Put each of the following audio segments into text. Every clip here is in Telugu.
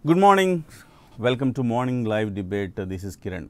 Good morning welcome to morning live debate this is Kiran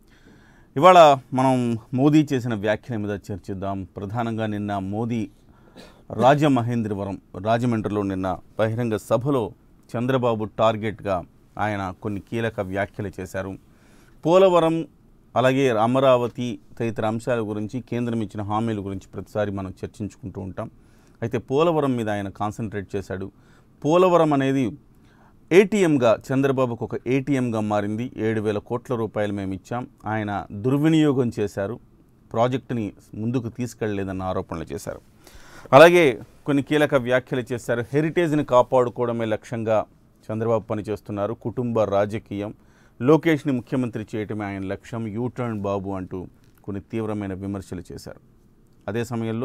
ఇవాళ మనం మోదీ చేసిన వ్యాఖ్యల మీద చర్చిద్దాం ప్రధానంగా నిన్న మోదీ రాజమహేంద్రవరం రాజమండ్రిలో నిన్న బహిరంగ సభలో చంద్రబాబు టార్గెట్గా ఆయన కొన్ని కీలక వ్యాఖ్యలు చేశారు పోలవరం అలాగే అమరావతి తదితర అంశాల గురించి కేంద్రం ఇచ్చిన హామీల గురించి ప్రతిసారి మనం చర్చించుకుంటూ ఉంటాం అయితే పోలవరం మీద ఆయన కాన్సన్ట్రేట్ చేశాడు పోలవరం అనేది ఏటీఎంగా చంద్రబాబుకు ఒక ఏటీఎంగా మారింది ఏడు వేల కోట్ల రూపాయలు మేము ఇచ్చాం ఆయన దుర్వినియోగం చేశారు ప్రాజెక్టుని ముందుకు తీసుకెళ్లలేదన్న ఆరోపణలు చేశారు అలాగే కొన్ని కీలక వ్యాఖ్యలు చేశారు హెరిటేజ్ని కాపాడుకోవడమే లక్ష్యంగా చంద్రబాబు పనిచేస్తున్నారు కుటుంబ రాజకీయం లోకేష్ని ముఖ్యమంత్రి చేయటమే ఆయన లక్ష్యం యూటర్న్ బాబు అంటూ కొన్ని తీవ్రమైన విమర్శలు చేశారు అదే సమయంలో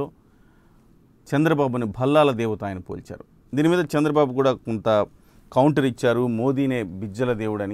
చంద్రబాబుని భల్లాల దేవత ఆయన పోల్చారు దీని మీద చంద్రబాబు కూడా కొంత కౌంటర్ ఇచ్చారు మోదీనే బిజ్జల దేవుడని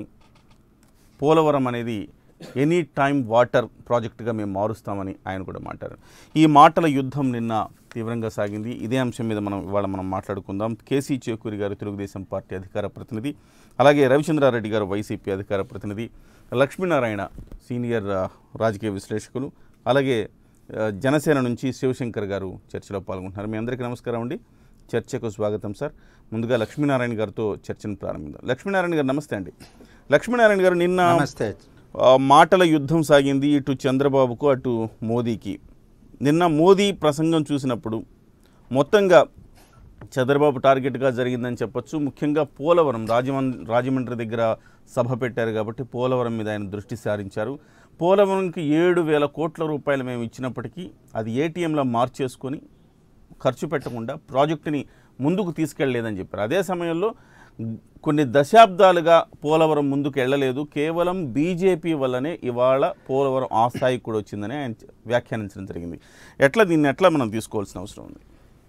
పోలవరం అనేది ఎనీ టైం వాటర్ ప్రాజెక్టుగా మేము మారుస్తామని ఆయన కూడా మాట్లాడారు ఈ మాటల యుద్ధం నిన్న తీవ్రంగా సాగింది ఇదే అంశం మీద మనం ఇవాళ మనం మాట్లాడుకుందాం కేసీ చేకూరి గారు తెలుగుదేశం పార్టీ అధికార ప్రతినిధి అలాగే రవిచంద్రారెడ్డి గారు వైసీపీ అధికార ప్రతినిధి లక్ష్మీనారాయణ సీనియర్ ఆ, రాజకీయ విశ్లేషకులు అలాగే ఆ, జనసేన నుంచి శివశంకర్ గారు చర్చలో పాల్గొంటున్నారు మీ అందరికీ నమస్కారం అండి చర్చకు స్వాగతం సార్ ముందుగా లక్ష్మీనారాయణ గారితో చర్చను ప్రారంభిద్దాం లక్ష్మీనారాయణ గారు నమస్తే అండి లక్ష్మీనారాయణ గారు నిన్న నమస్తే ఆ, మాటల యుద్ధం సాగింది ఇటు చంద్రబాబుకు అటు మోదీకి నిన్న మోదీ ప్రసంగం చూసినప్పుడు మొత్తంగా చంద్రబాబు టార్గెట్గా జరిగిందని చెప్పొచ్చు ముఖ్యంగా పోలవరం రాజమం రాజమండ్రి దగ్గర సభ పెట్టారు కాబట్టి పోలవరం మీద ఆయన దృష్టి సారించారు పోలవరంకి ఏడు వేల కోట్ల రూపాయలు మేము ఇచ్చినప్పటికీ అది ఏటీఎంలో మార్చేసుకొని ఖర్చు పెట్టకుండా ప్రాజెక్టుని ముందుకు తీసుకెళ్ళలేదని చెప్పారు అదే సమయంలో కొన్ని దశాబ్దాలుగా పోలవరం ముందుకు వెళ్ళలేదు కేవలం బీజేపీ వల్లనే ఇవాళ పోలవరం ఆ స్థాయికి కూడా వచ్చిందని ఆయన వ్యాఖ్యానించడం జరిగింది ఎట్లా దీన్ని ఎట్లా మనం తీసుకోవాల్సిన అవసరం ఉంది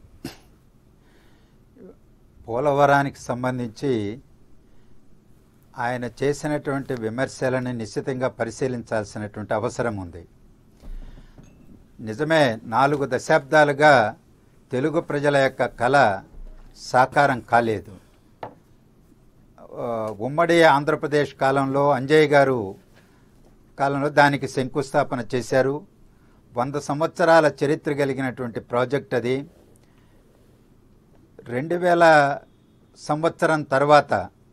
పోలవరానికి సంబంధించి ఆయన చేసినటువంటి విమర్శలను నిశ్చితంగా పరిశీలించాల్సినటువంటి అవసరం ఉంది నిజమే నాలుగు దశాబ్దాలుగా తెలుగు ప్రజల యొక్క కళ సాకారం కాలేదు ఆ, ఉమ్మడి ఆంధ్రప్రదేశ్ కాలంలో అంజయ్య గారు కాలంలో దానికి శంకుస్థాపన చేశారు వంద సంవత్సరాల చరిత్ర కలిగినటువంటి ప్రాజెక్ట్ అది రెండు వేల సంవత్సరం తర్వాత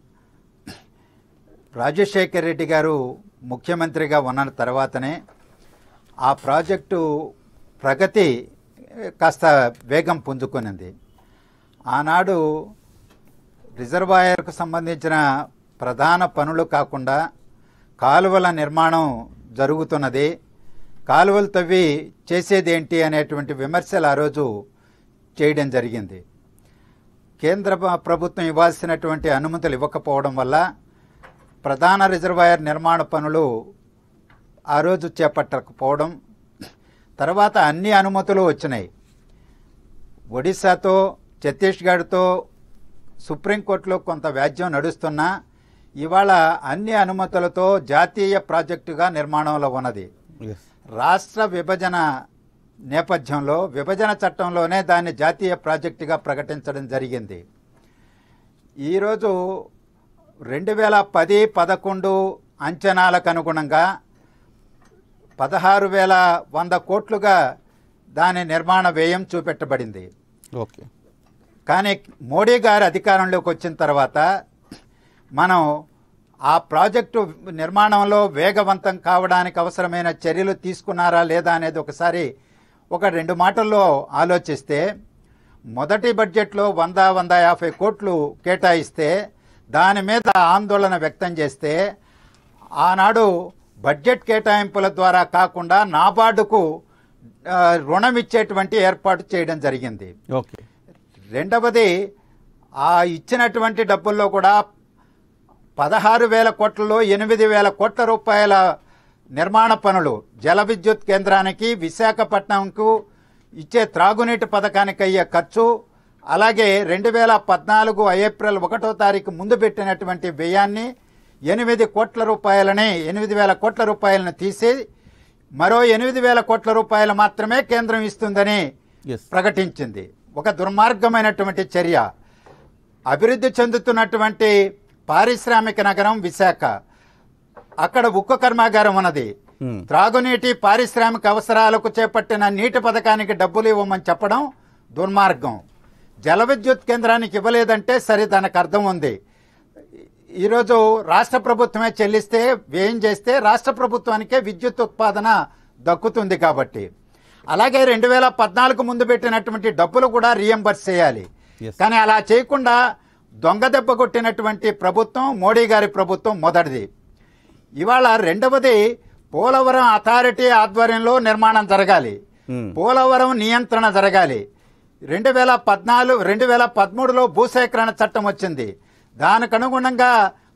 రాజశేఖర్ రెడ్డి గారు ముఖ్యమంత్రిగా ఉన్న తర్వాతనే ఆ ప్రాజెక్టు ప్రగతి కాస్త వేగం పుంజుకునింది ఆనాడు రిజర్వాయర్కు సంబంధించిన ప్రధాన పనులు కాకుండా కాలువల నిర్మాణం జరుగుతున్నది కాలువలు తవ్వి చేసేదేంటి అనేటువంటి విమర్శలు ఆ రోజు చేయడం జరిగింది కేంద్ర ప్ర- ప్రభుత్వం ఇవ్వాల్సినటువంటి అనుమతులు ఇవ్వకపోవడం వల్ల ప్రధాన రిజర్వాయర్ నిర్మాణ పనులు ఆ రోజు చేపట్టకపోవడం తర్వాత అన్ని అనుమతులు వచ్చినాయి ఒడిశాతో ఛత్తీస్గఢ్తో సుప్రీంకోర్టులో కొంత వ్యాజ్యం నడుస్తున్నా ఇవాళ అన్ని అనుమతులతో జాతీయ ప్రాజెక్టుగా నిర్మాణంలో ఉన్నది రాష్ట్ర విభజన నేపథ్యంలో విభజన చట్టంలోనే దాన్ని జాతీయ ప్రాజెక్టుగా ప్రకటించడం జరిగింది ఈరోజు రెండు వేల పది పదకొండు అంచనాలకు అనుగుణంగా పదహారు వేల వంద కోట్లుగా దాని నిర్మాణ వ్యయం చూపెట్టబడింది ఓకే కానీ మోడీ గారు అధికారంలోకి వచ్చిన తర్వాత మనం ఆ ప్రాజెక్టు నిర్మాణంలో వేగవంతం కావడానికి అవసరమైన చర్యలు తీసుకున్నారా లేదా అనేది ఒకసారి ఒక రెండు మాటల్లో ఆలోచిస్తే మొదటి బడ్జెట్లో వంద వంద యాభై కోట్లు కేటాయిస్తే దాని మీద ఆందోళన వ్యక్తం చేస్తే ఆనాడు బడ్జెట్ కేటాయింపుల ద్వారా కాకుండా నాబార్డుకు ఆ, రుణం ఇచ్చేటువంటి ఏర్పాటు చేయడం జరిగింది ఓకే రెండవది ఆ ఇచ్చినటువంటి డబ్బుల్లో కూడా పదహారు వేల కోట్లలో ఎనిమిది వేల కోట్ల రూపాయల నిర్మాణ పనులు జల విద్యుత్ కేంద్రానికి విశాఖపట్నంకు ఇచ్చే త్రాగునీటి పథకానికి అయ్యే ఖర్చు అలాగే రెండు వేల పద్నాలుగు ఏప్రిల్ ఒకటో తారీఖు ముందు పెట్టినటువంటి వ్యయాన్ని ఎనిమిది కోట్ల రూపాయలని ఎనిమిది వేల కోట్ల రూపాయలను తీసి మరో ఎనిమిది వేల కోట్ల రూపాయలు మాత్రమే కేంద్రం ఇస్తుందని ఎస్ ప్రకటించింది ఒక దుర్మార్గమైనటువంటి చర్య అభివృద్ధి చెందుతున్నటువంటి పారిశ్రామిక నగరం విశాఖ అక్కడ ఉక్కు కర్మాగారం ఉన్నది ఉమ్, త్రాగునీటి పారిశ్రామిక అవసరాలకు చేపట్టిన నీటి పథకానికి డబ్బులు ఇవ్వమని చెప్పడం దుర్మార్గం జల విద్యుత్ కేంద్రానికి ఇవ్వలేదంటే సరే దానికి అర్థం ఉంది ఈరోజు రాష్ట్ర ప్రభుత్వమే చెల్లిస్తే వ్యయం చేస్తే రాష్ట్ర ప్రభుత్వానికే విద్యుత్ ఉత్పాదన దక్కుతుంది కాబట్టి అలాగే రెండు వేల పద్నాలుగు ముందు పెట్టినటువంటి డబ్బులు కూడా రియంబర్స్ చేయాలి Yes. కానీ అలా చేయకుండా దొంగ దెబ్బ కొట్టినటువంటి ప్రభుత్వం మోడీ గారి ప్రభుత్వం మొదటిది ఇవాళ రెండవది పోలవరం అథారిటీ ఆధ్వర్యంలో నిర్మాణం జరగాలి Hmm. పోలవరం నియంత్రణ జరగాలి రెండు వేల పద్నాలుగు రెండు వేల పదమూడులో భూసేకరణ చట్టం వచ్చింది దానికి అనుగుణంగా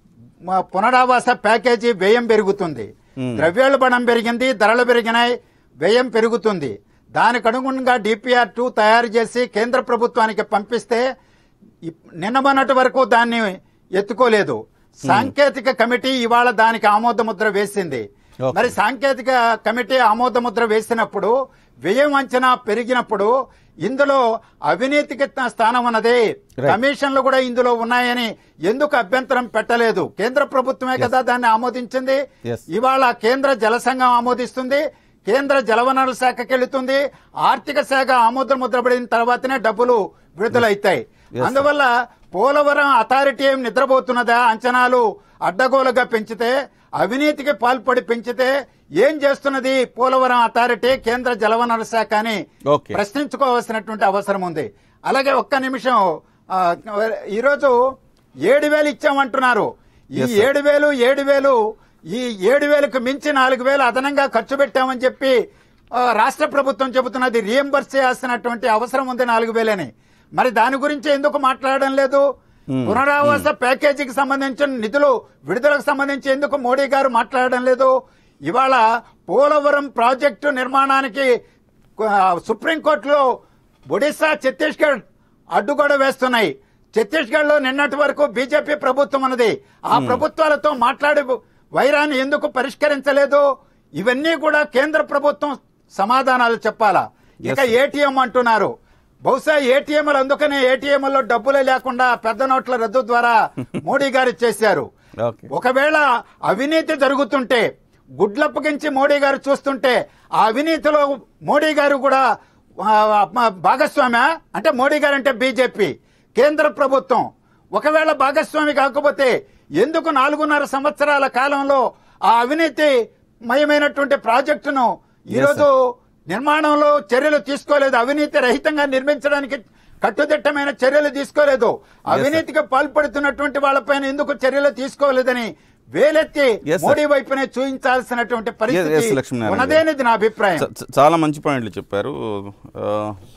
మ- పునరావాస ప్యాకేజీ వ్యయం పెరుగుతుంది Hmm. ద్రవ్యోల్బణం పెరిగింది ధరలు పెరిగినాయి వ్యయం పెరుగుతుంది దానికి అనుగుణంగా డిపిఆర్ టూ తయారు చేసి కేంద్ర ప్రభుత్వానికి పంపిస్తే ఇప్- నిన్న మొన్నటి వరకు దాన్ని ఎత్తుకోలేదు సాంకేతిక కమిటీ ఇవాళ దానికి ఆమోదముద్ర వేసింది Okay. మరి సాంకేతిక కమిటీ ఆమోదముద్ర వేసినప్పుడు వ్యయం అంచనా పెరిగినప్పుడు ఇందులో అవినీతికి త- స్థానం ఉన్నది Right. కమిషన్లు కూడా ఇందులో ఉన్నాయని ఎందుకు అభ్యంతరం పెట్టలేదు కేంద్ర ప్రభుత్వమే కదా దాన్ని ఆమోదించింది Yes. ఇవాళ కేంద్ర జల సంఘం ఆమోదిస్తుంది కేంద్ర జలవనరుల శాఖకి వెళుతుంది ఆర్థిక శాఖ ఆమోద ముద్రపడిన తర్వాతనే డబ్బులు విడుదలైతాయి Yes, అందువల్ల పోలవరం అథారిటీ ఏం నిద్రపోతున్నదా అంచనాలు అడ్డగోలుగా పెంచితే అవినీతికి పాల్పడి పెంచితే ఏం చేస్తున్నది పోలవరం అథారిటీ కేంద్ర జలవనరుల శాఖ అని ఓకే ప్రశ్నించుకోవాల్సినటువంటి అవసరం ఉంది అలాగే ఒక్క నిమిషం ఆ, ఈరోజు ఏడు వేలు ఇచ్చామంటున్నారు ఈ Yes, sir. ఏడు వేలు ఏడు వేలు ఈ ఏడు వేలకు మించి నాలుగు వేలు అదనంగా ఖర్చు పెట్టామని చెప్పి ఆ, రాష్ట్ర ప్రభుత్వం చెబుతున్నది రియంబర్స్ చేయాల్సినటువంటి అవసరం ఉంది నాలుగు వేలని మరి దాని గురించి ఎందుకు మాట్లాడడం లేదు Hmm. పునరావాస ప్యాకేజీకి సంబంధించిన నిధులు విడుదలకు సంబంధించి ఎందుకు మోడీ గారు మాట్లాడడం లేదు ఇవాళ పోలవరం ప్రాజెక్టు నిర్మాణానికి ఆ, సుప్రీంకోర్టులో ఒడిశా ఛత్తీస్గఢ్ అడ్డుగోడ వేస్తున్నాయి ఛత్తీస్గఢ్ లో నిన్నటి వరకు బీజేపీ ప్రభుత్వం ఉన్నది ఆ ప్రభుత్వాలతో మాట్లాడే వైరాన్ని ఎందుకు పరిష్కరించలేదు ఇవన్నీ కూడా కేంద్ర ప్రభుత్వం సమాధానాలు చెప్పాలా ఇక Yes, sir. ఏటీఎం అంటున్నారు బహుశా ఏటీఎంలు అందుకనే ఏటీఎంలో డబ్బులే లేకుండా పెద్ద నోట్ల రద్దు ద్వారా మోడీ గారు చేశారు ఓకే ఒకవేళ అవినీతి జరుగుతుంటే గుడ్లప్పగించి మోడీ గారు చూస్తుంటే ఆ అవినీతిలో మోడీ గారు కూడా ఆ, ఆ, భాగస్వామ్య అంటే మోడీ గారు అంటే బీజేపీ కేంద్ర ప్రభుత్వం ఒకవేళ భాగస్వామి కాకపోతే ఎందుకు నాలుగున్నర సంవత్సరాల కాలంలో ఆ అవినీతి మయమైనటువంటి ప్రాజెక్టును ఈరోజు నిర్మాణంలో చర్యలు తీసుకోలేదు అవినీతి రహితంగా నిర్మించడానికి కట్టుదిట్టమైన చర్యలు తీసుకోలేదు అవినీతికి పాల్పడుతున్నటువంటి వాళ్ళపైన ఎందుకు చర్యలు తీసుకోలేదని వేలెత్తి Yes, sir. మోడీ వైపునే చూపించాల్సినటువంటి yes, పరిస్థితి లక్ష్మీనారాయణ ఉన్నదేనిది నా అభిప్రాయం చ- చ- చాలా మంచి పాయింట్లు చెప్పారు ఆ,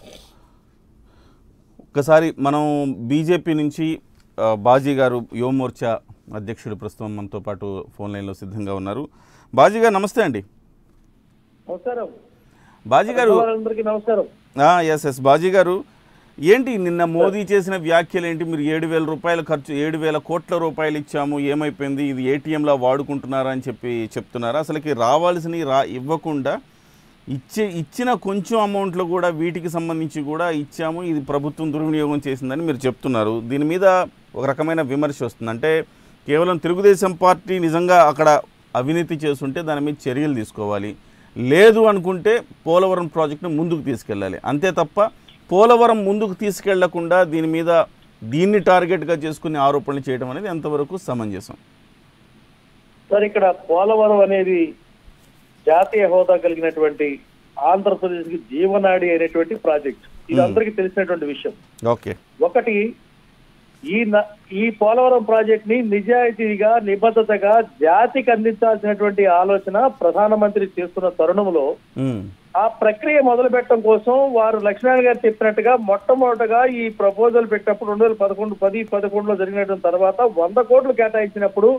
ఒక్కసారి మనం బీజేపీ నుంచి ఆ, బాజీ గారు యువమోర్చా అధ్యక్షుడు ప్రస్తుతం మనతో పాటు ఫోన్ లైన్లో సిద్ధంగా ఉన్నారు బాజీ గారు నమస్తే అండి నమస్కారం బాజీ గారు అందరికీ నమస్కారం ఎస్ ఎస్ బాజీ గారు ఏంటి నిన్న మోదీ చేసిన వ్యాఖ్యలు ఏంటి మీరు ఏడు వేల రూపాయలు ఖర్చు ఏడు వేల కోట్ల రూపాయలు ఇచ్చాము ఏమైపోయింది ఇది ఏటీఎంలా వాడుకుంటున్నారా అని చెప్పి చెప్తున్నారా అసలుకి రావాల్సినవి రా ఇవ్వకుండా ఇచ్చే ఇచ్చిన కొంచెం అమౌంట్లో కూడా వీటికి సంబంధించి కూడా ఇచ్చాము ఇది ప్రభుత్వం దుర్వినియోగం చేసిందని మీరు చెప్తున్నారు దీని మీద ఒక రకమైన విమర్శ వస్తుంది అంటే కేవలం తెలుగుదేశం పార్టీ నిజంగా అక్కడ అవినీతి చేస్తుంటే దాని మీద చర్యలు తీసుకోవాలి లేదు అనుకుంటే పోలవరం ప్రాజెక్టును ముందుకు తీసుకెళ్ళాలి అంతే తప్ప పోలవరం ముందుకు తీసుకెళ్లకుండా దీని మీద దీన్ని టార్గెట్గా చేసుకుని ఆరోపణలు చేయడం అనేది ఎంతవరకు సమంజసం సార్ ఇక్కడ పోలవరం అనేది జాతీయ హోదా కలిగినటువంటి ఆంధ్రప్రదేశ్ కి జీవనాడి అయినటువంటి ప్రాజెక్ట్ ఇది Hmm. అందరికీ తెలిసినటువంటి విషయం ఓకే ఒకటి ఈ న- ఈ పోలవరం ప్రాజెక్ట్ ని నిజాయితీగా నిబద్ధతగా జాతికి అందించాల్సినటువంటి ఆలోచన ప్రధానమంత్రి చేస్తున్న తరుణంలో ఉమ్, ఆ ప్రక్రియ మొదలు పెట్టడం కోసం వారు లక్ష్మణ్ గారు చెప్పినట్టుగా మొట్టమొదటగా ఈ ప్రపోజల్ పెట్టినప్పుడు రెండు వేల పదకొండు పది పదకొండులో జరిగినటువంటి తర్వాత వంద కోట్లు కేటాయించినప్పుడు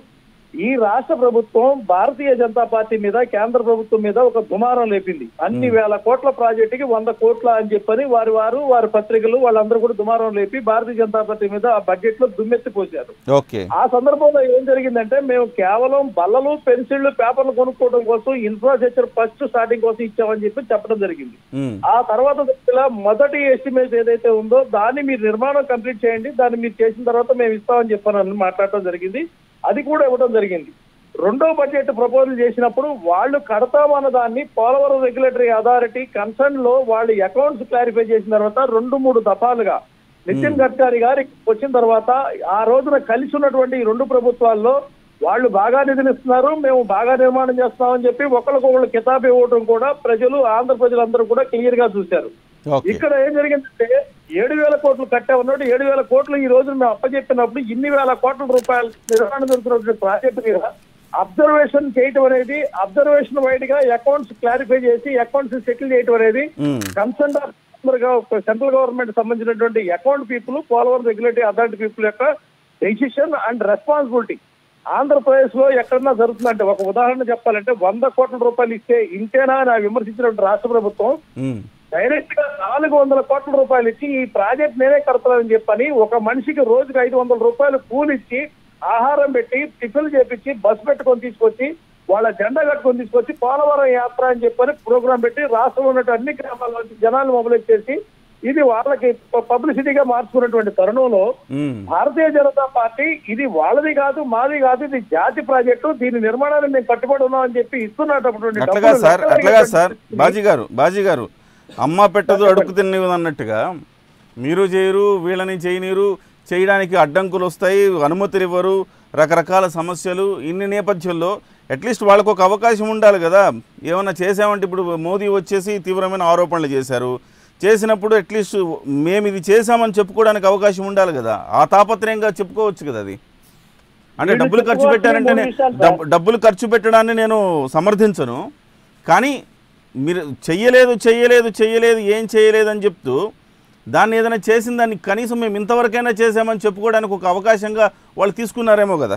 ఈ రాష్ట్ర ప్రభుత్వం భారతీయ జనతా పార్టీ మీద కేంద్ర ప్రభుత్వం మీద ఒక దుమారం లేపింది అన్ని వేల కోట్ల ప్రాజెక్టుకి వంద కోట్ల అని చెప్పని వారి వారు వారి పత్రికలు వాళ్ళందరూ కూడా దుమారం లేపి భారతీయ జనతా పార్టీ మీద ఆ బడ్జెట్ లో దుమ్మెత్తి పోశారు ఓకే ఆ సందర్భంలో ఏం జరిగిందంటే మేము కేవలం బల్లలు పెన్సిళ్లు పేపర్లు కొనుక్కోవడం కోసం ఇన్ఫ్రాస్ట్రక్చర్ ఫస్ట్ స్టార్టింగ్ కోసం ఇచ్చామని చెప్పి చెప్పడం జరిగింది ఉమ్, ఆ తర్వాత దశలో మొదటి ఎస్టిమేట్ ఏదైతే ఉందో దాన్ని మీరు నిర్మాణం కంప్లీట్ చేయండి దాన్ని మీరు చేసిన తర్వాత మేము ఇస్తామని చెప్పానని మాట్లాడటం జరిగింది అది కూడా ఇవ్వడం జరిగింది రెండో బడ్జెట్ ప్రపోజల్ చేసినప్పుడు వాళ్ళు కడతామన్న దాన్ని పోలవరం రెగ్యులేటరీ అథారిటీ కన్సర్న్ లో వాళ్ళ అకౌంట్స్ క్లారిఫై చేసిన తర్వాత రెండు మూడు దఫాలుగా నితిన్ గడ్కరీ గారు ఇక్కడికి వచ్చిన తర్వాత ఆ రోజున కలిసి ఉన్నటువంటి ఈ రెండు ప్రభుత్వాల్లో వాళ్ళు బాగా నిధులు ఇస్తున్నారు మేము బాగా నిర్మాణం చేస్తామని చెప్పి ఒకరికొకళ్ళు కితాబ్ ఇవ్వడం కూడా ప్రజలు ఆంధ్ర ప్రజలందరూ కూడా క్లియర్ గా చూశారు ఓకే ఇక్కడ ఏం జరిగిందంటే ఏడు వేల కోట్లు కట్టే ఉన్నట్టు ఏడు వేల కోట్లు ఈ రోజు మేము అప్పచెప్పినప్పుడు ఇన్ని వేల కోట్ల రూపాయలు నిర్మాణం జరుగుతున్నటువంటి ప్రాజెక్టు మీద అబ్జర్వేషన్ చేయటం అనేది అబ్జర్వేషన్ వైడ్ గా అకౌంట్స్ క్లారిఫై చేసి అకౌంట్స్ సెటిల్ చేయటం అనేది ఉమ్, కన్సర్న్ సెంట్రల్ గవర్నమెంట్ సంబంధించినటువంటి account people Polavaram regulatory authority people యొక్క డెసిషన్ అండ్ రెస్పాన్సిబిలిటీ ఆంధ్రప్రదేశ్ లో ఎక్కడన్నా జరుగుతుందంటే ఒక ఉదాహరణ చెప్పాలంటే వంద కోట్ల రూపాయలు ఇస్తే ఇంతేనా అని విమర్శించినటువంటి రాష్ట్ర ప్రభుత్వం ఉమ్, డైరెక్ట్ గా నాలుగు వందల కోట్ల రూపాయలు ఇచ్చి ఈ ప్రాజెక్ట్ నేనే కడతానని చెప్పని ఒక మనిషికి రోజుకి ఐదు వందల రూపాయలు కూలి ఇచ్చి ఆహారం పెట్టి టిఫిన్ చేపించి బస్ పెట్టుకొని తీసుకొచ్చి వాళ్ళ జెండా కట్టుకొని తీసుకొచ్చి పోలవరం యాత్ర అని చెప్పని ప్రోగ్రాం పెట్టి రాష్ట్రంలో ఉన్నటువంటి అన్ని గ్రామాల నుంచి జనాలు మొబైలైజ్ చేసి ఇది వాళ్ళకి పబ్లిసిటీగా మార్చుకున్నటువంటి తరుణంలో ఉమ్. భారతీయ జనతా పార్టీ ఇది వాళ్ళది కాదు మాది కాదు ఇది జాతి ప్రాజెక్టు దీని నిర్మాణాన్ని మేము కట్టుబడి ఉన్నామని చెప్పి ఇస్తున్నటువంటి అట్లగా డబ్బులు సార్ లెక్కలకి అట్లగా సార్ కట్టించి- బాజీ గారు బాజీ గారు అమ్మ పెట్టదు అడుగు తినేది అన్నట్టుగా మీరు చేయరు వీళ్ళని చేయనీరు చేయడానికి అడ్డంకులు వస్తాయి అనుమతులు ఇవ్వరు రకరకాల సమస్యలు ఇన్ని నేపథ్యంలో అట్లీస్ట్ వాళ్ళకు ఒక అవకాశం ఉండాలి కదా ఏమన్నా చేసామంటే ఇప్పుడు మోదీ వచ్చేసి తీవ్రమైన ఆరోపణలు చేశారు చేసినప్పుడు అట్లీస్ట్ మేము ఇది చేశామని చెప్పుకోవడానికి అవకాశం ఉండాలి కదా ఆ తాపత్రయంగా చెప్పుకోవచ్చు కదా అది అంటే వీళ్ళు డబ్బులు ఖర్చు చెప్పుకోవాల్సిన పెట్టారంటే మూడు విషయాలు సార్. డబ్బు డబ్బులు ఖర్చు పెట్టడాన్ని నేను సమర్థించను కానీ మీరు చెయ్యలేదు చెయ్యలేదు చెయ్యలేదు ఏం చేయలేదు అని చెప్తూ దాన్ని ఏదైనా చేసిన దాన్ని కనీసం మేము ఇంతవరకైనా చేసామని చెప్పుకోవడానికి ఒక అవకాశంగా వాళ్ళు తీసుకున్నారేమో కదా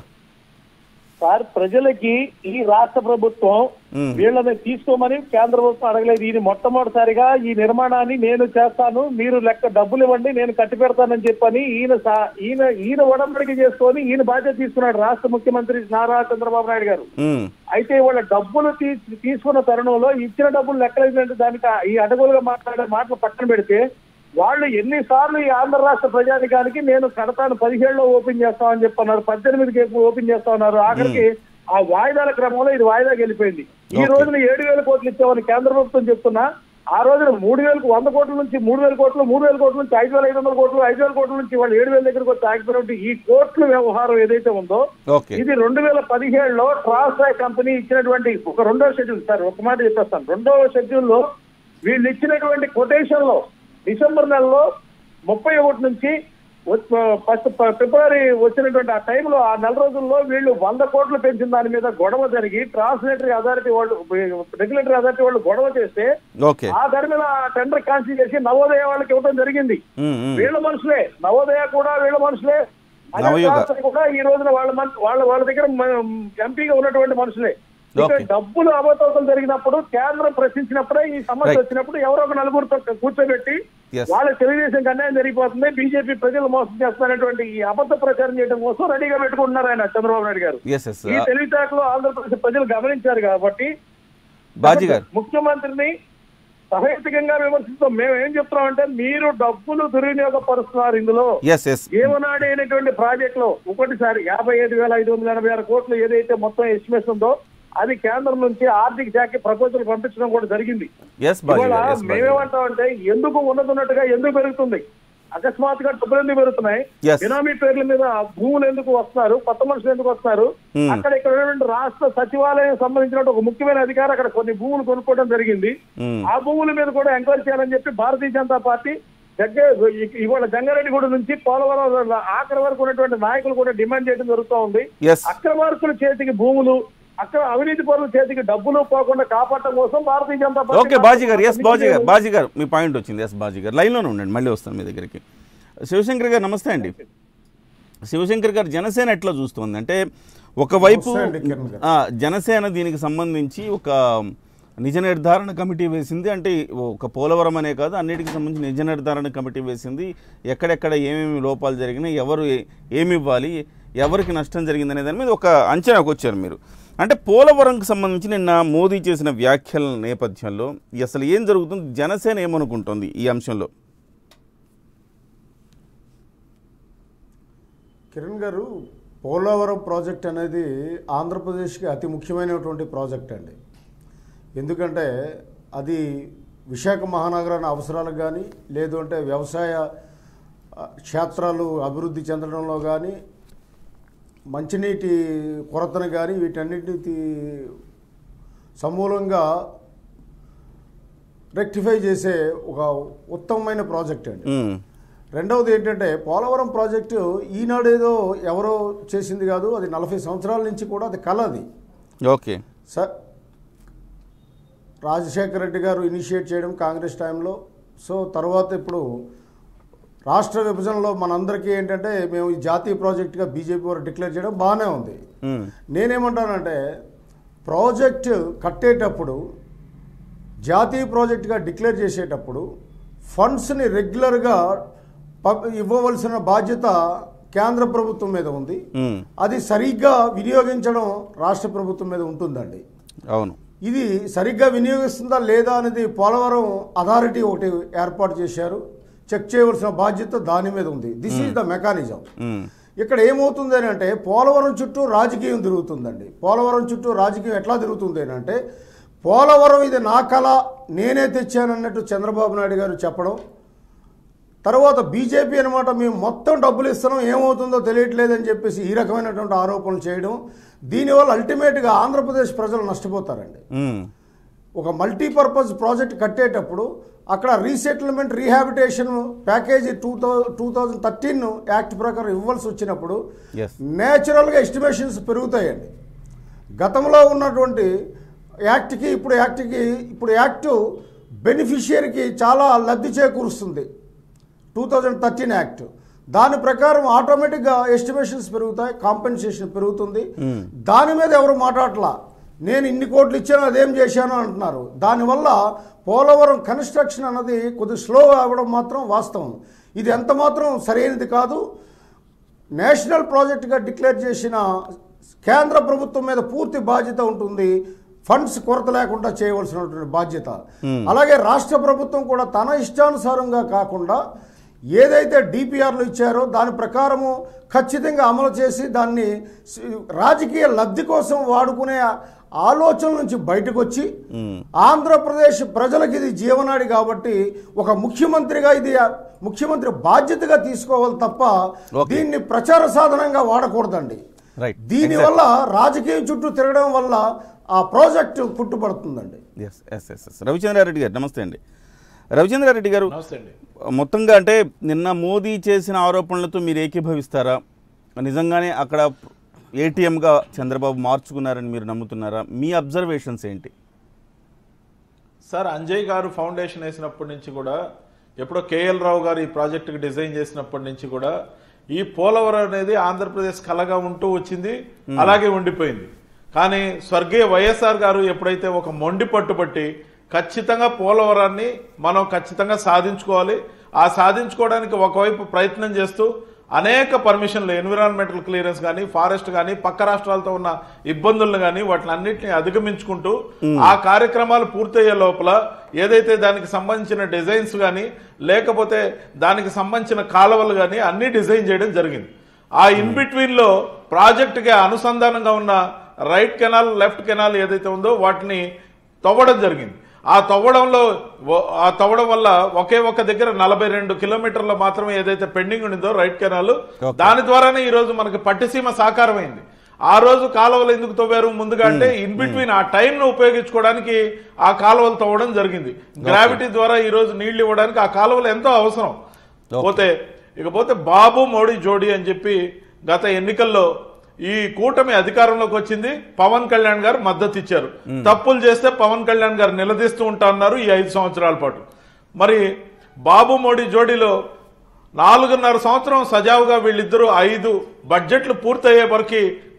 సార్ ప్రజలకి ఈ రాష్ట్ర ప్రభుత్వం మ్మ్. వీళ్ళని తీసుకోమని కేంద్ర ప్రభుత్వం అడగలేదు ఇది మొట్టమొదటిసారిగా ఈ నిర్మాణాన్ని నేను చేస్తాను మీరు లెక్క డబ్బులు ఇవ్వండి నేను కట్టి పెడతానని చెప్పని ఈయన సా- ఈయన ఈయన ఉడంబడిక చేసుకొని ఈయన బాధ్యత తీసుకున్నాడు రాష్ట్ర ముఖ్యమంత్రి నారా చంద్రబాబు నాయుడు గారు ఉమ్, అయితే వాళ్ళ డబ్బులు తీ- తీసుకున్న తరుణంలో ఇచ్చిన డబ్బులు లెక్కలేదంటే దానికి ఆ- ఈ అడగులుగా మాట్లాడే మాటలు పక్కన పెడితే వాళ్ళు ఎన్నిసార్లు ఈ ఆంధ్ర రాష్ట్ర ప్రజానికానికి నేను కడతాను పదిహేడులో ఓపెన్ చేస్తామని చెప్పన్నారు పద్దెనిమిదికి ఓపెన్ చేస్తామన్నారు ఆఖరికి ఆ వాయిదాల క్రమంలో ఇది వాయిదాకి వెళ్ళిపోయింది ఈ Okay. రోజున ఏడు వేల కోట్లు ఇచ్చామని కేంద్ర ప్రభుత్వం చెప్తున్నా ఆ రోజున మూడు వేలకు వంద కోట్ల నుంచి మూడు వేల కోట్లు మూడు వేల కోట్ల నుంచి ఐదు వేల ఐదు వందల కోట్లు ఐదు వేల కోట్ల నుంచి వాళ్ళు ఏడు వేల దగ్గరకు వచ్చి ఆగిపోయినట్టు ఈ కోట్ల వ్యవహారం ఏదైతే ఉందో ఓకే ఇది రెండు వేల పదిహేడులో ట్రాన్స్ఫాయ్ కంపెనీ ఇచ్చినటువంటి ఒక రెండో షెడ్యూల్ సార్ ఒక మాట చెప్పేస్తాను రెండవ షెడ్యూల్ లో వీళ్ళు ఇచ్చినటువంటి కొటేషన్ లో డిసెంబర్ నెలలో ముప్పై ఒకటి నుంచి ఫస్ట్ ఫిబ్రవరి వచ్చినటువంటి ఆ టైంలో ఆ నెల రోజుల్లో వీళ్ళు వంద కోట్లు పెంచిన దాని మీద గొడవ జరిగి ట్రాన్స్లేటరీ అథారిటీ వాళ్ళు రెగ్యులేటరీ అథారిటీ వాళ్ళు గొడవ చేస్తే ఓకే ఆ దాని మీద టెండర్ క్యాన్సిల్ చేసి నవోదయ వాళ్ళకి ఇవ్వడం జరిగింది ఉమ్, ఉమ్. వీళ్ళ మనుషులే నవోదయ కూడా వీళ్ళ మనుషులే అదే నవయుగ. ట్రాన్స్ఫర్ కూడా ఈ రోజున వాళ్ళ మన్- వాళ్ళ వాళ్ళ దగ్గర మ- ఎంపీగా ఉన్నటువంటి మనుషులే ఇక్కడ Okay. డబ్బులు అవతవకలు జరిగినప్పుడు కేంద్రం ప్రశ్నించినప్పుడే ఈ సమస్య Right. వచ్చినప్పుడు ఎవరో ఒక నలుగురితో కూర్చోబెట్టి Yes. వాళ్ళ తెలుగుదేశం అన్యాయం జరిగిపోతుంది బీజేపీ ప్రజలు మోసం చేస్తున్నటువంటి ఈ అబద్ధ ప్రచారం చేయడం కోసం రెడీగా పెట్టుకుంటున్నారు ఆయన చంద్రబాబు నాయుడు గారు ఎస్ ఎస్ ఈ తెలివితేటలో ఆంధ్రప్రదేశ్ ప్రజలు గమనించారు కాబట్టి బాజీ గారు ముఖ్యమంత్రిని సహేతుకంగా విమర్శిస్తాం మేము ఏం చెప్తున్నాం అంటే మీరు డబ్బులు దుర్వినియోగపరుస్తున్నారు ఇందులో ఎస్ ఎస్ జీవనాడి అయినటువంటి ప్రాజెక్ట్ లో ఒకటిసారి యాభై ఐదు వేల ఐదు వందల ఎనభై ఆరు కోట్లు ఏదైతే మొత్తం ఎస్టిమేషన్ ఉందో అది కేంద్రం నుంచి ఆర్థిక శాఖ ప్రపోజల్ పంపించడం కూడా జరిగింది ఎస్ బాజీ ఇవాళ గారు ఎస్ బాజీ గారు మేమేమంటామంటే ఎందుకు ఉన్నతున్నట్టుగా ఎందుకు పెరుగుతుంది అకస్మాత్తుగా డబ్బులు ఎందుకు పెరుగుతున్నాయి Yes. బినామీ పేర్ల మీద భూములు ఎందుకు వస్తున్నారు కొత్త మనుషులు ఎందుకు వస్తున్నారు Hmm. అక్కడ ఇక్కడ ఉన్నటువంటి రాష్ట్ర సచివాలయం సంబంధించిన ఒక ముఖ్యమైన అధికారి అక్కడ కొన్ని భూములు కొనుక్కోవడం జరిగింది ఉమ్, ఆ భూముల మీద కూడా ఎంక్వైరీ చేయాలని చెప్పి భారతీయ జనతా పార్టీ దగ్గర ఇవాళ జంగారెడ్డిగూడ నుంచి పోలవరం ఆఖరి వరకు ఉన్నటువంటి నాయకులు కూడా డిమాండ్ చేయడం జరుగుతూ ఉంది ఎస్ అక్రమార్కుల చేతికి భూములు అక్కడ అవినీతి పరుల చేతికి డబ్బులు పోకుండా కాపాడటం కోసం భారతీయ జనతా పార్టీ ఓకే బాజీ గారు ఎస్ బాజీ గారు బాజీ గారు మీ పాయింట్ వచ్చింది ఎస్ బాజీ గారు లైన్లోనే ఉండండి మళ్ళీ వస్తాను మీ దగ్గరికి శివశంకర్ గారు నమస్తే అండి శివశంకర్ గారు జనసేన ఎట్లా చూస్తుంది అంటే ఒకవైపు నమస్తే అండి, కిరణ్ గారు. ఆ, జనసేన దీనికి సంబంధించి ఒక నిజ నిర్ధారణ కమిటీ వేసింది అంటే ఒక పోలవరం అనే కాదు అన్నిటికి సంబంధించి నిజ నిర్ధారణ కమిటీ వేసింది ఎక్కడెక్కడ ఏమేమి లోపాలు జరిగినాయి ఎవరు ఏ- ఏమి ఇవ్వాలి ఎవరికి నష్టం జరిగింది అనే దాని మీద ఒక అంచనాకు వచ్చారు మీరు అంటే పోలవరంకి సంబంధించి నిన్న మోదీ చేసిన వ్యాఖ్యల నేపథ్యంలో అసలు ఏం జరుగుతుంది జనసేన ఏమనుకుంటుంది ఈ అంశంలో కిరణ్ గారు పోలవరం ప్రాజెక్ట్ అనేది ఆంధ్రప్రదేశ్కి అతి ముఖ్యమైనటువంటి ప్రాజెక్ట్ అండి ఎందుకంటే అది విశాఖ మహానగరాన్ని అవసరాలకు కానీ లేదు అంటే వ్యవసాయ ఆ, క్షేత్రాలు అభివృద్ధి చెందడంలో కానీ మంచినీటి కొరతను కానీ వీటన్నిటి సమూలంగా రెక్టిఫై చేసే ఒక ఉత్తమమైన ప్రాజెక్ట్ అండి ఉమ్, రెండవది ఏంటంటే పోలవరం ప్రాజెక్టు ఈనాడేదో ఎవరో చేసింది కాదు అది నలభై సంవత్సరాల నుంచి కూడా అది కళ అది ఓకే స రాజశేఖర రెడ్డి గారు ఇనిషియేట్ చేయడం కాంగ్రెస్ టైంలో సో తర్వాత ఇప్పుడు రాష్ట్ర విభజనలో మనందరికీ ఏంటంటే మేము ఈ జాతీయ ప్రాజెక్టుగా బీజేపీ వారు డిక్లేర్ చేయడం బాగానే ఉంది ఉమ్, నేనేమంటానంటే ప్రాజెక్ట్ కట్టేటప్పుడు జాతీయ ప్రాజెక్టుగా డిక్లేర్ చేసేటప్పుడు ఫండ్స్ని రెగ్యులర్గా పబ్ ఇవ్వవలసిన బాధ్యత కేంద్ర ప్రభుత్వం మీద ఉంది ఉమ్, అది సరిగ్గా వినియోగించడం రాష్ట్ర ప్రభుత్వం మీద ఉంటుందండి అవును ఇది సరిగ్గా వినియోగిస్తుందా లేదా అనేది పోలవరం అథారిటీ ఒకటి ఏర్పాటు చేశారు చెక్ చేయవలసిన బాధ్యత దాని మీద ఉంది this is the mechanism um, ఇక్కడ ఏమవుతుంది అని అంటే పోలవరం చుట్టూ రాజకీయం తిరుగుతుందండి పోలవరం చుట్టూ రాజకీయం ఎట్లా తిరుగుతుంది అని అంటే పోలవరం ఇది నా కళ నేనే తెచ్చానన్నట్టు చంద్రబాబు నాయుడు గారు చెప్పడం తర్వాత బీజేపీ అనమాట మేము మొత్తం డబ్బులు ఇస్తున్నాం ఏమవుతుందో తెలియట్లేదని చెప్పేసి ఈ రకమైనటువంటి ఆరోపణలు చేయడం దీనివల్ల అల్టిమేట్గా ఆంధ్రప్రదేశ్ ప్రజలు నష్టపోతారండి ఉమ్, ఒక మల్టీపర్పస్ ప్రాజెక్ట్ కట్టేటప్పుడు అక్కడ resettlement rehabilitation package two thou two thousand thirteen act ప్రకారం ఇవ్వాల్సి వచ్చినప్పుడు ఎస్ నేచురల్గా ఎస్టిమేషన్స్ పెరుగుతాయండి గతంలో ఉన్నటువంటి యాక్ట్కి ఇప్పుడు యాక్ట్కి ఇప్పుడు యాక్ట్ బెనిఫిషియరీకి చాలా లబ్ధి చేకూరుస్తుంది టూ థౌజండ్ థర్టీన్ యాక్ట్ దాని ప్రకారం ఆటోమేటిక్గా ఎస్టిమేషన్స్ పెరుగుతాయి కాంపెన్సేషన్ పెరుగుతుంది దాని మీద ఎవరు మాట్లాడలా నేను ఇన్ని కోట్లు ఇచ్చాను అదేం చేశాను అంటున్నారు దానివల్ల పోలవరం కన్స్ట్రక్షన్ అన్నది కొద్ది స్లో అవ్వడం మాత్రం వాస్తవం ఇది ఎంత మాత్రం సరైనది కాదు నేషనల్ ప్రాజెక్టుగా డిక్లేర్ చేసిన కేంద్ర ప్రభుత్వం మీద పూర్తి బాధ్యత ఉంటుంది ఫండ్స్ కొరత లేకుండా చేయవలసినటువంటి బాధ్యత అలాగే రాష్ట్ర ప్రభుత్వం కూడా తన ఇష్టానుసారంగా కాకుండా ఏదైతే డిపిఆర్లు ఇచ్చారో దాని ప్రకారము ఖచ్చితంగా అమలు చేసి దాన్ని సి- రాజకీయ లబ్ధి కోసం వాడుకునే ఆలోచన నుంచి బయటకు వచ్చి ఆంధ్రప్రదేశ్ ప్రజలకు ఇది జీవనాడి కాబట్టి ఒక ముఖ్యమంత్రిగా ఇది ముఖ్యమంత్రి బాధ్యతగా తీసుకోవాలి తప్ప Okay. దీన్ని ప్రచార సాధనంగా వాడకూడదండి రైట్ దీనివల్ల రాజకీయం చుట్టూ తిరగడం వల్ల ఆ ప్రాజెక్టు పుట్టుపడుతుందండి yes yes yes yes Ravichandra Reddy గారు నమస్తే అండి రవిచంద్రారెడ్డి గారు నమస్తే అండి మొత్తంగా అంటే నిన్న మోదీ చేసిన ఆరోపణలతో మీరు ఏకీభవిస్తారా నిజంగానే అక్కడ ఏటీఎంగా చంద్రబాబు మార్చుకున్నారని మీరు నమ్ముతున్నారా మీ అబ్జర్వేషన్స్ ఏంటి సార్ అంజయ్ గారు ఫౌండేషన్ వేసినప్పటి నుంచి కూడా ఎప్పుడో కేఎల్ రావు గారు ఈ ప్రాజెక్టుకి డిజైన్ చేసినప్పటి నుంచి కూడా ఈ పోలవరం అనేది ఆంధ్రప్రదేశ్ కలగా ఉంటూ వచ్చింది అలాగే ఉండిపోయింది కానీ స్వర్గీయ వైఎస్ఆర్ గారు ఎప్పుడైతే ఒక మొండి పట్టుబట్టి ఖచ్చితంగా పోలవరాన్ని మనం ఖచ్చితంగా సాధించుకోవాలి ఆ సాధించుకోవడానికి ఒకవైపు ప్రయత్నం చేస్తూ అనేక పర్మిషన్లు ఎన్విరాన్మెంటల్ క్లియరెన్స్ కానీ ఫారెస్ట్ కానీ పక్క రాష్ట్రాలతో ఉన్న ఇబ్బందులను కానీ వాటిని అన్నింటినీ అధిగమించుకుంటూ ఆ కార్యక్రమాలు పూర్తయ్యే లోపల ఏదైతే దానికి సంబంధించిన డిజైన్స్ కానీ లేకపోతే దానికి సంబంధించిన కాలువలు కానీ అన్ని డిజైన్ చేయడం జరిగింది ఆ ఇన్ బిట్వీన్ లో ప్రాజెక్టుకి అనుసంధానంగా ఉన్న రైట్ కెనాల్ లెఫ్ట్ కెనాల్ ఏదైతే ఉందో వాటిని తవ్వడం జరిగింది ఆ తవ్వడంలో వ- ఆ తవ్వడం వల్ల ఒకే ఒక్క దగ్గర నలభై రెండు కిలోమీటర్ల మాత్రమే ఏదైతే పెండింగ్ ఉండిందో రైట్ కెనాల్ Okay. దాని ద్వారానే ఈ రోజు మనకి పట్టిసీమ సాకారమైంది ఆ రోజు కాలువలు ఎందుకు తవ్వారు ముందుగా అంటే ఇన్ బిట్వీన్ ఆ టైం ను ఉపయోగించుకోవడానికి ఆ కాలువలు తవ్వడం జరిగింది గ్రావిటీ ద్వారా ఈ రోజు నీళ్లు ఇవ్వడానికి ఆ కాలువలు ఎంతో అవసరం Okay. పోతే ఇకపోతే బాబు మోడీ జోడీ అని చెప్పి గత ఎన్నికల్లో ఈ కూటమి అధికారంలోకి వచ్చింది పవన్ కళ్యాణ్ గారు మద్దతు ఇచ్చారు తప్పులు చేస్తే పవన్ కళ్యాణ్ గారు నిలదీస్తూ ఉంటా అన్నారు ఈ ఐదు సంవత్సరాల పాటు మరి బాబు మోడీ జోడీలో నాలుగున్నర సంవత్సరం సజావుగా వీళ్ళిద్దరూ ఐదు బడ్జెట్లు పూర్తయ్యే వరకు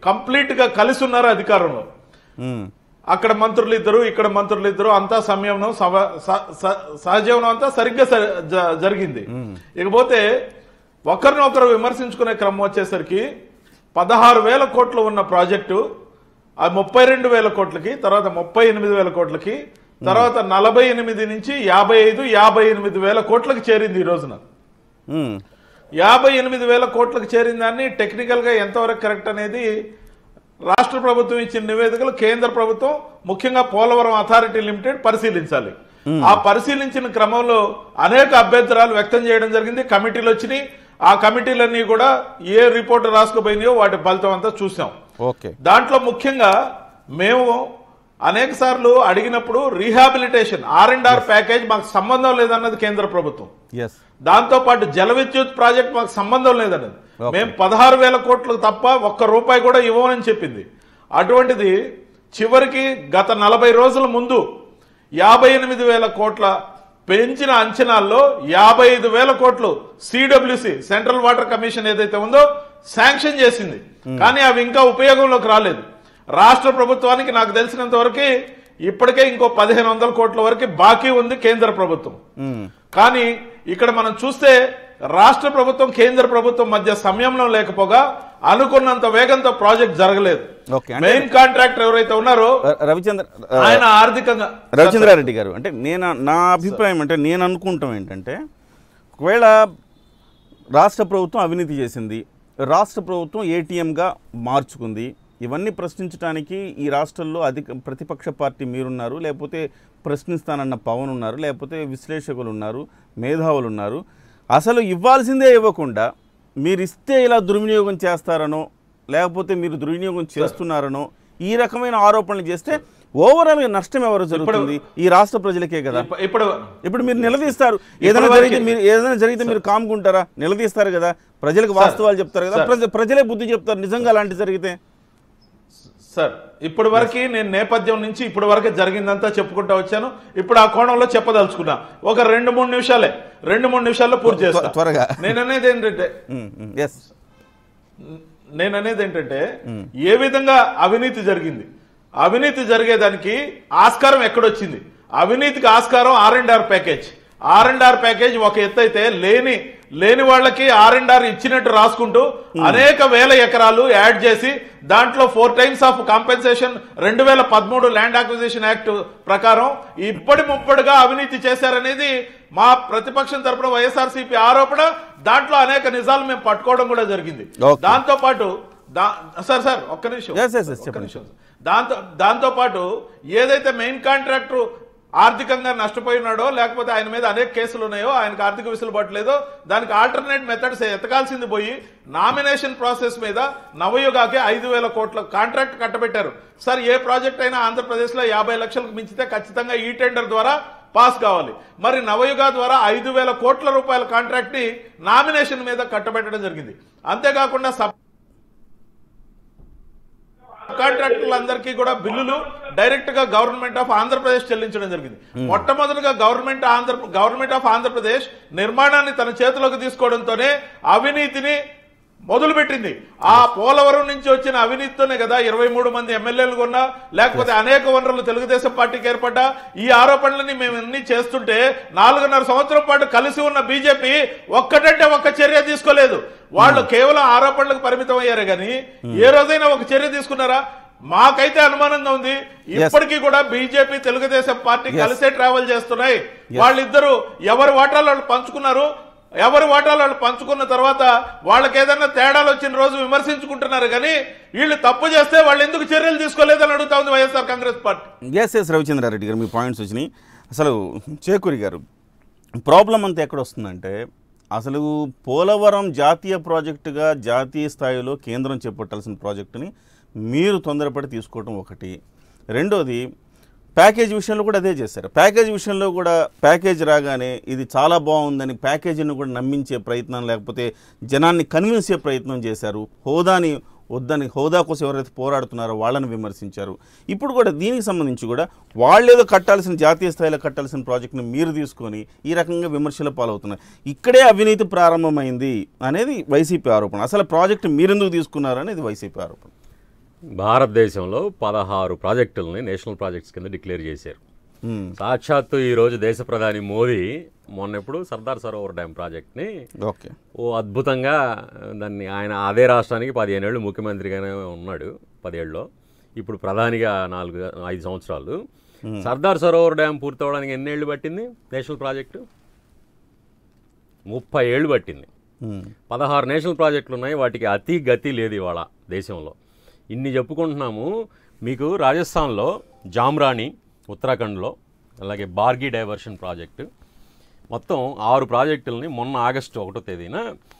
కంప్లీట్ గా కలిసి ఉన్నారు అధికారంలో ఉమ్, అక్కడ మంత్రులు ఇద్దరు ఇక్కడ మంత్రులు ఇద్దరు అంతా సంయమనం సవ- స- స- సహజీవనం అంతా సరిగ్గా స- జ- జరిగింది ఇకపోతే ఒకరినొకరు విమర్శించుకునే క్రమం వచ్చేసరికి పదహారు వేల కోట్లు ఉన్న ప్రాజెక్టు ఆ ముప్పై రెండు వేల కోట్లకి తర్వాత ముప్పై ఎనిమిది వేల కోట్లకి తర్వాత నలభై ఎనిమిది నుంచి యాభై ఐదు యాభై ఎనిమిది వేల కోట్లకి చేరింది ఈ రోజున ఉమ్, యాభై ఎనిమిది వేల కోట్లకు చేరిన దాన్ని టెక్నికల్ గా ఎంతవరకు కరెక్ట్ అనేది రాష్ట్ర ప్రభుత్వం ఇచ్చిన నివేదికలు కేంద్ర ప్రభుత్వం ముఖ్యంగా పోలవరం అథారిటీ లిమిటెడ్ పరిశీలించాలి ఆ పరిశీలించిన క్రమంలో అనేక అభ్యంతరాలు వ్యక్తం చేయడం జరిగింది కమిటీలు వచ్చినాయి ఆ కమిటీలన్నీ కూడా ఏ రిపోర్ట్ రాసుకుపోయినాయో వాటి ఫలితం అంతా చూసాం ఓకే దాంట్లో ముఖ్యంగా మేము అనేక సార్లు అడిగినప్పుడు rehabilitation R and R package మాకు సంబంధం లేదన్నది కేంద్ర ప్రభుత్వం ఎస్ దాంతో పాటు జల విద్యుత్ ప్రాజెక్ట్ మాకు సంబంధం లేదన్నది Okay. మేము పదహారు వేల కోట్లు తప్ప ఒక్క రూపాయి కూడా ఇవ్వమని చెప్పింది అటువంటిది చివరికి గత నలభై రోజుల ముందు యాభై ఎనిమిది వేల కోట్ల పెంచిన అంచనాల్లో యాభై ఐదు వేల కోట్లు సిడబ్ల్యూసి సెంట్రల్ వాటర్ కమిషన్ ఏదైతే ఉందో శాంక్షన్ చేసింది కానీ అవి ఇంకా ఉపయోగంలోకి రాలేదు రాష్ట్ర ప్రభుత్వానికి నాకు తెలిసినంత వరకు ఇప్పటికే ఇంకో పదిహేను వందల కోట్ల వరకు బాకీ ఉంది కేంద్ర ప్రభుత్వం ఉమ్, కానీ ఇక్కడ మనం చూస్తే రాష్ట్ర ప్రభుత్వం కేంద్ర ప్రభుత్వం మధ్య సమయంలో లేకపోగా అనుకున్నంత వేగంతో ప్రాజెక్ట్ జరగలేదు ఓకే, అంటే- మెయిన్ కాంట్రాక్టర్ ఎవరైతే ఉన్నారో ర- రవిచంద్ర ఆ, ఆయన ఆర్థికంగా రవిచంద్రారెడ్డి గారు అంటే నేను నా అభిప్రాయం అంటే నేను అనుకుంటాం ఏంటంటే ఒకవేళ రాష్ట్ర ప్రభుత్వం అవినీతి చేసింది రాష్ట్ర ప్రభుత్వం ఏటీఎంగా మార్చుకుంది ఇవన్నీ ప్రశ్నించడానికి ఈ రాష్ట్రంలో అధిక ప్రతిపక్ష పార్టీ మీరున్నారు లేకపోతే ప్రశ్నిస్తానన్న పవన్ ఉన్నారు లేకపోతే విశ్లేషకులు ఉన్నారు మేధావులు ఉన్నారు అసలు ఇవ్వాల్సిందే ఇవ్వకుండా మీరు ఇస్తే ఇలా దుర్వినియోగం చేస్తారనో లేకపోతే మీరు దుర్వినియోగం చేస్తున్నారనో ఈ రకమైన ఆరోపణలు చేస్తే ఓవరాల్గా నష్టం ఎవరు జరుగుతుంది ఈ రాష్ట్ర ప్రజలకే కదా ఇప్ప- ఇప్పుడు ఇప్పుడు మీరు నిలదీస్తారు ఏదైనా ఇప్పటివరకు- జరిగితే మీరు ఏదైనా జరిగితే మీరు కామ్కుంటారా నిలదీస్తారు కదా ప్రజలకు వాస్తవాలు చెప్తారు కదా సార్. ప్రజ- ప్రజలే బుద్ధి చెప్తారు నిజంగా అలాంటి జరిగితే సార్ ఇప్పటి వరకు నేను నేపథ్యం నుంచి ఇప్పటి వరకు జరిగిందంతా చెప్పుకుంటా వచ్చాను ఇప్పుడు ఆ కోణంలో చెప్పదలుచుకున్నా ఒక రెండు మూడు నిమిషాలే రెండు మూడు నిమిషాల్లో పూర్తి చేస్తా త్వ- త్వరగా. నేను అనేది ఏంటంటే ఎస్ నేను అనేది ఏంటంటే ఏ విధంగా అవినీతి జరిగింది అవినీతి జరిగేదానికి ఆస్కారం ఎక్కడొచ్చింది అవినీతికి ఆస్కారం R and R package R and R package ఒక ఎత్తు అయితే లేని లేని వాళ్ళకి ఆర్ అండ్ ఆర్ ఇచ్చినట్టు రాసుకుంటూ అనేక వేల ఎకరాలు యాడ్ చేసి దాంట్లో ఫోర్ టైమ్స్ ఆఫ్ కాంపెన్సేషన్ రెండు వేల పదమూడు ల్యాండ్ అక్విజిషన్ యాక్ట్ ప్రకారం ఇప్పటి ముప్పటిగా అవినీతి చేశారనేది మా ప్రతిపక్షం తరపున వైఎస్ఆర్సీపీ ఆరోపణ దాంట్లో అనేక నిజాలు మేము పట్టుకోవడం కూడా జరిగింది Okay. దాంతో పాటు దా- సార్ సార్ ఒక్క నిమిషం Yes, yes, yes, ఒక్క చెప్పండి. నిమిషం దాంతో దాంతో పాటు ఏదైతే మెయిన్ కాంట్రాక్టర్ ఆర్థికంగా నష్టపోయినాడో లేకపోతే ఆయన మీద అనేక కేసులు ఉన్నాయో ఆయనకు ఆర్థిక వెసులుబాటు లేదో దానికి ఆల్టర్నేట్ మెథడ్స్ ఎతకాల్సింది పోయి నామినేషన్ ప్రాసెస్ మీద నవయుగాకి ఐదు వేల కోట్ల కాంట్రాక్ట్ కట్టబెట్టారు సార్ ఏ ప్రాజెక్ట్ అయినా ఆంధ్రప్రదేశ్ లో యాభై లక్షలకు మించితే ఖచ్చితంగా ఈ టెండర్ ద్వారా పాస్ కావాలి మరి నవయుగ ద్వారా ఐదు వేల కోట్ల రూపాయల కాంట్రాక్ట్ ని నామినేషన్ మీద కట్టబెట్టడం జరిగింది అంతేకాకుండా సబ్ కాంట్రాక్టర్లందరికీ కూడా బిల్లులు డైరెక్ట్ గా గవర్నమెంట్ ఆఫ్ ఆంధ్రప్రదేశ్ చెల్లించడం జరిగింది మొట్టమొదటిగా government Andhra government of Andhra Pradesh నిర్మాణాన్ని తన చేతిలోకి తీసుకోవడంతోనే అవినీతిని మొదలుపెట్టింది ఆ పోలవరం నుంచి వచ్చిన అవినీతితోనే కదా ఇరవై మూడు మంది ఎమ్మెల్యేలు కొన్నా లేకపోతే అనేక వనరులు తెలుగుదేశం పార్టీకి ఏర్పడ్డా ఈ ఆరోపణలని మేము అన్ని చేస్తుంటే నాలుగున్నర సంవత్సరం పాటు కలిసి ఉన్న బీజేపీ ఒక్కటంటే ఒక్క చర్య తీసుకోలేదు వాళ్ళు కేవలం ఆరోపణలకు పరిమితం అయ్యారు కానీ ఏ రోజైనా ఒక చర్య తీసుకున్నారా మాకైతే అనుమానంగా ఉంది ఇప్పటికీ కూడా బీజేపీ తెలుగుదేశం పార్టీ Yes. కలిసే ట్రావెల్ చేస్తున్నాయి వాళ్ళిద్దరూ ఎవరి వాటాలు వాళ్ళు పంచుకున్నారు ఎవరి వాటాలు వాళ్ళు పంచుకున్న తర్వాత వాళ్ళకి ఏదైనా తేడాలు వచ్చిన రోజు విమర్శించుకుంటున్నారు కానీ వీళ్ళు తప్పు చేస్తే వాళ్ళు ఎందుకు చర్యలు తీసుకోలేదని అడుగుతా ఉంది YSR Congress party yes yes Ravichandra Reddy గారు మీ పాయింట్స్ వచ్చినాయి అసలు చేకూరి గారు ప్రాబ్లం అంతా ఎక్కడ వస్తుందంటే అసలు పోలవరం జాతీయ ప్రాజెక్టుగా జాతీయ స్థాయిలో కేంద్రం చేపట్టాల్సిన ప్రాజెక్టుని మీరు తొందరపడి తీసుకోవటం ఒకటి రెండోది ప్యాకేజ్ విషయంలో కూడా అదే చేశారు ప్యాకేజ్ విషయంలో కూడా ప్యాకేజ్ రాగానే ఇది చాలా బాగుందని ప్యాకేజీని కూడా నమ్మించే ప్రయత్నం లేకపోతే జనాన్ని కన్విన్స్ చేసే ప్రయత్నం చేశారు హోదాని వద్దని హోదా కోసం ఎవరైతే పోరాడుతున్నారో వాళ్ళని విమర్శించారు ఇప్పుడు కూడా దీనికి సంబంధించి కూడా వాళ్ళేదో కట్టాల్సిన జాతీయ స్థాయిలో కట్టాల్సిన ప్రాజెక్ట్ని మీరు తీసుకొని ఈ రకంగా విమర్శల పాలవుతున్నారు ఇక్కడే అవినీతి ప్రారంభమైంది అనేది వైసీపీ ఆరోపణ అసలు ప్రాజెక్ట్ మీరెందుకు తీసుకున్నారు అనేది వైసీపీ ఆరోపణ భారతదేశంలో పదహారు ప్రాజెక్టులని నేషనల్ ప్రాజెక్ట్స్ కింద డిక్లేర్ చేశారు మ్మ్. సాక్షాత్తు ఈరోజు దేశ ప్రధాని మోదీ మొన్నెప్పుడు సర్దార్ సరోవర్ డ్యామ్ ప్రాజెక్ట్ని ఓకే ఓ అద్భుతంగా దాన్ని ఆయన అదే రాష్ట్రానికి పదిహేనేళ్ళు ముఖ్యమంత్రిగానే ఉన్నాడు పదేళ్ళలో ఇప్పుడు ప్రధానిగా నాలుగు ఐదు సంవత్సరాలు సర్దార్ సరోవర్ డ్యామ్ పూర్తవడానికి ఎన్నేళ్ళు పట్టింది నేషనల్ ప్రాజెక్టు ముప్పై ఏళ్ళు పట్టింది మ్మ్. పదహారు నేషనల్ ప్రాజెక్టులు ఉన్నాయి వాటికి అతి గతి లేదు ఇవాళ దేశంలో ఇన్ని చెప్పుకుంటున్నాము మీకు రాజస్థాన్లో జామ్రాణి ఉత్తరాఖండ్లో అలాగే బార్గీ డైవర్షన్ ప్రాజెక్టు మొత్తం ఆరు ప్రాజెక్టులని మొన్న ఆగస్టు ఒకటో తేదీన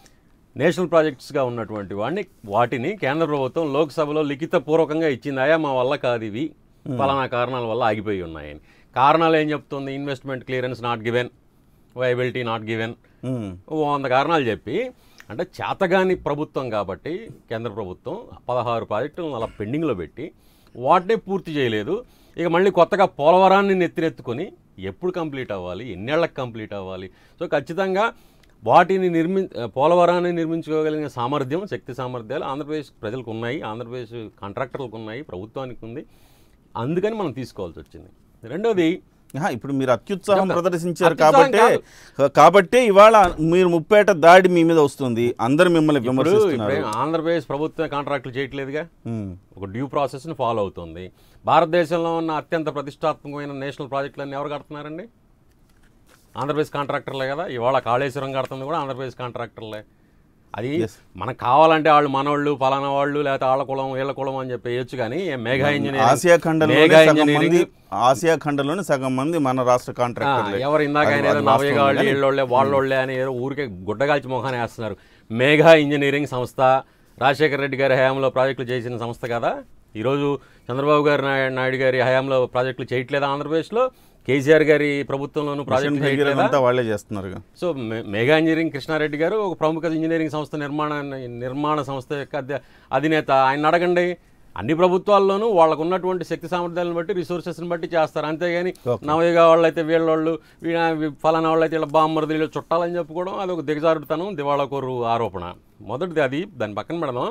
నేషనల్ ప్రాజెక్ట్స్గా ఉన్నటువంటి వాడిని వాటిని కేంద్ర ప్రభుత్వం లోక్సభలో లిఖితపూర్వకంగా ఇచ్చింది అయా మా వల్ల కాదు ఇవి ఫలానా కారణాల వల్ల ఆగిపోయి ఉన్నాయని కారణాలు ఏం చెప్తుంది investment clearance not given viability not given hmm. వంద కారణాలు చెప్పి అంటే చేతగాని ప్రభుత్వం కాబట్టి కేంద్ర ప్రభుత్వం పదహారు ప్రాజెక్టులను అలా పెండింగ్లో పెట్టి వాటినే పూర్తి చేయలేదు ఇక మళ్ళీ కొత్తగా పోలవరాన్ని నెత్తినెత్తుకొని ఎప్పుడు కంప్లీట్ అవ్వాలి ఎన్నేళ్లకు కంప్లీట్ అవ్వాలి సో ఖచ్చితంగా వాటిని నిర్మి పోలవరాన్ని నిర్మించుకోగలిగిన సామర్థ్యం శక్తి సామర్థ్యాలు ఆంధ్రప్రదేశ్ ప్రజలకు ఉన్నాయి ఆంధ్రప్రదేశ్ కాంట్రాక్టర్లకు ఉన్నాయి ప్రభుత్వానికి ఉంది అందుకని మనం తీసుకోవాల్సి వచ్చింది రెండోది ఆహా, ఇప్పుడు మీరు అత్యుత్సాహం చెప్తా. ప్రదర్శించారు అత్యుత్సాహం కాబట్టే కాబట్టే ఇవాళ మీరు ముప్పేట దాడి మీ మీద వస్తుంది అందరు మిమ్మల్ని ఇప్పుడు విమర్శిస్తున్నారు ఇప్పుడు ఆంధ్రప్రదేశ్ ప్రభుత్వం కాంట్రాక్టులు చేయట్లేదుగా మ్మ్. ఒక డ్యూ ప్రాసెస్ని ఫాలో అవుతుంది భారతదేశంలో ఉన్న అత్యంత ప్రతిష్టాత్మకమైన నేషనల్ ప్రాజెక్టులన్నీ ఎవరు కడుతున్నారండి ఆంధ్రప్రదేశ్ కాంట్రాక్టర్లే కదా ఇవాళ కాళేశ్వరం కడుతుంది కూడా ఆంధ్రప్రదేశ్ కాంట్రాక్టర్లే అది Yes. మనకు కావాలంటే వాళ్ళు మనోళ్ళు పలానా వాళ్ళు లేకపోతే వాళ్ళ కులం వీళ్ళ కులం అని చెప్పి వేయొచ్చు కానీ ఏ మేఘా ఇంజనీరింగ్ ఆసియా ఖండంలోనే మేఘా సగం మంది ఇంజనీరింగ్ ఆసియా ఖండంలోనే సగం మంది మన రాష్ట్ర ఆ, కాంట్రాక్టర్లే ఎవరు ఇందాక అది- ఆయన ఏదో అది వాస్తవం నవయగాళ్ళు కానీ- వీళ్ళోళ్ళే వాళ్ళోళ్ళే అని ఏదో ఊరికే గుడ్డగాల్చి మొహాన్ని వేస్తున్నారు మేఘా ఇంజనీరింగ్ సంస్థ రాజశేఖర రెడ్డి గారి హయాంలో ప్రాజెక్టులు చేసిన సంస్థ కదా ఈరోజు చంద్రబాబు గారి నాయ- నాయుడు గారి హయాంలో ప్రాజెక్టులు చేయట్లేదా ఆంధ్రప్రదేశ్లో కేసీఆర్ గారి ప్రభుత్వంలోనూ మిషన్ ప్రాజెక్టులు భగీరథ చేయట్లేదా అంతా వాళ్ళే చేస్తున్నారు సో మె- మెగా ఇంజనీరింగ్ కృష్ణారెడ్డి గారు ఒక ప్రముఖ ఇంజనీరింగ్ సంస్థ నిర్మాణ నిర్మాణ సంస్థ యొక్క అధ్య- అధినేత ఆయన అడగండి అన్ని ప్రభుత్వాల్లోనూ వాళ్ళకు ఉన్నటువంటి శక్తి సామర్థ్యాలను బట్టి రిసోర్సెస్ని బట్టి చేస్తారు అంతేగాని నవయుగ వాళ్ళైతే వీళ్ళోళ్ళు వీళ్ళ ఫలానా వాళ్ళైతే వీళ్ళ బామ్మరది వీళ్ళు చుట్టాలని చెప్పుకోవడం అది ఒక దిగజారుడుతనం దివాళాకోరు ఆరోపణ మొదటిది అది దాని పక్కన పెడదాం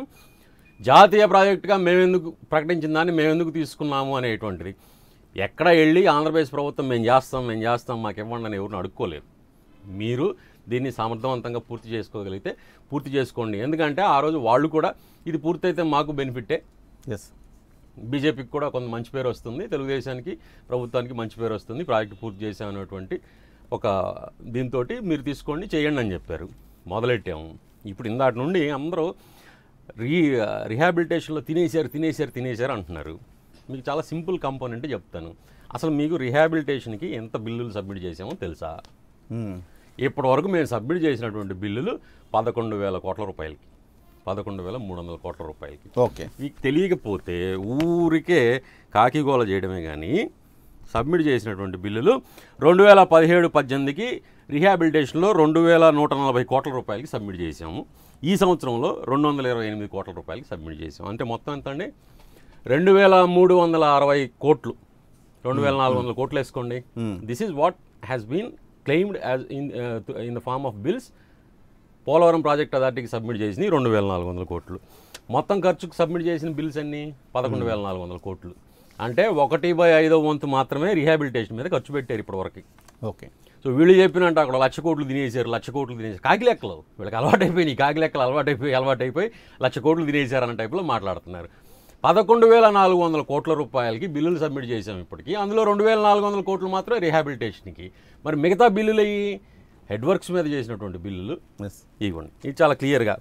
జాతీయ ప్రాజెక్టుగా మేమెందుకు ప్రకటించిన దాన్ని మేమెందుకు తీసుకున్నాము అనేటువంటిది ఎక్కడ వెళ్ళి ఆంధ్రప్రదేశ్ ప్రభుత్వం మేము చేస్తాం మేము చేస్తాం మాకు ఇవ్వండి అని ఎవరిని అడుక్కోలేరు మీరు దీన్ని సమర్థవంతంగా పూర్తి చేసుకోగలిగితే పూర్తి చేసుకోండి ఎందుకంటే ఆ రోజు వాళ్ళు కూడా ఇది పూర్తయితే మాకు బెనిఫిటే ఎస్ బీజేపీకి కూడా కొంత మంచి పేరు వస్తుంది తెలుగుదేశానికి ప్రభుత్వానికి మంచి పేరు వస్తుంది ప్రాజెక్టు పూర్తి చేసామనేటువంటి ఒక దీంతో మీరు తీసుకోండి చేయండి అని చెప్పారు మొదలెట్టాము ఇప్పుడు ఇందాటి నుండి అందరూ రీ రిహాబిలిటేషన్లో తినేశారు తినేశారు తినేశారు అంటున్నారు మీకు చాలా సింపుల్ కాంపోనెంట్ చెప్తాను అసలు మీకు రిహాబిలిటేషన్కి ఎంత బిల్లులు సబ్మిట్ చేసామో తెలుసా ఇప్పటి వరకు మేము సబ్మిట్ చేసినటువంటి బిల్లులు పదకొండు వేల కోట్ల రూపాయలకి పదకొండు వేల మూడు వందల కోట్ల రూపాయలకి ఓకే మీకు తెలియకపోతే ఊరికే కాకిగోల చేయడమే కానీ సబ్మిట్ చేసినటువంటి బిల్లులు రెండు వేల పదిహేడు పద్దెనిమిదికి రిహాబిలిటేషన్లో రెండు వేల నూట నలభై కోట్ల రూపాయలకి సబ్మిట్ చేశాము ఈ సంవత్సరంలో రెండు వందల ఇరవై ఎనిమిది కోట్ల రూపాయలకి సబ్మిట్ చేసాము అంటే మొత్తం ఎంత అండి రెండు వేల మూడు వందల అరవై కోట్లు రెండు వేల నాలుగు వందల కోట్లు వేసుకోండి this is what has been claimed as in in the form of bills Polavaram project అథారిటీకి సబ్మిట్ చేసింది రెండు వేల నాలుగు వందల కోట్లు మొత్తం ఖర్చుకు సబ్మిట్ చేసిన బిల్స్ అన్ని పదకొండు వేల నాలుగు వందల కోట్లు అంటే ఒకటి బై ఐదో వంతు మాత్రమే రిహాబిలిటేషన్ మీద ఖర్చు పెట్టారు ఇప్పటివరకు ఓకే సో వీళ్ళు చెప్పినట్టు అక్కడ లక్ష కోట్లు తినేసారు లక్ష కోట్లు తినేసారు కాకి లెక్కలు వీళ్ళకి అలవాటైపోయి కాకి లెక్కలు అలవాటైపోయి అలవాటైపోయి లక్ష కోట్లు తినేసారు అన్న టైప్లో మాట్లాడుతున్నారు పదకొండు వేల నాలుగు వందల కోట్ల రూపాయలకి బిల్లులు సబ్మిట్ చేసాం ఇప్పటికి అందులో రెండు వేల నాలుగు వందల కోట్లు మాత్రం రిహాబిలిటేషన్కి మరి మిగతా బిల్లులు అయ్యి హెడ్ వర్క్స్ మీద చేసినటువంటి బిల్లులు ఎస్ ఇవ్వండి ఇది చాలా క్లియర్గా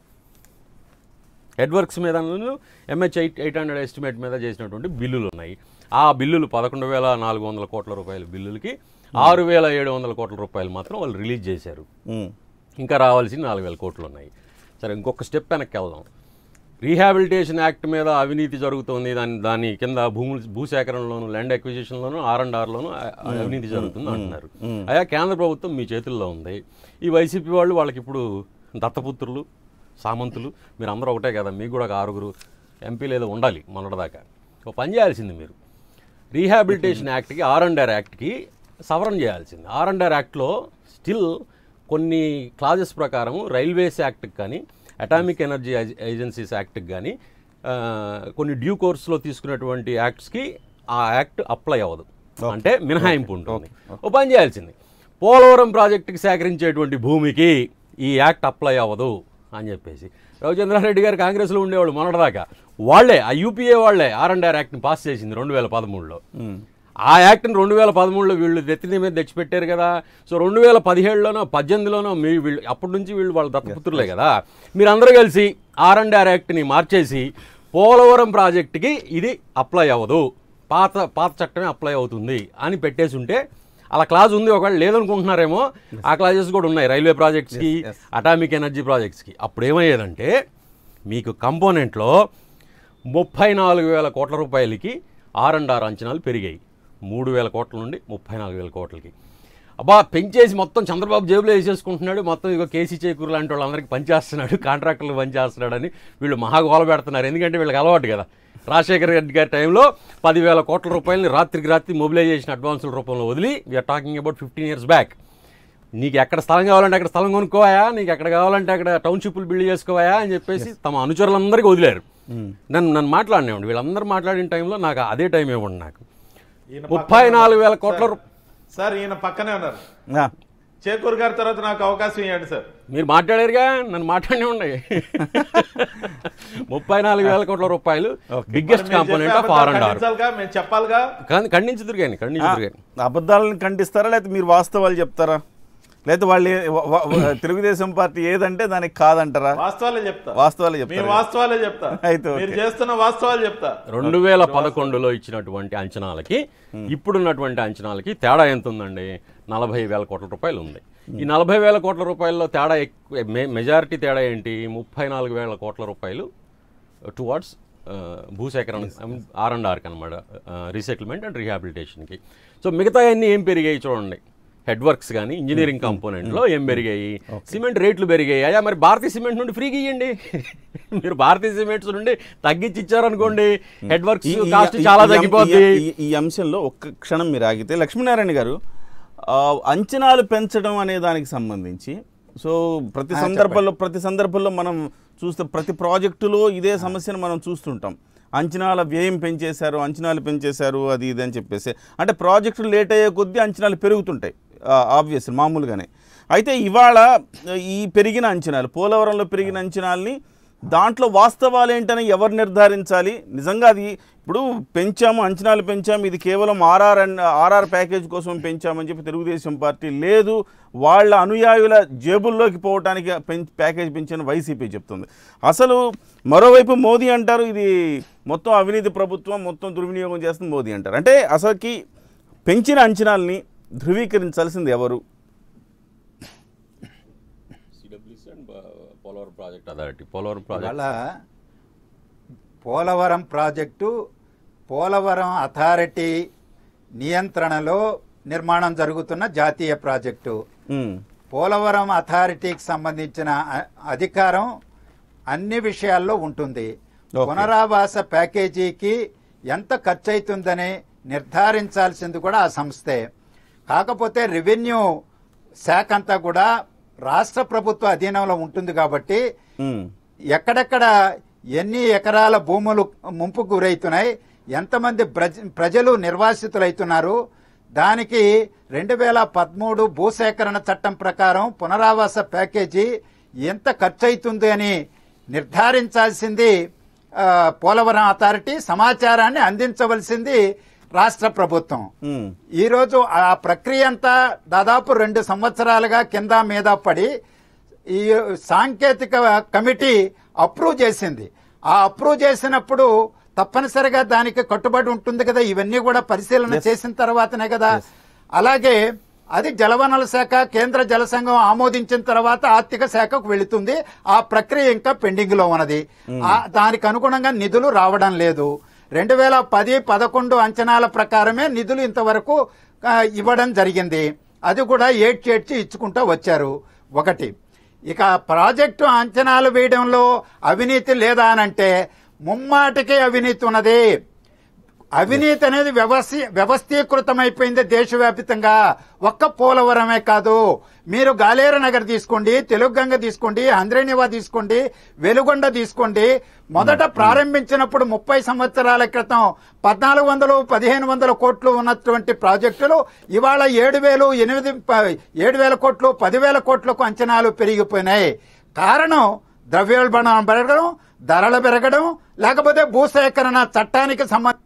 హెడ్ వర్క్స్ మీద MH eight eight hundred estimate మీద చేసినటువంటి బిల్లులు ఉన్నాయి ఆ బిల్లులు పదకొండు వేల నాలుగు వందల కోట్ల రూపాయల బిల్లులకి ఆరు వేల ఏడు వందల కోట్ల రూపాయలు మాత్రం వాళ్ళు రిలీజ్ చేశారు ఇంకా రావాల్సిన నాలుగు వేల కోట్లు ఉన్నాయి సరే ఇంకొక స్టెప్ వెనక్కి వెళ్దాం రీహాబిలిటేషన్ యాక్ట్ మీద అవినీతి జరుగుతోంది దాని దాని కింద భూములు భూసేకరణలోను ల్యాండ్ అక్విజిషన్లోను ఆర్ అండ్ ఆర్లోను అవినీతి జరుగుతుంది అంటున్నారు అయా కేంద్ర ప్రభుత్వం మీ చేతుల్లో ఉంది ఈ వైసీపీ వాళ్ళు వాళ్ళకి ఇప్పుడు దత్తపుత్రులు సామంతులు మీరు అందరూ ఒకటే కదా మీకు కూడా ఒక ఆరుగురు ఎంపీలు ఏదో ఉండాలి మొన్నటిదాకా ఒక పని చేయాల్సింది మీరు రీహాబిలిటేషన్ యాక్ట్కి ఆర్ అండ్ ఆర్ యాక్ట్కి సవరణ చేయాల్సింది ఆర్ అండ్ ఆర్ యాక్ట్లో స్టిల్ కొన్ని క్లాజెస్ ప్రకారం రైల్వేస్ యాక్ట్కి కానీ అటామిక్ ఎనర్జీ ఏజెన్సీస్ యాక్ట్కి కానీ ఆ, కొన్ని డ్యూ కోర్సులో తీసుకున్నటువంటి యాక్ట్స్కి ఆ యాక్ట్ అప్లై అవ్వదు అంటే మినహాయింపు ఉంటుంది ఓ పని చేయాల్సింది పోలవరం ప్రాజెక్టుకి సేకరించేటువంటి భూమికి ఈ యాక్ట్ అప్లై అవ్వదు అని చెప్పేసి రవిచంద్రారెడ్డి గారు కాంగ్రెస్లో ఉండేవాళ్ళు మొన్నటిదాకా వాళ్ళే ఆ యూపీఏ వాళ్ళే ఆర్ అండ్ ఆర్ యాక్ట్ని పాస్ చేసింది రెండు వేల పదమూడులో ఆ యాక్ట్ని రెండు వేల పదమూడులో వీళ్ళు ఎత్తిన మీద తెచ్చిపెట్టారు కదా సో రెండు వేల పదిహేడులోనో పద్దెనిమిదిలోనో మీ వీళ్ళు అప్పటి నుంచి వీళ్ళు వాళ్ళ దత్తపుత్రులే కదా మీరందరూ కలిసి ఆర్ అండ్ ఆర్ యాక్ట్ని మార్చేసి పోలవరం ప్రాజెక్టుకి ఇది అప్లై అవ్వదు పాత పాత చట్టమే అప్లై అవుతుంది అని పెట్టేసి ఉంటే అలా క్లాజ్ ఉంది ఒకవేళ లేదనుకుంటున్నారేమో ఆ క్లాజెస్ కూడా ఉన్నాయి రైల్వే ప్రాజెక్ట్స్కి అటామిక్ ఎనర్జీ ప్రాజెక్ట్స్కి అప్పుడు ఏమయ్యేదంటే మీకు కంపోనెంట్లో ముప్పై నాలుగు వేల కోట్ల రూపాయలకి ఆర్ అండ్ ఆర్ అంచనాలు పెరిగాయి మూడు వేల కోట్ల నుండి ముప్పై నాలుగు వేల కోట్లకి అబ్బా పెంచేసి మొత్తం చంద్రబాబు జేబులో వేసేసుకుంటున్నాడు మొత్తం ఇగో కేసీ చేకూరు లాంటి వాళ్ళందరికీ పనిచేస్తున్నాడు కాంట్రాక్టర్లు పనిచేస్తున్నాడని వీళ్ళు మహాగోల పెడుతున్నారు ఎందుకంటే వీళ్ళకి అలవాటు కదా రాజశేఖర రెడ్డి గారి టైంలో పదివేల కోట్ల రూపాయలని రాత్రికి రాత్రి మొబిలైజేషన్ అడ్వాన్సుల రూపంలో వదిలి we're talking about fifteen years back నీకు ఎక్కడ స్థలం కావాలంటే అక్కడ స్థలం కొనుక్కోవాయా నీకు ఎక్కడ కావాలంటే అక్కడ టౌన్షిప్లు బిల్డ్ చేసుకోవాయా అని చెప్పేసి తమ అనుచరులందరికీ వదిలేరు నన్ను నన్ను మాట్లాడినేవాడు వీళ్ళందరూ మాట్లాడిన టైంలో నాకు అదే టైం ఇవ్వండి నాకు ఈయన ముప్పై పక్కనే నాలుగు వేల ఉన్నారు. కోట్ల రూ- సార్, సార్ ఈయన పక్కనే ఉన్నారు ఆ, చేకూరు గారి తర్వాత నాకు అవకాశం ఇవ్వండి సార్ మీరు మాట్లాడారుగా నన్ను మాట్లాడే ఉండే ముప్పై నాలుగు వేల కోట్ల రూపాయలు బిగ్గెస్ట్ మరి మీరు కాంపోనెంట్ చెప్పే ఆఫ్ ఆర్ అండ్ ఆర్ ఖండించాలిగా మేము చెప్పాలిగా ఖండించుదురు కానీ ఖండించుదురు కానీ అబద్ధాలను ఖండిస్తారా లేకపోతే మీరు వాస్తవాలు చెప్తారా లేకపోతే వాళ్ళు ఏ- వ- వ- వ- తెలుగుదేశం పార్టీ ఏదంటే దానికి కాదంటారా వాస్తవాలే చెప్తా వాస్తవాలే మేము చెప్తారా వాస్తవాలే చెప్తా అయితే ఓకే. మీరు చేస్తున్న వాస్తవాలు చెప్తా రెండు వేల పదకొండులో ఇచ్చినటువంటి అంచనాలకి ఇప్పుడున్నటువంటి అంచనాలకి తేడా ఎంత ఉందండి నలభై వేల కోట్ల రూపాయలు ఉంది ఈ నలభై వేల కోట్ల రూపాయల్లో తేడా ఎక్కువ మె- మెజారిటీ తేడా ఏంటి ముప్పై నాలుగు వేల కోట్ల రూపాయలు టువార్డ్స్ భూసేకరణ ఆర్ అండ్ ఆర్కి అనమాట రీసెటిల్మెంట్ అండ్ రీహాబిలిటేషన్కి సో మిగతా అన్నీ ఏం పెరిగాయి చూడండి హెడ్ వర్క్స్ కానీ ఇంజనీరింగ్ కాంపోనెంట్లో ఏం పెరిగాయి సిమెంట్ రేట్లు పెరిగాయి అయ్యా మరి భారతీయ సిమెంట్ నుండి ఫ్రీగా ఇవ్వండి మీరు భారతీయ సిమెంట్స్ నుండి తగ్గించి ఇచ్చారనుకోండి హెడ్ వర్క్స్ ఈ- ఈ- కాస్ట్ ఈ- చాలా ఈ- తగ్గిపోద్ది ఈ- ఈ అంశంలో ఒక్క క్షణం మీరు ఆగితే లక్ష్మీనారాయణ గారు ఆ, అంచనాలు పెంచడం అనే దానికి సంబంధించి సో ప్రతి సందర్భంలో ప్రతి సందర్భంలో మనం చూస్తే ప్రతి ప్రాజెక్టులో ఇదే సమస్యను మనం చూస్తుంటాం అంచనాల వ్యయం పెంచేశారు అంచనాలు పెంచేశారు అది ఇది అని చెప్పేసి అంటే ప్రాజెక్టులు లేట్ అయ్యే కొద్దీ అంచనాలు పెరుగుతుంటాయి ఆబ్వియస్ మామూలుగానే అయితే ఇవాళ ఈ పెరిగిన అంచనాలు పోలవరంలో పెరిగిన అంచనాల్ని దాంట్లో వాస్తవాలు ఏంటని ఎవరు నిర్ధారించాలి నిజంగా అది ఇప్పుడు పెంచాము అంచనాలు పెంచాము ఇది కేవలం ఆర్ఆర్ అండ్ ఆర్ఆర్ ప్యాకేజ్ కోసం పెంచామని చెప్పి తెలుగుదేశం పార్టీ లేదు వాళ్ళ అనుయాయుల జేబుల్లోకి పోవటానికి పెం ప్యాకేజ్ పెంచిన వైసీపీ చెప్తుంది అసలు మరోవైపు మోదీ అంటారు ఇది మొత్తం అవినీతి ప్రభుత్వం మొత్తం దుర్వినియోగం చేస్తుంది మోదీ అంటారు అంటే అసలుకి పెంచిన అంచనాల్ని ధృవీకరించాల్సింది ఎవరు Polavaram project authority Polavaram project ఇవాళ పోలవరం ప్రాజెక్టు పోలవరం అథారిటీ నియంత్రణలో నిర్మాణం జరుగుతున్న జాతీయ ప్రాజెక్టు ఉమ్, పోలవరం అథారిటీకి సంబంధించిన అ- అధికారం అన్ని విషయాల్లో ఉంటుంది ఓకే. పునరావాస ప్యాకేజీకి ఎంత ఖర్చు అవుతుందని నిర్ధారించాల్సింది కూడా ఆ సంస్థే కాకపోతే రెవెన్యూ శాఖ అంతా కూడా రాష్ట్ర ప్రభుత్వ అధీనంలో ఉంటుంది కాబట్టి ఉమ్, ఎక్కడెక్కడ ఎన్ని ఎకరాల భూములు ముంపుకు గురవుతున్నాయి ఎంతమంది ప్రజ- ప్రజలు నిర్వాసితులవుతున్నారు దానికి రెండు వేల పదమూడు భూసేకరణ చట్టం ప్రకారం పునరావాస ప్యాకేజీ ఎంత ఖర్చు అవుతుంది అని నిర్ధారించాల్సింది ఆ, పోలవరం అథారిటీ సమాచారాన్ని అందించవలసింది రాష్ట్ర ప్రభుత్వం ఉమ్. ఈరోజు ఆ ప్రక్రియ అంతా దాదాపు రెండు సంవత్సరాలుగా కింద మీద పడి ఈ సాంకేతిక కమిటీ అప్రూవ్ చేసింది ఆ అప్రూవ్ చేసినప్పుడు తప్పనిసరిగా దానికి కట్టుబడి ఉంటుంది కదా ఇవన్నీ కూడా పరిశీలన చేసిన తర్వాతనే కదా అలాగే అది జలవనరుల శాఖ కేంద్ర జల సంఘం ఆమోదించిన తర్వాత ఆర్థిక శాఖకు వెళుతుంది ఆ ప్రక్రియ ఇంకా పెండింగ్ లో ఉన్నది ఆ దానికి అనుగుణంగా నిధులు రావడం లేదు రెండు వేల పది పదకొండు అంచనాల ప్రకారమే నిధులు ఇంతవరకు ఆ, ఇవ్వడం జరిగింది అది కూడా ఏడ్చి ఏడ్చి ఇచ్చుకుంటూ వచ్చారు ఒకటి ఇక ప్రాజెక్టు అంచనాలు వేయడంలో అవినీతి లేదా అనంటే ముమ్మాటికి అవినీతి ఉన్నది అవినీతి అనేది వ్యవస్థ వ్యవస్థీకృతమైపోయింది దేశవ్యాప్తంగా ఒక్క పోలవరమే కాదు మీరు గాలేరు నగర్ తీసుకోండి తెలుగుగంగ తీసుకోండి అంద్రేనివా తీసుకోండి వెలుగొండ తీసుకోండి మొదట ప్రారంభించినప్పుడు ముప్పై సంవత్సరాల క్రితం పద్నాలుగు వందలు పదిహేను వందల కోట్లు ఉన్నటువంటి ప్రాజెక్టులు ఇవాళ ఏడు వేలు ఎనిమిది ప- ఏడు వేల కోట్లు పదివేల కోట్లకు అంచనాలు పెరిగిపోయినాయి కారణం ద్రవ్యోల్బణం పెరగడం ధరలు పెరగడం లేకపోతే భూసేకరణ చట్టానికి సంబంధించి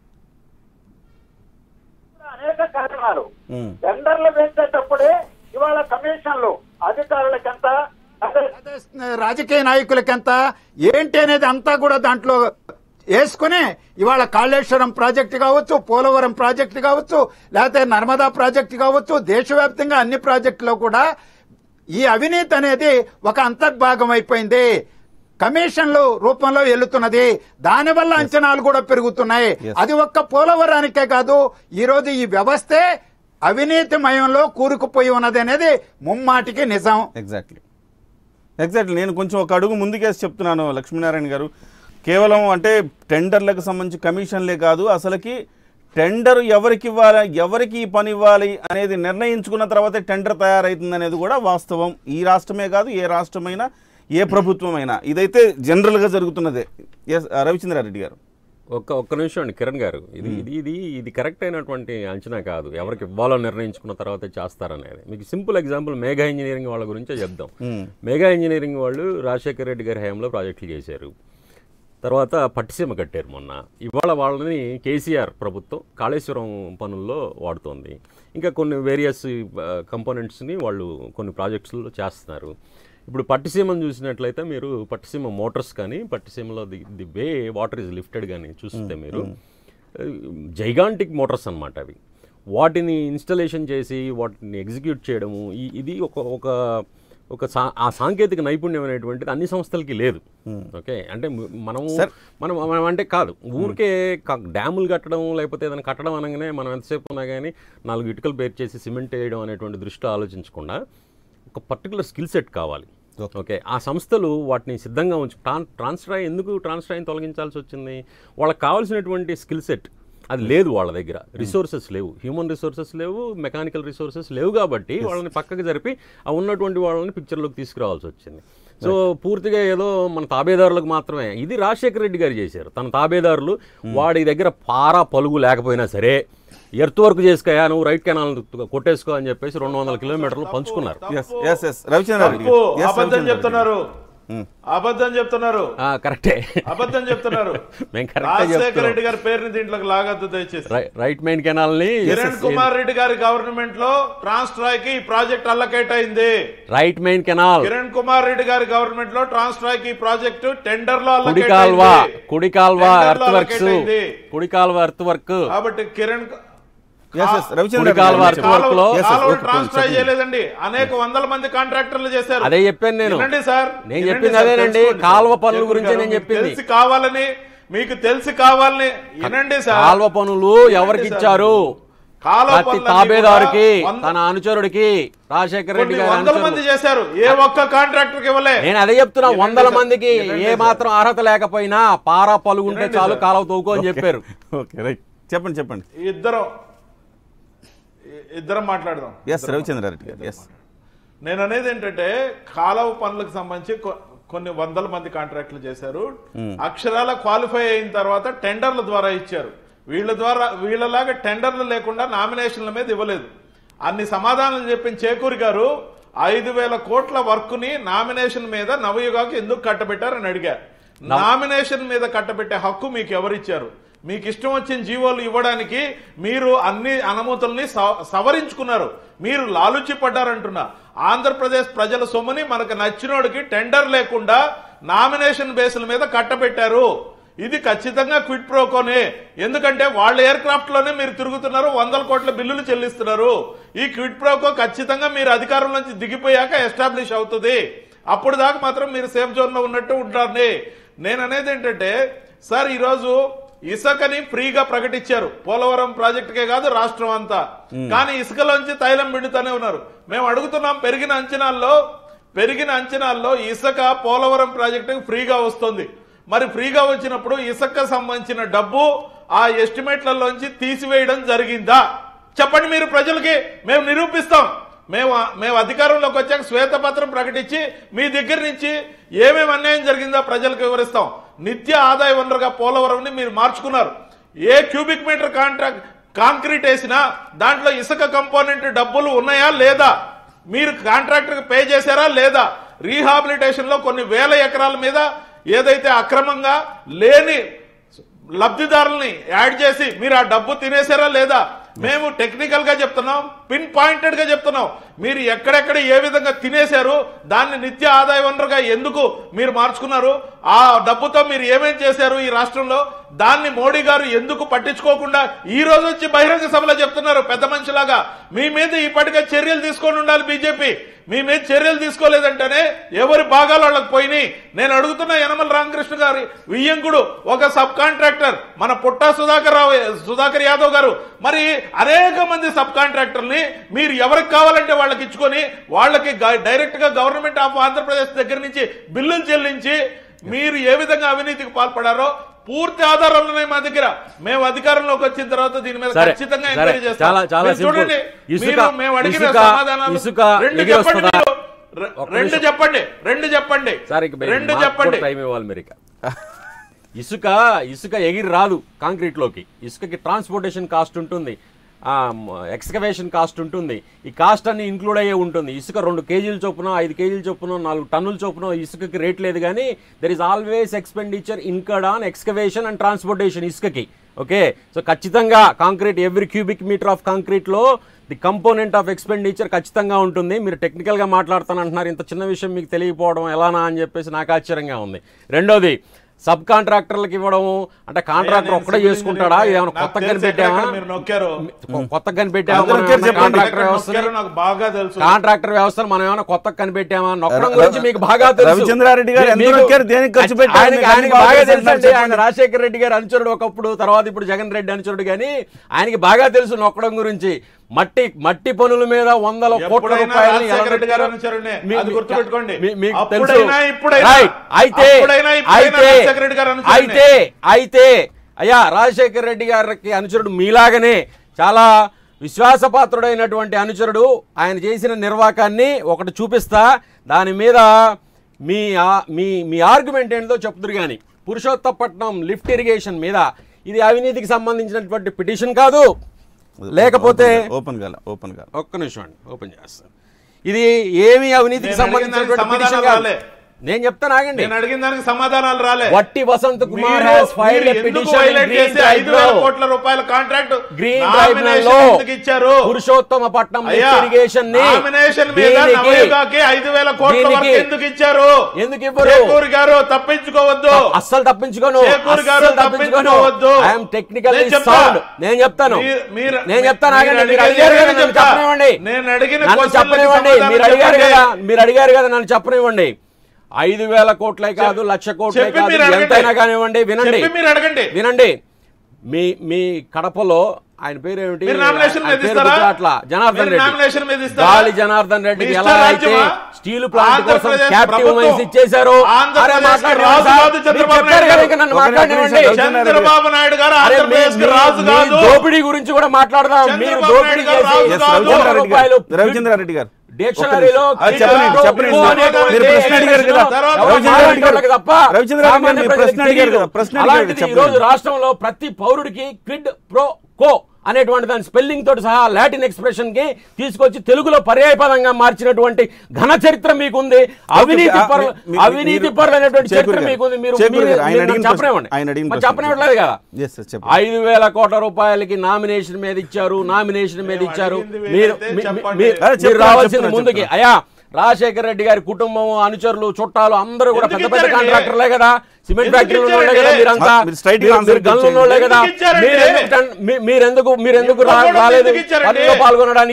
అనేక కారణాలు ఉమ్. టెండర్లు వేసేటప్పుడే ఇవాళ కమిషన్లు అధికారులకెంత అదే రాజకీయ నాయకులకెంత ఏంటి అనేది అంతా కూడా దాంట్లో వేసుకుని ఇవాళ కాళేశ్వరం ప్రాజెక్టు కావచ్చు పోలవరం ప్రాజెక్టు కావచ్చు లేకపోతే నర్మదా ప్రాజెక్టు కావచ్చు దేశవ్యాప్తంగా అన్ని ప్రాజెక్టులో కూడా ఈ అవినీతి అనేది ఒక అంతర్భాగం అయిపోయింది కమిషన్లు రూపంలో వెళ్తున్నది దానివల్ల అంచనాలు కూడా పెరుగుతున్నాయి Yes. అది ఒక్క పోలవరానికే కాదు ఈ రోజు ఈ వ్యవస్థే అవినీతిమయంలో కూరుకుపోయి ఉన్నది అనేది ముమ్మాటికి నిజం ఎగ్జాక్ట్లీ ఎగ్జాక్ట్లీ నేను కొంచెం ఒక అడుగు ముందుకేసి చెప్తున్నాను లక్ష్మీనారాయణ గారు కేవలం అంటే టెండర్లకు సంబంధించి కమిషన్లే కాదు అసలుకి టెండర్ ఎవరికి ఇవ్వాలి ఎవరికి ఈ పని ఇవ్వాలి అనేది నిర్ణయించుకున్న తర్వాతే టెండర్ తయారవుతుంది అనేది కూడా వాస్తవం ఈ రాష్ట్రమే కాదు ఏ రాష్ట్రమైనా ఏ ప్రభుత్వమైనా ఇదైతే జనరల్గా జరుగుతున్నదే ఎస్ రవిచంద్రారెడ్డి గారు ఒక్క ఒక్క నిమిషం అండి కిరణ్ గారు ఇది ఇది ఇది ఇది కరెక్ట్ అయినటువంటి అంచనా కాదు ఎవరికి ఇవ్వాలో నిర్ణయించుకున్న తర్వాతే చేస్తారనేది మీకు సింపుల్ ఎగ్జాంపుల్ మేఘా ఇంజనీరింగ్ వాళ్ళ గురించే చెప్దాం మేఘా ఇంజనీరింగ్ వాళ్ళు రాజశేఖర రెడ్డి గారి హయాంలో ప్రాజెక్టులు చేశారు తర్వాత పట్టిసీమ కట్టారు మొన్న ఇవాళ వాళ్ళని కేసీఆర్ ప్రభుత్వం కాళేశ్వరం పనుల్లో వాడుతోంది ఇంకా కొన్ని వేరియస్ కంపోనెంట్స్ని వాళ్ళు కొన్ని ప్రాజెక్ట్స్లో చేస్తున్నారు ఇప్పుడు పట్టిసీమను చూసినట్లయితే మీరు పట్టిసీమ మోటార్స్ కానీ పట్టిసీమలో the the way water is lifted కానీ చూస్తే మీరు జైగాంటిక్ మోటార్స్ అన్నమాట అవి వాటిని ఇన్స్టలేషన్ చేసి వాటిని ఎగ్జిక్యూట్ చేయడము ఈ ఇది ఒక ఒక ఒక సా ఆ సాంకేతిక నైపుణ్యం అనేటువంటిది అన్ని సంస్థలకి లేదు ఓకే అంటే మ- మనము మనం మనం అంటే కాదు ఊరికే క- డ్యాములు కట్టడం లేకపోతే ఏదైనా కట్టడం అనగానే మనం ఎంతసేపు ఉన్నా కానీ నాలుగు ఇటుకలు పేరు చేసి సిమెంట్ వేయడం అనేటువంటి దృష్టిలో ఆలోచించకుండా ఒక పర్టికులర్ స్కిల్ సెట్ కావాలి ఓకే ఆ సంస్థలు వాటిని సిద్ధంగా ఉంచు ట్రాన్ ట్రాన్స్ఫర్ అయ్యి ఎందుకు ట్రాన్స్ఫర్ అయ్యి తొలగించాల్సి వచ్చింది వాళ్ళకి కావాల్సినటువంటి స్కిల్ సెట్ అది లేదు వాళ్ళ దగ్గర రిసోర్సెస్ లేవు హ్యూమన్ రిసోర్సెస్ లేవు మెకానికల్ రిసోర్సెస్ లేవు కాబట్టి వాళ్ళని పక్కకి జరిపి ఆ ఉన్నటువంటి వాళ్ళని పిక్చర్లోకి తీసుకురావాల్సి వచ్చింది సో పూర్తిగా ఏదో మన తాబేదారులకు మాత్రమే ఇది రాజశేఖర రెడ్డి గారు చేశారు తన తాబేదారులు వాడి దగ్గర పారా పలుగు లేకపోయినా సరే ఎర్త్ వర్క్ చేసుకోయా నువ్వు రైట్ కెనాల్ కొట్టేసుకో అని చెప్పేసి రెండు వందల కిలోమీటర్లు పంచుకున్నారు ఎస్ ఎస్ ఎస్ రవిచంద్రారెడ్డి తప్పు గారు Yes, అబద్ధం రవిచంద్రారెడ్డి చెప్తున్నారు అబద్ధం చెప్తున్నారు ఆ, కరెక్టే అబద్ధం చెప్తున్నారు మేము కరెక్టే రాజశేఖర చెప్తున్నాం రెడ్డి గారి పేరుని దీంట్లోకి లాగద్దు దయచేసి రై- రైట్ మెయిన్ కెనాల్ని కిరణ్ కుమార్ రెడ్డి గారి గవర్నమెంట్ లో ట్రాన్స్ట్రాయ్ కి ఈ ప్రాజెక్ట్ అల్లకేట్ అయింది right main canal Kiran Kumar Reddy గారి గవర్నమెంట్ లో ట్రాన్స్ట్రాయ్ కి ఈ ప్రాజెక్టు టెండర్ లో కుడి allocate కాల్వ అయింది. కుడి కాల్వ Tender ఎర్త్ లో వర్క్స్ allocate అయింది. కుడి కాల్వ ఎర్త్ వర్క్ కాబట్టి కిరణ్ Yes, yes, రవిచంద్ర కుడి కాలువ గారు అర్థం వర్క్ లో- Yes, yes, కాలువలు okay, ట్రాన్స్ఫర్ చెప్పండి. చేయలేదండి అనేక వందల మంది కాంట్రాక్టర్లు చేశారు అదే చెప్పాను నేను వినండి సార్ నేను వినండి చెప్పింది సార్, అదేనండి తెలుసుకోండి కాలువ సార్. పనుల జగన్ గురించి గారు, నేను మీకు చెప్పింది తెలిసి కావాలని మీకు తెలిసి కావాలని వినండి సార్ కాల్వ పనులు ఎవరికి సార్. ఇచ్చారు కాలువ ప్రతి పనులన్నీ తాబేదారుకి కూడా వంద- తన అనుచరుడికి రాజశేఖర రెడ్డి కొన్ని గారి వందల మంది అనుచరులు చేశారు ఏ ఒక్క కాంట్రాక్టర్ కి ఇవ్వలే నేను అదే చెప్తున్నా వినండి వందల సార్. మందికి వినండి ఏ సార్. మాత్రం అర్హత లేకపోయినా పారా పలుగుంటే వినండి చాలు సార్. కాలువ తవ్వుకో అని చెప్పారు ఓకే రైట్ చెప్పండి చెప్పండి ఇద్దరం ఇ- ఇద్దరం మాట్లాడదాం ఎస్ రవిచంద్రారెడ్డి గారు ఎస్ నేను అనేది ఏంటంటే కాలువ పనులకు సంబంధించి కొ- కొన్ని వందల మంది కాంట్రాక్టులు చేశారు అక్షరాల క్వాలిఫై అయిన తర్వాత టెండర్ల ద్వారా ఇచ్చారు వీళ్ళ ద్వారా వీళ్ళలాగా టెండర్లు లేకుండా నామినేషన్ల మీద ఇవ్వలేదు అన్ని సమాధానాలు చెప్పిన చేకూరి గారు ఐదు వేల కోట్ల వర్క్ ని నామినేషన్ మీద నవయుగాకి ఎందుకు కట్టబెట్టారని అడిగారు నామినేషన్ మీద కట్టబెట్టే హక్కు మీకు ఎవరిచ్చారు మీకు ఇష్టం వచ్చిన జీవోలు ఇవ్వడానికి మీరు అన్ని అనుమతుల్ని సవ- సవరించుకున్నారు మీరు లాలుచి పడ్డారంటున్నా ఆంధ్రప్రదేశ్ ప్రజల సొమ్ముని మనకు నచ్చినోడికి టెండర్ లేకుండా నామినేషన్ బేసుల మీద కట్టబెట్టారు ఇది ఖచ్చితంగా క్విట్ ప్రోకోనే ఎందుకంటే వాళ్ళ ఎయిర్ క్రాఫ్ట్ లోనే మీరు తిరుగుతున్నారు వందల కోట్ల బిల్లులు చెల్లిస్తున్నారు ఈ క్విట్ ప్రోకో ఖచ్చితంగా మీరు అధికారం నుంచి దిగిపోయాక ఎస్టాబ్లిష్ అవుతుంది అప్పుడు దాకా మాత్రం మీరు సేఫ్ జోన్ లో ఉన్నట్టు ఉంటారని నేను అనేది ఏంటంటే సార్ ఈరోజు ఇసుకని ఫ్రీగా ప్రకటించారు పోలవరం ప్రాజెక్టుకే కాదు రాష్ట్రం అంతా కానీ ఇసుకలోంచి తైలం పిండుతూనే ఉన్నారు మేము అడుగుతున్నాం పెరిగిన అంచనాల్లో పెరిగిన అంచనాల్లో ఇసుక పోలవరం ప్రాజెక్టుకి ఫ్రీగా వస్తుంది మరి ఫ్రీగా వచ్చినప్పుడు ఇసుక సంబంధించిన డబ్బు ఆ ఎస్టిమేట్లలోంచి తీసివేయడం జరిగిందా చెప్పండి మీరు ప్రజలకి మేము నిరూపిస్తాం మేము మేము అధికారంలోకి వచ్చాక శ్వేతపత్రం ప్రకటించి మీ దగ్గర నుంచి ఏమేమి అన్యాయం జరిగిందో ప్రజలకు వివరిస్తాం నిత్య ఆదాయ వనరుగా పోలవరంని మీరు మార్చుకున్నారు ఏ క్యూబిక్ మీటర్ కాంట్రాక్ట్ కాంక్రీట్ వేసినా దాంట్లో ఇసుక కంపోనెంట్ డబ్బులు ఉన్నాయా లేదా మీరు కాంట్రాక్టర్కి పే చేశారా లేదా రీహాబిలిటేషన్ లో కొన్ని వేల ఎకరాల మీద ఏదైతే అక్రమంగా లేని లబ్ధిదారుల్ని యాడ్ చేసి మీరు ఆ డబ్బు తినేశారా లేదా మేము టెక్నికల్ గా చెప్తున్నాం పిన్ పాయింటెడ్ గా చెప్తున్నాం మీరు ఎక్కడెక్కడ ఏ విధంగా తినేశారు దాన్ని నిత్య ఆదాయ వనరుగా ఎందుకు మీరు మార్చుకున్నారు ఆ డబ్బుతో మీరు ఏమేం చేశారు ఈ రాష్ట్రంలో దాన్ని మోడీ గారు ఎందుకు పట్టించుకోకుండా ఈ రోజు వచ్చి బహిరంగ సభలో చెప్తున్నారు పెద్ద మనిషిలాగా మీ మీద ఇప్పటికే చర్యలు తీసుకొని ఉండాలి బీజేపీ మీ మీద చర్యలు తీసుకోలేదంటేనే ఎవరి భాగాలు వాళ్ళకి పోయినాయి నేను అడుగుతున్న యనమల రామకృష్ణ గారి వియ్యంకుడు ఒక సబ్ కాంట్రాక్టర్ మన పుట్టా సుధాకర్ రావు సుధాకర్ యాదవ్ గారు మరి అనేక మంది సబ్ కాంట్రాక్టర్ని మీరు ఎవరికి కావాలంటే వాళ్ళకి ఇచ్చుకొని వాళ్ళకి గ- డైరెక్ట్ గా గవర్నమెంట్ ఆఫ్ ఆంధ్రప్రదేశ్ దగ్గర నుంచి బిల్లులు చెల్లించి మీరు ఏ విధంగా అవినీతికి పాల్పడారో పూర్తి ఆధారాలు ఉన్నాయి మా దగ్గర మేము అధికారంలోకి వచ్చిన తర్వాత దీని మీద సరే, ఖచ్చితంగా సరే, ఎంక్వైరీ చేస్తాం చాలా- చాలా మీరు simple. చూడండి ఇసుక- మీరు మేము అడిగిన ఇసుక- సమాధానాలు ఇసుక రెండు ఎగిరి చెప్పండి వస్తుందా? మీరు. రె- ఒక్క రెండు నిమిషం. చెప్పండి రెండు చెప్పండి సార్ ఇక మీరు రెండు మాకు చెప్పండి కూడా టైం ఇవ్వాలి మీరు ఇక ఇసుక ఇసుక ఎగిరి రాదు కాంక్రీట్లోకి ఇసుకకి ట్రాన్స్పోర్టేషన్ కాస్ట్ ఉంటుంది ఎక్స్కవేషన్ కాస్ట్ ఉంటుంది ఈ కాస్ట్ అన్ని ఇంక్లూడ్ అయ్యే ఉంటుంది ఇసుక రెండు కేజీల చొప్పున ఐదు కేజీల చొప్పున నాలుగు టన్నుల చొప్పున ఇసుకకి రేట్ లేదు కానీ there is always expenditure incurred on excavation and transportation ఇసుకకి ఓకే సో ఖచ్చితంగా concrete every cubic metre of కాంక్రీట్లో ది కంపోనెంట్ ఆఫ్ ఎక్స్పెండిచర్ ఖచ్చితంగా ఉంటుంది మీరు టెక్నికల్గా మాట్లాడుతానంటున్నారు ఇంత చిన్న విషయం మీకు తెలియకపోవడం ఎలానా అని చెప్పేసి నాకు ఆశ్చర్యంగా ఉంది రెండోది సబ్ కాంట్రాక్టర్లకు ఇవ్వడము అంటే కాంట్రాక్టర్ నేను ఒక్కడే civil చేసుకుంటాడా engineer ఏమైనా నాకు కొత్తగా తెలిసి కనిపెట్టామా ఎక్కడెక్కడ మీరు నొక్కారు. కొత్తగా కనిపెట్టామా అందరూ మనం నొక్కారు ఏమైనా చెప్పండి. కాంట్రాక్టర్ ఎక్కడ వ్యవస్థని నొక్కారో నాకు బాగా తెలుసు కాంట్రాక్టర్ వ్యవస్థను మనం ఏమైనా కొత్తగా కనిపెట్టామా నొక్కడం ర- గురించి మీకు బాగా తెలుసు రవిచంద్రారెడ్డి గారు ఎంత మీకు- నొక్కారు, దేనికి ఖర్చు పెట్టారు, ఆయనకి మీకు అన్ని ఆయనకి బాగా బాగా తెలుసు తెలుసు అండి చెప్పండి. ఆయన రాజశేఖర రెడ్డి గారు అనుచరుడు ఒకప్పుడు తర్వాత ఇప్పుడు జగన్ రెడ్డి అనుచరుడు కానీ ఆయనకి బాగా తెలుసు నొక్కడం గురించి మట్టి మట్టి పనుల మీద వందల కోట్ల ఎప్పుడైనా రూపాయలని ఎలా రాజశేఖర రెడ్డి గారు నొక్కారో అనుచరుడే. మీ- అది మీ- గుర్తుపెట్టుకోండి. మీ- మీకు అప్పుడైనా, తెలుసు. ఇప్పుడైనా. Right. అయితే అప్పుడైనా, ఇప్పుడైనా అయితే రాజశేఖర రెడ్డి గారు అనుచరుడే. అయితే అయితే అయ్యా రాజశేఖర రెడ్డి గారికి అనుచరుడు మీలాగనే చాలా విశ్వాసపాత్రుడైనటువంటి అనుచరుడు ఆయన చేసిన నిర్వాకాన్ని ఒకటి చూపిస్తా దాని మీద మీ ఆ- మీ మీ ఆర్గ్యుమెంట్ ఏంటో చెప్తురు కానీ పురుషోత్తపట్నం లిఫ్ట్ ఇరిగేషన్ మీద ఇది అవినీతికి సంబంధించినటువంటి పిటిషన్ కాదు లేకపోతే ఓపెన్ కాల ఓపెన్ కాల ఒక్క నిమిషం అండి ఓపెన్ చేస్తాను ఇది ఏమి అవినీతికి నేను అడిగిన సంబంధించినటువంటి దానికి పిటిషన్ సమాధానం కాదు రాలే. నేను చెప్తాను ఆగండి నేను అడిగిన దానికి సమాధానాలు రాలే వట్టి వసంత్ కుమార్ మీరు- has filed మీరు a ఎందుకు petition in violate Green చేసి ఐదు వేల Tribunal. కోట్ల రూపాయల కాంట్రాక్ట్ గ్రీన్ నామినేషన్ ట్రైబ్యునల్లో ఎందుకు ఇచ్చారు పురుషోత్తమ పట్నం అయ్యా, ఇరిగేషన్ ని నామినేషన్ మీద దీనికి- నవయుగాకి ఐదు వేల కోట్ల వరకు దీనికి ఎందుకు ఇచ్చారు ఎందుకు ఇవ్వరు? చేకూరి గారు తప్పించుకోవద్దు అస్సలు తప్పించుకోను చేకూరి గారు అస్సలు తప్పించుకోను తప్పించుకోవద్దు. ఐఎమ్ టెక్నికల్లీ నేను చెప్తా. సౌండ్ నేను చెప్తాను మీరు- మీరు- నేను చెప్తాను మీరు ఆగండి మీరు అడిగేది అడిగారు కదా నేను నన్ను చెప్తా. చెప్పనివ్వండి నేను అడిగిన నన్ను క్వశ్చన్లకి చెప్పనివ్వండి సమాధానం మీరు అడిగారు చెప్పండి. కదా మీరు అడిగారు కదా నన్ను చెప్పనివ్వండి ఐదు వేల కోట్లే కాదు లక్ష కోట్లే చెప్పి కాదు మీరు అడగండి. ఎంతైనా కానివ్వండి వినండి చెప్పి మీరు అడగండి వినండి మీ మీ కడపలో ఆయన పేరు ఏమిటి మీరు నామినేషన్ ఆయన మీద పేరు ఇస్తారా? గుర్తురాట్లా. జనార్దన్ మీరు నామినేషన్ మీద రెడ్డి ఇస్తారా? గాలి జనార్దన్ రెడ్డికి మీ ఎలా ఇష్ట అయితే రాజ్యమా? స్టీల్ ప్లాంట్ కోసం ఆంధ్రప్రదేశ్ క్యాప్టివ్ ప్రభుత్వం. మైన్స్ ఇచ్చేశారు అరే ఆంధ్రప్రదేశ్ మాట్లాడండి రాజు సార్. కాదు మీరు చంద్రబాబు చెప్పారు నాయుడు కదా గారు. ఇంకా నన్ను ఒక మాట్లాడనివ్వండి. నిమిషం, చంద్రబాబు నాయుడు గారు అరే మీ- ఆంధ్రప్రదేశ్ మీ- రాజు మీ కాదు దోపిడీ గురించి కూడా మాట్లాడదాం మీరు చంద్రబాబు దోపిడీ నాయుడు గారు చేసి రాజు ఎస్ కాదు. కోట్ల రవిచంద్రారెడ్డి రూపాయలు గారు రవిచంద్రారెడ్డి గారు డిక్షనరీలో ఆ, చెప్పండి, చెప్పండి. మీరు ప్రశ్న అడిగారు కదా. రవిచంద్రారెడ్డి గారు తప్ప రవిచంద్రారెడ్డి గారు మీరు ప్రశ్న అడిగారు కదా. ప్రశ్న అడిగారు కదా, అలాంటిది ఈ చెప్పండి. రోజు రాష్ట్రంలో ప్రతి పౌరుడికి క్విడ్ ప్రో కో అనేటువంటి దాని స్పెల్లింగ్ తోటి సహా లాటిన్ ఎక్స్ప్రెషన్ కి తీసుకొచ్చి తెలుగులో పర్యాయపదంగా మార్చినటువంటి ఘన చరిత్ర మీకుంది అవినీతి ఆ, పరుల మీ- మీ- అవినీతి మీరు- పరులు అనేటువంటి చేకూరి చరిత్ర గారు, మీకుంది మీరు చేకూరి మీరు- గారు, ఆయన మీరు అడిగిన నాకు చెప్పనివ్వండి ప్రశ్న- ఆయన అడిగిన మరి ప్రశ్న. చెప్పనివ్వట్లేదు కదా Yes, sir, చెప్పండి. ఐదు వేల కోట్ల రూపాయలకి నామినేషన్ మీద ఇచ్చారు నామినేషన్ మీద మేము ఇచ్చారు అడిగింది మీరు వేరైతే మీ- చెప్పండి. మీ- అరే, మీరు చెప్తున్నా, రావాల్సింది చెప్తున్నా, ముందుకి చెప్తున్నా. అయ్యా రాజశేఖర రెడ్డి గారి కుటుంబం అనుచరులు చుట్టాలు అందరూ కూడా ఎందుకు పెద్ద పెద్ద ఇచ్చారండి? కాంట్రాక్టర్లే కదా సిమెంట్ ఎందుకు ఫ్యాక్టరీలు ఉన్నోళ్ళే కదా ఇచ్చారండి? మీరంతా మీరు straight గా మీరు- answer మీరు గన్లు ఉన్నోళ్ళే కదా ఎందుకు ఇచ్చారండి? మీరు ఎందుకు టన్- మీ- మీరెందుకు మీరెందుకు రా- ఎందుకు రాలేదు ఇచ్చారండి? పనిలో పాల్గొనడానికి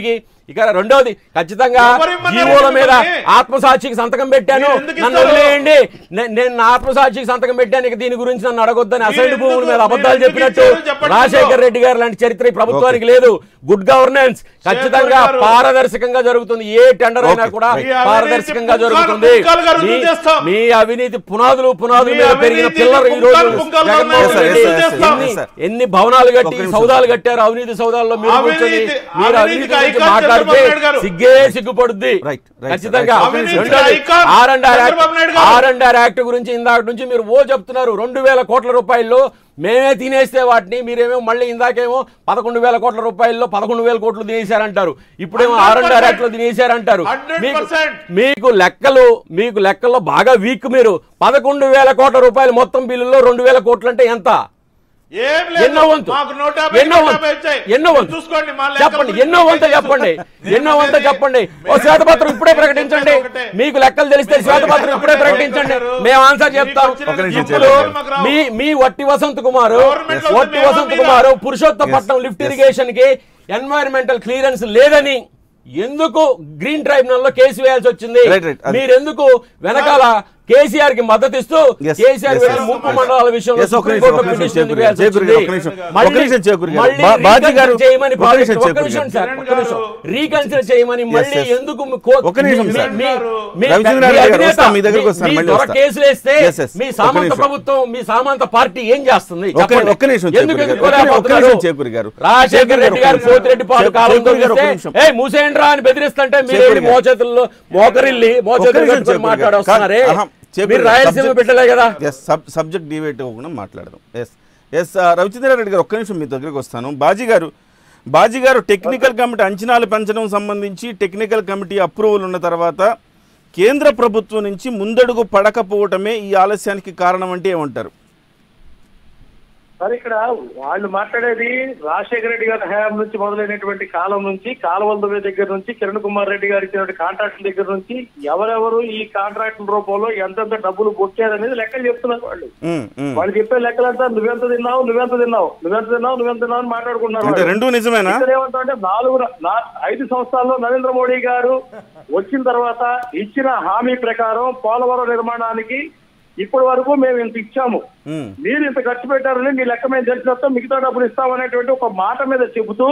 ఇక రెండోది ఖచ్చితంగా ఎవరిమ్మన్నారు జీవోల మీద మిమ్మల్ని? ఆత్మసాక్షికి సంతకం పెట్టాను మీరు ఎందుకు నన్ను ఇస్తారు? వదిలేయండి నే- నేను నా ఆత్మసాక్షికి సంతకం పెట్టాను ఇక దీని గురించి నన్ను అడగొద్దని అసైడ్ ఎందుకు- భూముల మీద మీరు అబద్ధాలు ఎందుకు చెప్పినట్టు ఇచ్చారు చెప్పండి రాజశేఖర్ రెడ్డి గారు లాంటి చరిత్ర ఈ ప్రభుత్వానికి లేదు గుడ్ గవర్నెన్స్ ఖచ్చితంగా గారు. పారదర్శకంగా జరుగుతుంది ఏ టెండర్ అయినా Okay, కూడా right. మీ అవినీతి పారదర్శకంగా పుంకాలు- జరుగుతుంది పుంకాలుగా రుజువు మీ- చేస్తాం. మీ అవినీతి పునాదులు పునాదుల మీ మీద పెరిగిన అవినీతి పిల్లలు ఈ రోజు పుంకాలు- పుంకాలు జగన్మోహన్ ఉన్నాయి. Reddy Yes, sir, yes, sir, ఎన్ని- yes, sir. ఎన్ని భవనాలు ఒక్క కట్టి నిమిషం. సౌదాలు కట్టారు అవినీతి సౌదాల్లో మీరు అవినీతి- కూర్చొని మీరు అవినీతి అవినీతికి గురించి icon మాట్లాడితే చంద్రబాబు నాయుడు గారు. సిగ్గే సిగ్గుపడుద్ది Right, right, ఖచ్చితంగా right. అవినీతికి రెండోది, icon R and R act Chandrababu Naidu గారు. ఆర్ అండ్ ఆర్ యాక్ట్ గురించి ఇందాక నుంచి మీరు ఓ చెప్తున్నారు రెండు వేల కోట్ల రూపాయల్లో మేమే తినేస్తే వాటిని మీరేమో మళ్ళీ ఇందాకేమో పదకొండు వేల కోట్ల రూపాయల్లో పదకొండు వేల కోట్లు తినేశారంటారు ఇప్పుడేమో ఆర్ అండ్ ఆర్ యాక్ట్ లో తినేశారంటారు 100%. మీకు మీకు లెక్కలు మీకు లెక్కల్లో బాగా వీక్ మీరు పదకొండు వేల కోట్ల రూపాయలు మొత్తం బిల్లులో రెండు వేల కోట్లు అంటే ఎంత ఏం లేదు. ఎన్నో వంతు మాకు నూట యాభై, ఎన్నో నూట వంతు యాభై వచ్చాయి. ఎన్నో వంతు చూసుకోండి మా లెక్కల చెప్పండి గురించి ఎన్నో వంత మీకు చెప్పండి తెలుసు. ఎన్నో వంత నేను చెప్పండి ఓ నేను శ్వేతపత్రం ఇప్పుడే నేను ప్రకటించండి ఒకటే. మీకు లెక్కలు తెలిస్తే మీరు శ్వేతపత్రం ఇప్పుడే ఒకటే ప్రకటించండి ఒకటే. మేము ఆన్సర్ చెప్తాం మీకు వచ్చిన ఒక నిమిషం ఇప్పుడు చెప్పండి. మాకు రావు. మీ మీ వట్టి వసంత్ కుమార్ గవర్నమెంట్ లో వట్టి మేము వసంత్ మీద. Kumar Purushottapatnam Yes. Lift Yes. Irrigation కి ఎన్వైరన్మెంటల్ క్లియరెన్స్ లేదని ఎందుకు గ్రీన్ ట్రైబ్యునల్ లో కేసు వేయాల్సి వచ్చింది Right, right. అది- మీరెందుకు వెనకాల కేసీఆర్ కి మద్దతు ఇస్తూ Yes, కేసీఆర్ yes, వెళ్ళి yes. ముంపు మండలాల విషయంలో Yes, ఒక సుప్రీం నిమిషం, కోర్టులో ఒక నిమిషం, పిటిషన్ చేకూరి వేయాల్సి గారు, చేకూరి వచ్చింది. గారు, ఒక నిమిషం. మళ్ళీ- ఒక నిమిషం, చేకూరి గారు. మళ్ళీ బా- బాజీ రీకన్సిడర్ గారు, చేయమని ఒక పాలిట్- నిమిషం, ఒక్క చేకూరి నిమిషం గారు. సార్, ఒక్క నిమిషం. రీకన్సిడర్ చేయమని Yes, మళ్ళీ yes. ఎందుకు మీ కో- ఒక నిమిషం, మీ- సార్. మీ- మీ- రవిచంద్ర మీ గారు అధినేత, వస్తాం, మీ దగ్గరికి మీ- వస్తాను, మీ మళ్ళీ దొర వస్తాం. కేసులు వేస్తే Yes, yes. మీ ఒక సామంత నిమిషం. ప్రభుత్వం మీ సామంత పార్టీ ఏం చేస్తుంది ఒక్క- చెప్పండి. ఒక్క నిమిషం, ఎందుకు చేకూరి గారు. ఎదుర్కోలేకపోతున్నారు? ఒక్క నిమిషం, చేకూరి గారు. రాజశేఖర్ చేకూరి గారు, రెడ్డి ఒక్క గారు నిమిషం. పోతిరెడ్డి పాలు చేకూరి కాలం గారు, ఒక్క నిమిషం. ఏ మూసేయండ్రా అని బెదిరిస్తుంటే మీరు చేకూరి వెళ్ళి గారు. మోచేతుల్లో మోకరిల్లి ఒక్క మోచేతులు నిమిషం, కట్టుకొని చేకూరి మాట్లాడి గారు. వస్తున్నారే ఆహా, చేకూరి మీరు గారు. రాయలసీమ Subject- బిడ్డలే కదా ఎస్ సబ్ సబ్జెక్ట్ డిబేట్ అవ్వకుండా మాట్లాడదాం ఎస్ ఎస్ రవిచంద్ర రెడ్డి గారు ఒక్క నిమిషం మీ దగ్గరికి వస్తాను బాజీ గారు బాజీ గారు టెక్నికల్ కమిటీ అంచనాలు పెంచడం సంబంధించి టెక్నికల్ కమిటీ అప్రూవల్ ఉన్న తర్వాత కేంద్ర ప్రభుత్వం నుంచి ముందడుగు పడకపోవటమే ఈ ఆలస్యానికి కారణం అంటే ఏమంటారు సార్ ఇక్కడ వాళ్ళు మాట్లాడేది రాజశేఖర రెడ్డి గారి హయాం నుంచి మొదలైనటువంటి కాలం నుంచి కాలువల దువ్వే దగ్గర నుంచి కిరణ్ కుమార్ రెడ్డి గారు ఇచ్చినటువంటి కాంట్రాక్టుల దగ్గర నుంచి ఎవరెవరు ఈ కాంట్రాక్టుల రూపంలో ఎంతెంత డబ్బులు బొక్కారనేది లెక్కలు చెప్తున్నారు వాళ్ళు ఉమ్, ఉమ్. వాళ్ళు చెప్పే లెక్కలంతా నువ్వెంత తిన్నావు నువ్వెంత తిన్నావు నువ్వెంత తిన్నావు నువ్వెంత తిన్నావు అని మాట్లాడుకుంటున్నారు అంటే వాళ్ళు. రెండు నిజమేనా ఇక్కడ ఏమంటారంటే నాలుగు నా- ఐదు సంవత్సరాల్లో నరేంద్ర మోడీ గారు వచ్చిన తర్వాత ఇచ్చిన హామీ ప్రకారం పోలవరం నిర్మాణానికి ఇప్పటి వరకు మేము ఇంత ఇచ్చాము ఉమ్, మీరు ఇంత ఖర్చు పెట్టారని మీ లెక్క మేము తెలిసినట్టు మిగతా డబ్బులు ఇస్తామనేటువంటి ఒక మాట మీద చెబుతూ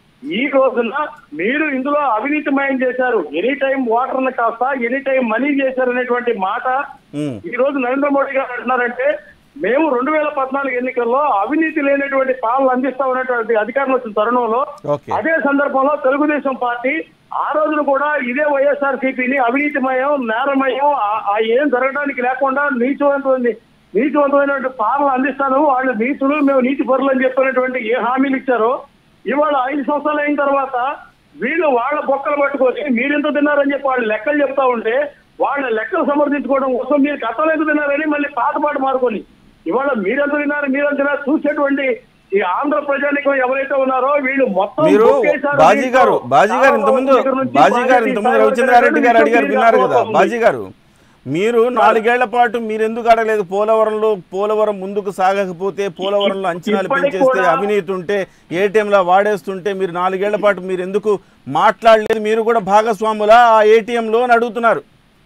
ఈ రోజున మీరు ఇందులో అవినీతిమయం చేశారు ఎనీ టైం వాటర్ ని కాస్త ఎనీ టైం మనీ చేశారు అనేటువంటి మాట ఉమ్. ఈ రోజు నరేంద్ర మోడీ గారు అంటున్నారంటే మేము రెండు వేల పద్నాలుగు ఎన్నికల్లో అవినీతి లేనటువంటి పాలన అందిస్తామనేటువంటి అధికారం వచ్చిన తరుణంలో Okay. అదే సందర్భంలో తెలుగుదేశం పార్టీ ఆ రోజున కూడా ఇదే వైఎస్ఆర్ సిపిని అవినీతిమయం నేరమయం ఆ- ఆ ఏం జరగడానికి లేకుండా నీచవంతమైన నీతివంతమైనటువంటి పాలన అందిస్తాను వాళ్ళు నీతులు మేము నీతి పరులు అని చెప్పినటువంటి ఏ హామీలు ఇచ్చారో ఇవాళ ఐదు సంవత్సరాలు అయిన తర్వాత వీళ్ళు వాళ్ళ బొక్కలు పట్టుకొని మీరెంత తిన్నారని చెప్పి వాళ్ళు లెక్కలు చెప్తా ఉంటే వాళ్ళ లెక్కలు సమర్థించుకోవడం కోసం మీరు గతంలో ఎంత తిన్నారని మళ్ళీ పాత పాట మారుకొని ఇవాళ మీరెంత తిన్నారు మీరెంత తిన్నారు చూసేటువంటి ఈ ఆంధ్ర ప్రజానికం ఎవరైతే ఉన్నారో వీళ్ళు మొత్తం మీరు బొక్కేశారు బాజీ దీంట్లో. గారు బాజీ గారు ఇంతకుముందు దగ్గర నుంచి బాజీ గారు బాజీ ఇంతకుముందు స్థాయి రవిచంద్రారెడ్డి గారు వరకు అడిగారు మీరు విన్నారు కదా ఉంది. బాజీ గారు మీరు నాలుగేళ్ల పాటు మీరు ఎందుకు అడగలేదు పోలవరంలో పోలవరం ముందుకు సాగకపోతే పోలవరంలో అంచనాలు ఇప్పటికి పెంచేస్తే కూడా- అవినీతి ఉంటే ఏటీఎంలో వాడేస్తుంటే మీరు నాలుగేళ్ల పాటు మీరు ఎందుకు మాట్లాడలేదు మీరు కూడా భాగస్వాములా ఆ ఏటీఎంలో అని అడుగుతున్నారు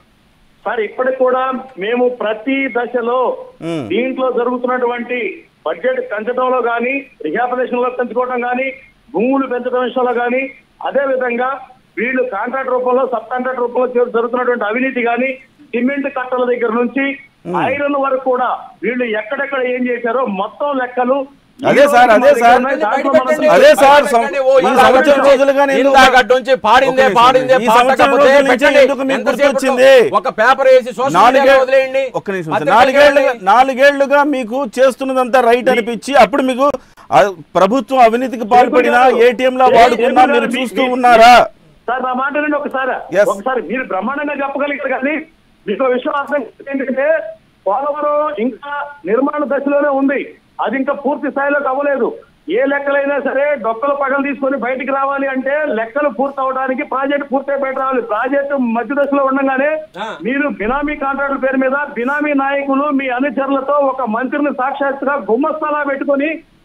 సార్ ఇప్పటికి కూడా మేము ప్రతి దశలో మ్మ్. దీంట్లో జరుగుతున్నటువంటి బడ్జెట్ పెంచడంలో కానీ రిహాబిలేషన్ లో పెంచుకోవడం కానీ భూములు పెంచడం విషయంలో కానీ అదే విధంగా వీళ్ళు కాంట్రాక్ట్ రూపంలో సబ్ కాంట్రాక్ట్ రూపంలో జరు- జరుగుతున్నటువంటి అవినీతి కానీ సిమెంట్ కట్టల దగ్గర నుంచి ఐరన్ వరకు కూడా వీళ్ళు ఎక్కడెక్కడ ఏం చేశారో మొత్తం లెక్కలు ఈ అదే రోజు సార్, మా అదే దగ్గర సార్. ఉన్నాయి. బయట దాంట్లో పెట్టండి. మనం- అదే సార్, బయట సం- పెట్టండి. ఓ ఈ ఇందాక సంవత్సరం నుంచి- రోజులుగానే ఎందుకు- ఇందాక నుంచి పాడిందే ఒక నిమిషం. పాడిందే ఈ పాట సంవత్సరం కాకపోతే రోజుల నుంచి పెట్టండి. ఎందుకు మీకు ఎంతసేపట్లో గుర్తొచ్చింది? ఒక పేపర్ వేసి సోషల్ నాలుగే మీడియాలో వదిలేయండి ఒక్క నిమిషం సార్. పత్రికలు నాలుగేళ్లుగా వేయండి. నాలుగేళ్లుగా మీకు చేస్తున్నదంతా రైట్ అనిపించి అప్పుడు మీకు ఆ ప్రభుత్వం అవినీతికి పాల్పడిన ఏటీఎం లా వాడుకున్నా మీరు చూస్తూ ఉన్నారా సార్ నా మాట వినండి ఒకసారి Yes. ఒకసారి మీరు బ్రహ్మాండంగా చెప్పగలిగారు కానీ మీకు విషయం అర్థం కాదు ఏంటంటే పోలవరం ఇంకా నిర్మాణ దశలోనే ఉంది అది ఇంకా పూర్తి స్థాయిలోకి అవ్వలేదు ఏ లెక్కలైనా సరే డొక్కలు పగలు తీసుకొని బయటికి రావాలి అంటే లెక్కలు పూర్తి అవడానికి ప్రాజెక్ట్ పూర్తి బయట రావాలి ప్రాజెక్టు మధ్య దశలో ఉండగానే ఆ. మీరు బినామీ కాంట్రాక్టుల పేరు మీద బినామీ నాయకులు మీ అనుచరులతో ఒక మంత్రిని సాక్షాత్తుగా గుమ్మస్థలా పెట్టుకొని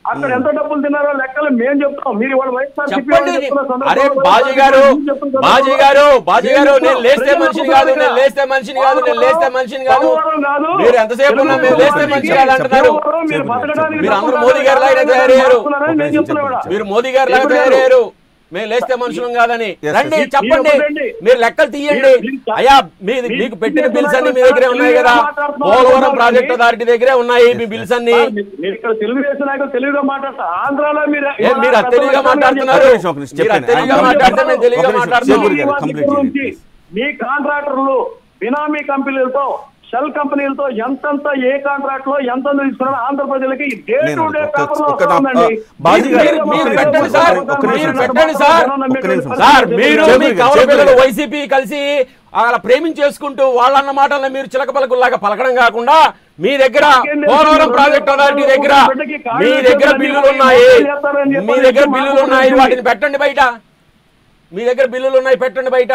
అక్కడ ఎంత డబ్బులు తిన్నారో లెక్కలు మేము చెప్తాం మీరు ఇవాళ వైఎస్ఆర్ చెప్పండి అరే బాజీ గారు బాజీ గారు బాజీ గారు నేను లేస్తే మనిషిని కాదు నేను లేస్తే మనిషిని కాదు నేను లేస్తే మనిషిని కాదు మీరు ఎంతసేపు ఉన్నా మేము లేస్తే మనిషి కాదు అంటున్నారు మీరు అందరూ మోదీ గారి లాగా తయారయ్యారు మీరు మోదీ గారి లాగా తయారయ్యారు మేము లేస్తే మనుషులం కాదని Yes, రండి yes. చెప్పండి మీరు మీరు లెక్కలు తీయండి మీరు- మీరు- అయ్యా మీది మీకు పెట్టిన మీరు బిల్స్ అన్ని మీ సార్ దగ్గరే ఉన్నాయి కదా మాట్లాడుతున్నారు. పోలవరం ప్రాజెక్ట్ అథారిటీ దగ్గరే ఉన్నాయి మీ బిల్స్ అన్ని మీరు ఇక్కడ తెలుగుదేశం నాయకులు తెలుగుగా మాట్లాడతా ఆంధ్రాలో మీరు ఏం మీరు అత్యధికంగా మాట్లాడుతున్నారు ఒక నిమిషం, ఒక నిమిషం, మీరు చెప్పండి. అత్యధికంగా ఆయన మాట్లాడితే మేము తెలివిగా ఒక నిమిషం, మాట్లాడుతున్నాం చేకూరి గారు, మీ complete దగ్గర చేయండి, నుంచి మీ కాంట్రాక్టర్లు బినామీ కంపెనీలతో షెల్ కంపెనీలతో ఎంతంత ఏ కాంట్రాక్ట్ లో ఎంత తీసుకున్నారో ఆంధ్ర ప్రజలకి డే నేను టు డే ఒక్క- పేపర్ లో ఒక్క నా- వస్తుందండి. బాజీ గారు, మీరు- ఒక్క మీరు నిమిషం, పెట్టండి ఒక్క సార్ నిమిషం, ఒక్క మీరు నిమిషం. పెట్టండి సార్ ఒక్క నిమిషం. సార్ మీరు చేకూరి మీ గారు, కవల చేకూరి పిల్లలు గారు. వైసీపీ కలిసి అలా ప్రేమించేసుకుంటూ వాళ్ళన్న మాటలను మీరు చిలక పలకుల్లాగా పలకడం కాకుండా మీ దగ్గర పోలవరం ప్రాజెక్ట్ అథారిటీ దగ్గర మీ దగ్గర బిల్లులు ఉన్నాయి మీ దగ్గర బిల్లులు ఉన్నాయి వాటిని పెట్టండి బయట మీ దగ్గర బిల్లులు ఉన్నాయి పెట్టండి బయట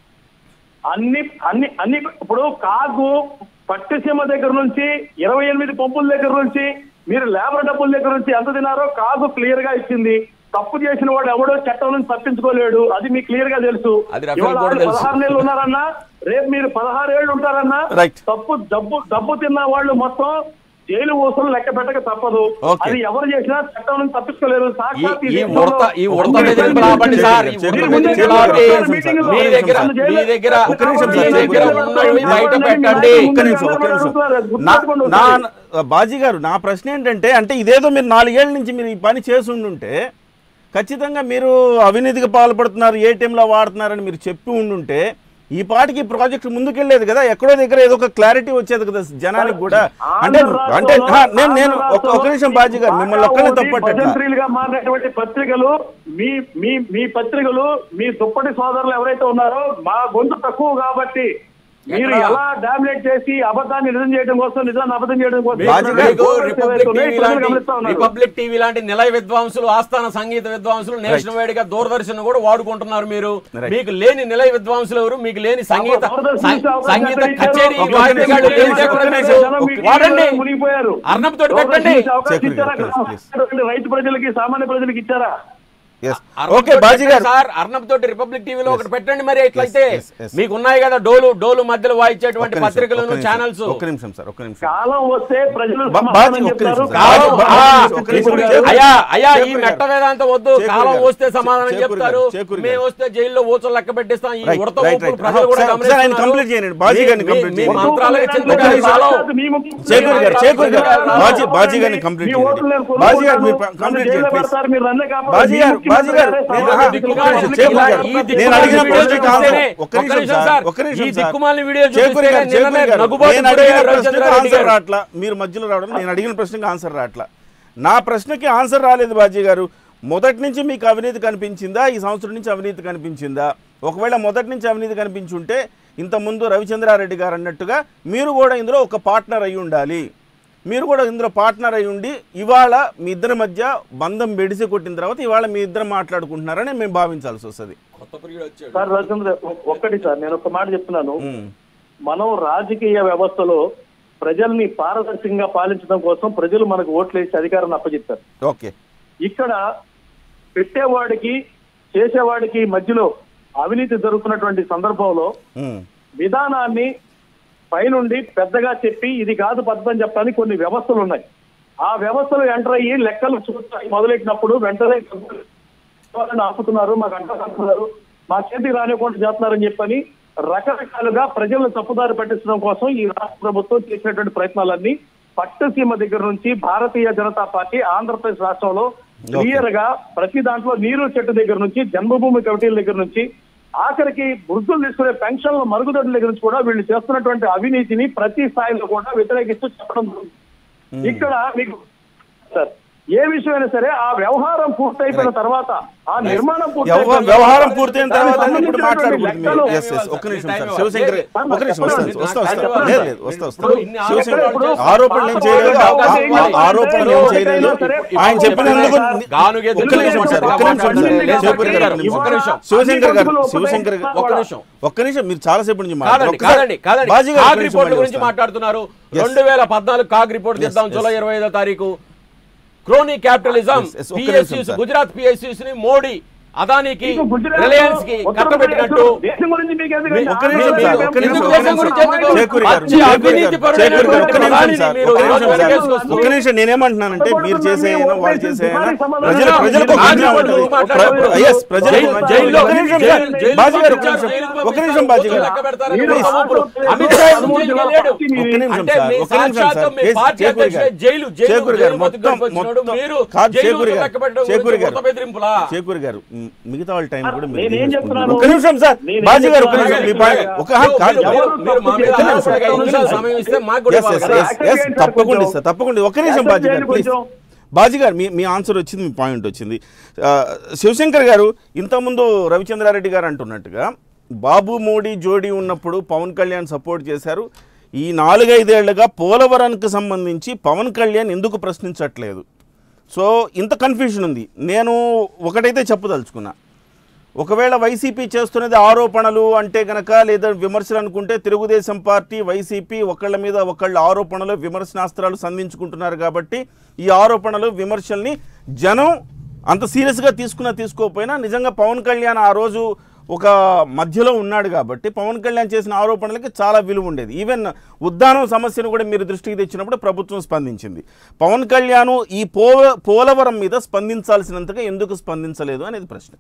అన్ని అన్ని అన్ని ఇప్పుడు కాగు పట్టిసీమ దగ్గర నుంచి ఇరవై ఎనిమిది పంపుల దగ్గర నుంచి మీరు లేబర్ డబ్బుల దగ్గర నుంచి ఎంత తినారో కాగు క్లియర్ గా ఇచ్చింది తప్పు చేసిన వాడు ఎవడో చట్టం నుంచి తప్పించుకోలేడు అది మీకు క్లియర్ గా తెలుసు అది రఫేల్ ఇవాళ కూడా వాళ్ళు తెలుసు. పదహారు నెలలు ఉన్నారన్నా రేపు మీరు పదహారు ఏళ్ళు ఉంటారన్నా Right. తప్పు డబ్బు డబ్బు తిన్న వాళ్ళు మొత్తం జైలు ఊసలు లెక్క పెట్టక తప్పదు Okay. అది ఎవరు చేసినా చట్టం నుంచి తప్పించుకోలేరు ఈ సాక్షాత్ ఈ దేశంలో- ఉడత ఈ ఉడత బెదిరింపు ఆపండి సార్ ఈ ఉడత బెదిరింపులు ఆపండి మీ దగ్గర మీ దగ్గర ఒక్క నిమిషం మీ సార్, దగ్గర ఒక్క ఉన్నవి నిమిషం. బయట పెట్టండి ఒక్క నిమిషం ఒక్క నిమిషం నా నా బాజీ గారు నా ప్రశ్న ఏంటంటే అంటే ఇదేదో మీరు నాలుగేళ్ల నుంచి మీరు ఈ పని చేసి ఉండుంటే ఖచ్చితంగా మీరు అవినీతికి పాల్పడుతున్నారు ఏటీఎంలో వాడుతున్నారని మీరు చెప్పి ఉండుంటే ఈ పాటికి ఈ ప్రాజెక్ట్ ముందుకెళ్ళేది కదా ఎక్కడో దగ్గర ఏదో ఒక క్లారిటీ వచ్చేది కదా జనానికి కూడా అంటే అంటే హా, నేను నేను ఒక ఒక నిమిషం బాజీ గారు మిమ్మల్ని ఒక్కనే తప్పట్టట్లా భజంత్రీలుగా మారినటువంటి పత్రికలు మీ మీ మీ పత్రికలు మీ దుప్పటి సోదరులు ఎవరైతే ఉన్నారో మా గొంతు తక్కువ కాబట్టి మీరు ఎక్కడ? ఎలా డామినేట్ చేసి అబద్ధాన్ని నిజం చేయడం కోసం నిజాన్ని అబద్ధం చేయడం కోసం మీకు- బాజీ గారు, మీకు రిపబ్లిక్ టీవీ ప్రజలు లాంటి గమనిస్తా ఉన్నారు. రిపబ్లిక్ టీవీ లాంటి నిలయ విద్వాంసులు ఆస్థాన సంగీత విద్వాంసులు నేషనల్ వైడ్ గా దూరదర్శన్ కూడా వాడుకుంటున్నారు మీరు Right. మీకు లేని నిలయ విద్వాంసులు ఎవరు మీకు లేని సంగీత దూరదర్శన్ సం- నుంచి అవకాశం సంగీత ఎక్కడ ఇచ్చారు? కచేరీ ఒక్క వాయిద్యగాళ్ళు నిమిషం, లేని ఎక్కడ ఒక్క మీకు? నిమిషం. జనం మీకు వాడండి మునిగిపోయారు అర్ణబ్ తోటి దూరదర్శన్ పెట్టండి నుంచి అవకాశం Check ఇచ్చారా? please, please. రైతు ప్రజలకి సామాన్య ప్రజలకి ఇచ్చారా Yes. అర్ణబ్ ఓకే తోటి బాజీ పెట్టండి గారు సార్ అర్ణబ్ తోటి రిపబ్లిక్ టీవీలో ఒకటి పెట్టండి మరి ఎట్లయితే yes, yes. మీకు ఉన్నాయి కదా డోలు డోలు మధ్యలో వాయించేటువంటి ఒక్క నిమిషం, ఒక్క పత్రికలను నిమిషం, ఛానల్స్ ఒక్క నిమిషం సార్ ఒక్క నిమిషం కాలం వస్తే ప్రజలు బా- సమాధానం బాజీ, ఒక్క చెప్తారు. నిమిషం సార్. కాలం బాజీ, ఆ, ఒక్క నిమిషం, ఒక్క నిమిషం. అయ్యా అయ్యా ఈ చేకూరి మెట్ట గారు. వేదాంత వద్దు చేకూరి కాలం గారు. వస్తే సమాధానం చేకూరి చెప్తారు గారు. చేకూరి మేము గారు. వస్తే జైల్లో ఊచలు లెక్క పెట్టిస్తాం ఈ Right, ఉడత right, ఊపులు right. ప్రజలు కూడా సార్, ఒకసారి ఆయన complete చేయండి. బాజీ గమనిస్తున్నారు గారిని మీ- complete మీ చేయండి. మంత్రాలకి ఒక్క చింతకాయ నిమిషం. కాలం మీ ముఖ్య- చేకూరి గారు చేకూరి గారు బాజీ బాజీ గారిని మీ కంప్లీట్ ఓట్లు చేయండి నేను బాజీ గారు మీరు కొనుక్కుంటాను. కంప్లీట్ నన్ను జైల్లో చేయండి పెడతారు, మీరు నన్నే కాపాడాలి. బాజీ గారు మీ బాజీ గారు ముఖ్యమంత్రి నేను- గారే ఆహా, దిక్కుమాలిన ఒక్క నిమిషం, వీడియోలు చేకూరి గారు. ఈ నేను దిక్కుమాలిన అడిగిన వీడియోలు ప్రశ్నకి చూస్తేనే- ఆన్సర్ ఒక్క ఒక్క నిమిషం నిమిషం సార్ సార్. ఒక్క నిమిషం ఈ సార్ దిక్కుమాలిన వీడియోలు చేకూరి చూస్తేనే గారు, చేకూరి నిన్ననే గారు. నగ్గుబాటు నేను అడిగిన పడిపోయారు ప్రశ్నకు రవిచంద్ర రెడ్డి ఆన్సర్ గారు. రావట్లా మీరు మధ్యలో రావడం నేను అడిగిన ప్రశ్నకి ఆన్సర్ రావట్లా నా ప్రశ్నకి ఆన్సర్ రాలేదు బాజీ గారు మొదటి నుంచి మీకు అవినీతి కనిపించిందా ఈ సంవత్సరం నుంచి అవినీతి కనిపించిందా ఒకవేళ మొదటి నుంచి అవినీతి కనిపించుంటే ఇంతకుముందు రవిచంద్రారెడ్డి గారు అన్నట్టుగా మీరు కూడా ఇందులో ఒక పార్ట్నర్ అయి ఉండాలి మీరు కూడా ఇందులో పార్ట్నర్ అయి ఉండి ఇవాళ మీ ఇద్దరి మధ్య బంధం బెడిసి కొట్టిన తర్వాత ఇవాళ మీ ఇద్దరు మాట్లాడుకుంటున్నారని మేము భావించాల్సి వస్తుంది కొత్త ప్రియుడు వచ్చాడు సార్ రవిచంద్ర ఒ- ఒక్కటి సార్ నేను ఒక మాట చెప్తున్నాను ఉమ్. మనం రాజకీయ వ్యవస్థలో ప్రజల్ని పారదర్శకంగా పాలించడం కోసం ప్రజలు మనకు ఓట్లు వేసి అధికారాన్ని అప్పచెప్తారు ఓకే ఇక్కడ పెట్టేవాడికి చేసేవాడికి మధ్యలో అవినీతి జరుగుతున్నటువంటి సందర్భంలో ఉమ్. విధానాన్ని పైనుండి పెద్దగా చెప్పి ఇది కాదు పద్ధతి అని చెప్పడానికి కొన్ని వ్యవస్థలు ఉన్నాయి ఆ వ్యవస్థలు ఎంటర్ అయ్యి లెక్కలు చూస్తాయి మొదలెట్టినప్పుడు వెంటనే వాళ్ళని ఆపుతున్నారు మాకు అంటున్నారు మా చేతికి రానివ్వకుండా చేస్తున్నారని చెప్పని రకరకాలుగా ప్రజలను తప్పుదారి పట్టించడం కోసం ఈ రాష్ట్ర ప్రభుత్వం చేసినటువంటి ప్రయత్నాలన్నీ పట్టుసీమ దగ్గర నుంచి భారతీయ జనతా పార్టీ ఆంధ్రప్రదేశ్ రాష్ట్రంలో క్లియర్ గా ప్రతి దాంట్లో నీరు చెట్టు దగ్గర నుంచి జన్మభూమి కమిటీల దగ్గర నుంచి ఆఖరికి వృద్ధులు తీసుకునే పెన్షన్ల మరుగుదొడ్ల దగ్గర నుంచి కూడా వీళ్ళు చేస్తున్నటువంటి అవినీతిని ప్రతి స్థాయిలో కూడా వ్యతిరేకిస్తూ చెప్పడం జరుగుతుంది. ఇక్కడ మీకు సార్ ఏ విషయమైనా సరే ఆ వ్యవహారం పూర్తయిపోయిన తర్వాత ఆ నిర్మాణం వ్యవ- వ్యవహారం పూర్తయిన తర్వాత దానికి ఇప్పుడు సంబంధించినటువంటి మాట్లాడకూడదు లెక్కలు- ఎస్ ఎస్ ఒక్క నిమిషం సార్ శివశంకర్ ఒక్క నిమిషం వస్తాను వస్తా వస్తా ఇప్పుడు లేదు లేదు వస్తా వస్తా ఇన్ని శివశంకర్ ఆరోపణలు ఆరోపణలు నేను చేయలేదు ఆ- ఆ- ఆరోపణలు నేను చేయలేదు ఆయన చెప్పినందుకు గానుగ ఒక్క నిమిషం సార్ ఒక్క నిమిషం సార్ శివశంకర్ గారు ఒక్క నిమిషం శివశంకర్ గారు శివశంకర్ గారు ఒక్క నిమిషం ఒక్క నిమిషం మీరు చాలాసేపు నుంచి కాదండి మాట్లాడారు ఒక్కసారి కాదండి కాదండి బాజీ గారు కాగ్ ఒక్క నిమిషం రిపోర్ట్ మళ్ళీ గురించి వస్తాను. మాట్లాడుతున్నారు Yes. రెండు వేల పద్నాలుగు కాగ్ రిపోర్ట్ Yes, తెద్దాం yes. జూలై ఇరవై ఐదో తారీఖు క్రోనీ క్యాపిటలిజం Yes, yes, ఒక్క నిమిషం, పిఎస్యూస్ sir. గుజరాత్ పిఎస్యూస్ ని మోడీ అదానికి మీకు గుజరాత్ రిలయన్స్ కి ఉత్తరప్రదేశ్ కట్టబెట్టినట్టు దేశం గురించి మీకు ఎందుకు మీ- ఒక్క నిమిషం మీరు- సార్, ఒక్క నిమిషం, ఎందుకు ఒక్క దేశం నిమిషం. గురించి ఎందుకు? చేకూరి గారు, పచ్చి చేకూరి అవినీతి గారు, పరుడైనటువంటి చేకూరి గారు, ఒక్క నిమిషం ప్రధానిని సార్, మీరు ఒక్క ఈరోజు నిమిషం సార్, వెనకేసుకొస్తూ- ఒక్క నిమిషం నేనేమంటున్నానంటే మీరు చేసేయనా వాళ్ళు చేసేయనా ప్రజల జైలు- ప్రజలకు ఒక జైలు- న్యాయం ఉంటుంది. మాట్లాడారు. ప్ర- yes, ప్రజలకు జైలు- ఒక జైల్లో- ఒక్క నిమిషం సార్, జైలు- జైలు బాజీ గారు, ఒక్క పంపించారు, నిమిషం, జైలుకు ఒక్క నిమిషం బాజీ గారు. లెక్క పెడతారని Please. ఒక ఊపులు. అమిత్ షా ఎందుకు జైలుకి వెళ్ళాడు? ఒక్క నిమిషం అంటే సార్, మీ ఒక్క నిమిషం సాక్షాత్తు సార్. మీ కేసు- పార్టీ చేకూరి అధ్యక్షుడే గారు. జైలు జైలు చేకూరి గారు, జైలు బతుకు మొత్తం- వచ్చినాడు. మొత్తం- మీరు కాదు, జైలు చేకూరి గారు, లెక్క పెట్టడం చేకూరి గురించి గారు. కొత్త బెదిరింపులా? చేకూరి గారు మ్, మిగతా వాళ్ళ టైం కూడా మీరు నేనేం తీసేసుకుంటున్నారు. చెప్తున్నాను? ఒక్క నిమిషం సార్ నేనేం బాజీ గారు ఒక్క చెప్తున్నాను? నిమిషం మీ పాయింట్ ఒక మీరు- కాదు మీరు- మీరు మా మీద ఒక్క నిమిషం. ఆధారపడి ఐదు నిమిషాలు సమయం ఇస్తే మాకు కూడా Yes, ఇవ్వాలి yes, కదా. yes, yes, Accept తప్పకుండా చేయండి ఇస్తా తప్పకుండా ఒక్క నిమిషం Accept బాజీ గారు చేయండి ప్లీజ్ కొంచెం. బాజీ గారు మీ మీ ఆన్సర్ వచ్చింది మీ పాయింట్ వచ్చింది ఆ, శివశంకర్ గారు ఇంతకుముందు రవిచంద్రారెడ్డి గారు అంటున్నట్టుగా బాబు మోడీ జోడీ ఉన్నప్పుడు పవన్ కళ్యాణ్ సపోర్ట్ చేశారు ఈ నాలుగైదేళ్లుగా పోలవరానికి సంబంధించి పవన్ కళ్యాణ్ ఎందుకు ప్రశ్నించట్లేదు సో ఇంత కన్ఫ్యూజన్ ఉంది నేను ఒకటైతే చెప్పదలుచుకున్నా ఒకవేళ వైసీపీ చేస్తున్నది ఆరోపణలు అంటే గనక లేదా విమర్శలు అనుకుంటే తెలుగుదేశం పార్టీ వైసీపీ ఒకళ్ళ మీద ఒకళ్ళ ఆరోపణలు విమర్శనాస్త్రాలు సంధించుకుంటున్నారు కాబట్టి ఈ ఆరోపణలు విమర్శల్ని జనం అంత సీరియస్గా తీసుకున్నా తీసుకోకపోయినా నిజంగా పవన్ కళ్యాణ్ ఆ రోజు ఒక మధ్యలో ఉన్నాడు కాబట్టి పవన్ కళ్యాణ్ చేసిన ఆరోపణలకి చాలా విలువ ఉండేది ఈవెన్ ఉద్దానం సమస్యను కూడా మీరు దృష్టికి తెచ్చినప్పుడు ప్రభుత్వం స్పందించింది పవన్ కళ్యాణ్ ఈ పో పోలవరం మీద స్పందించాల్సినంతగా ఎందుకు స్పందించలేదు అనేది ప్రశ్న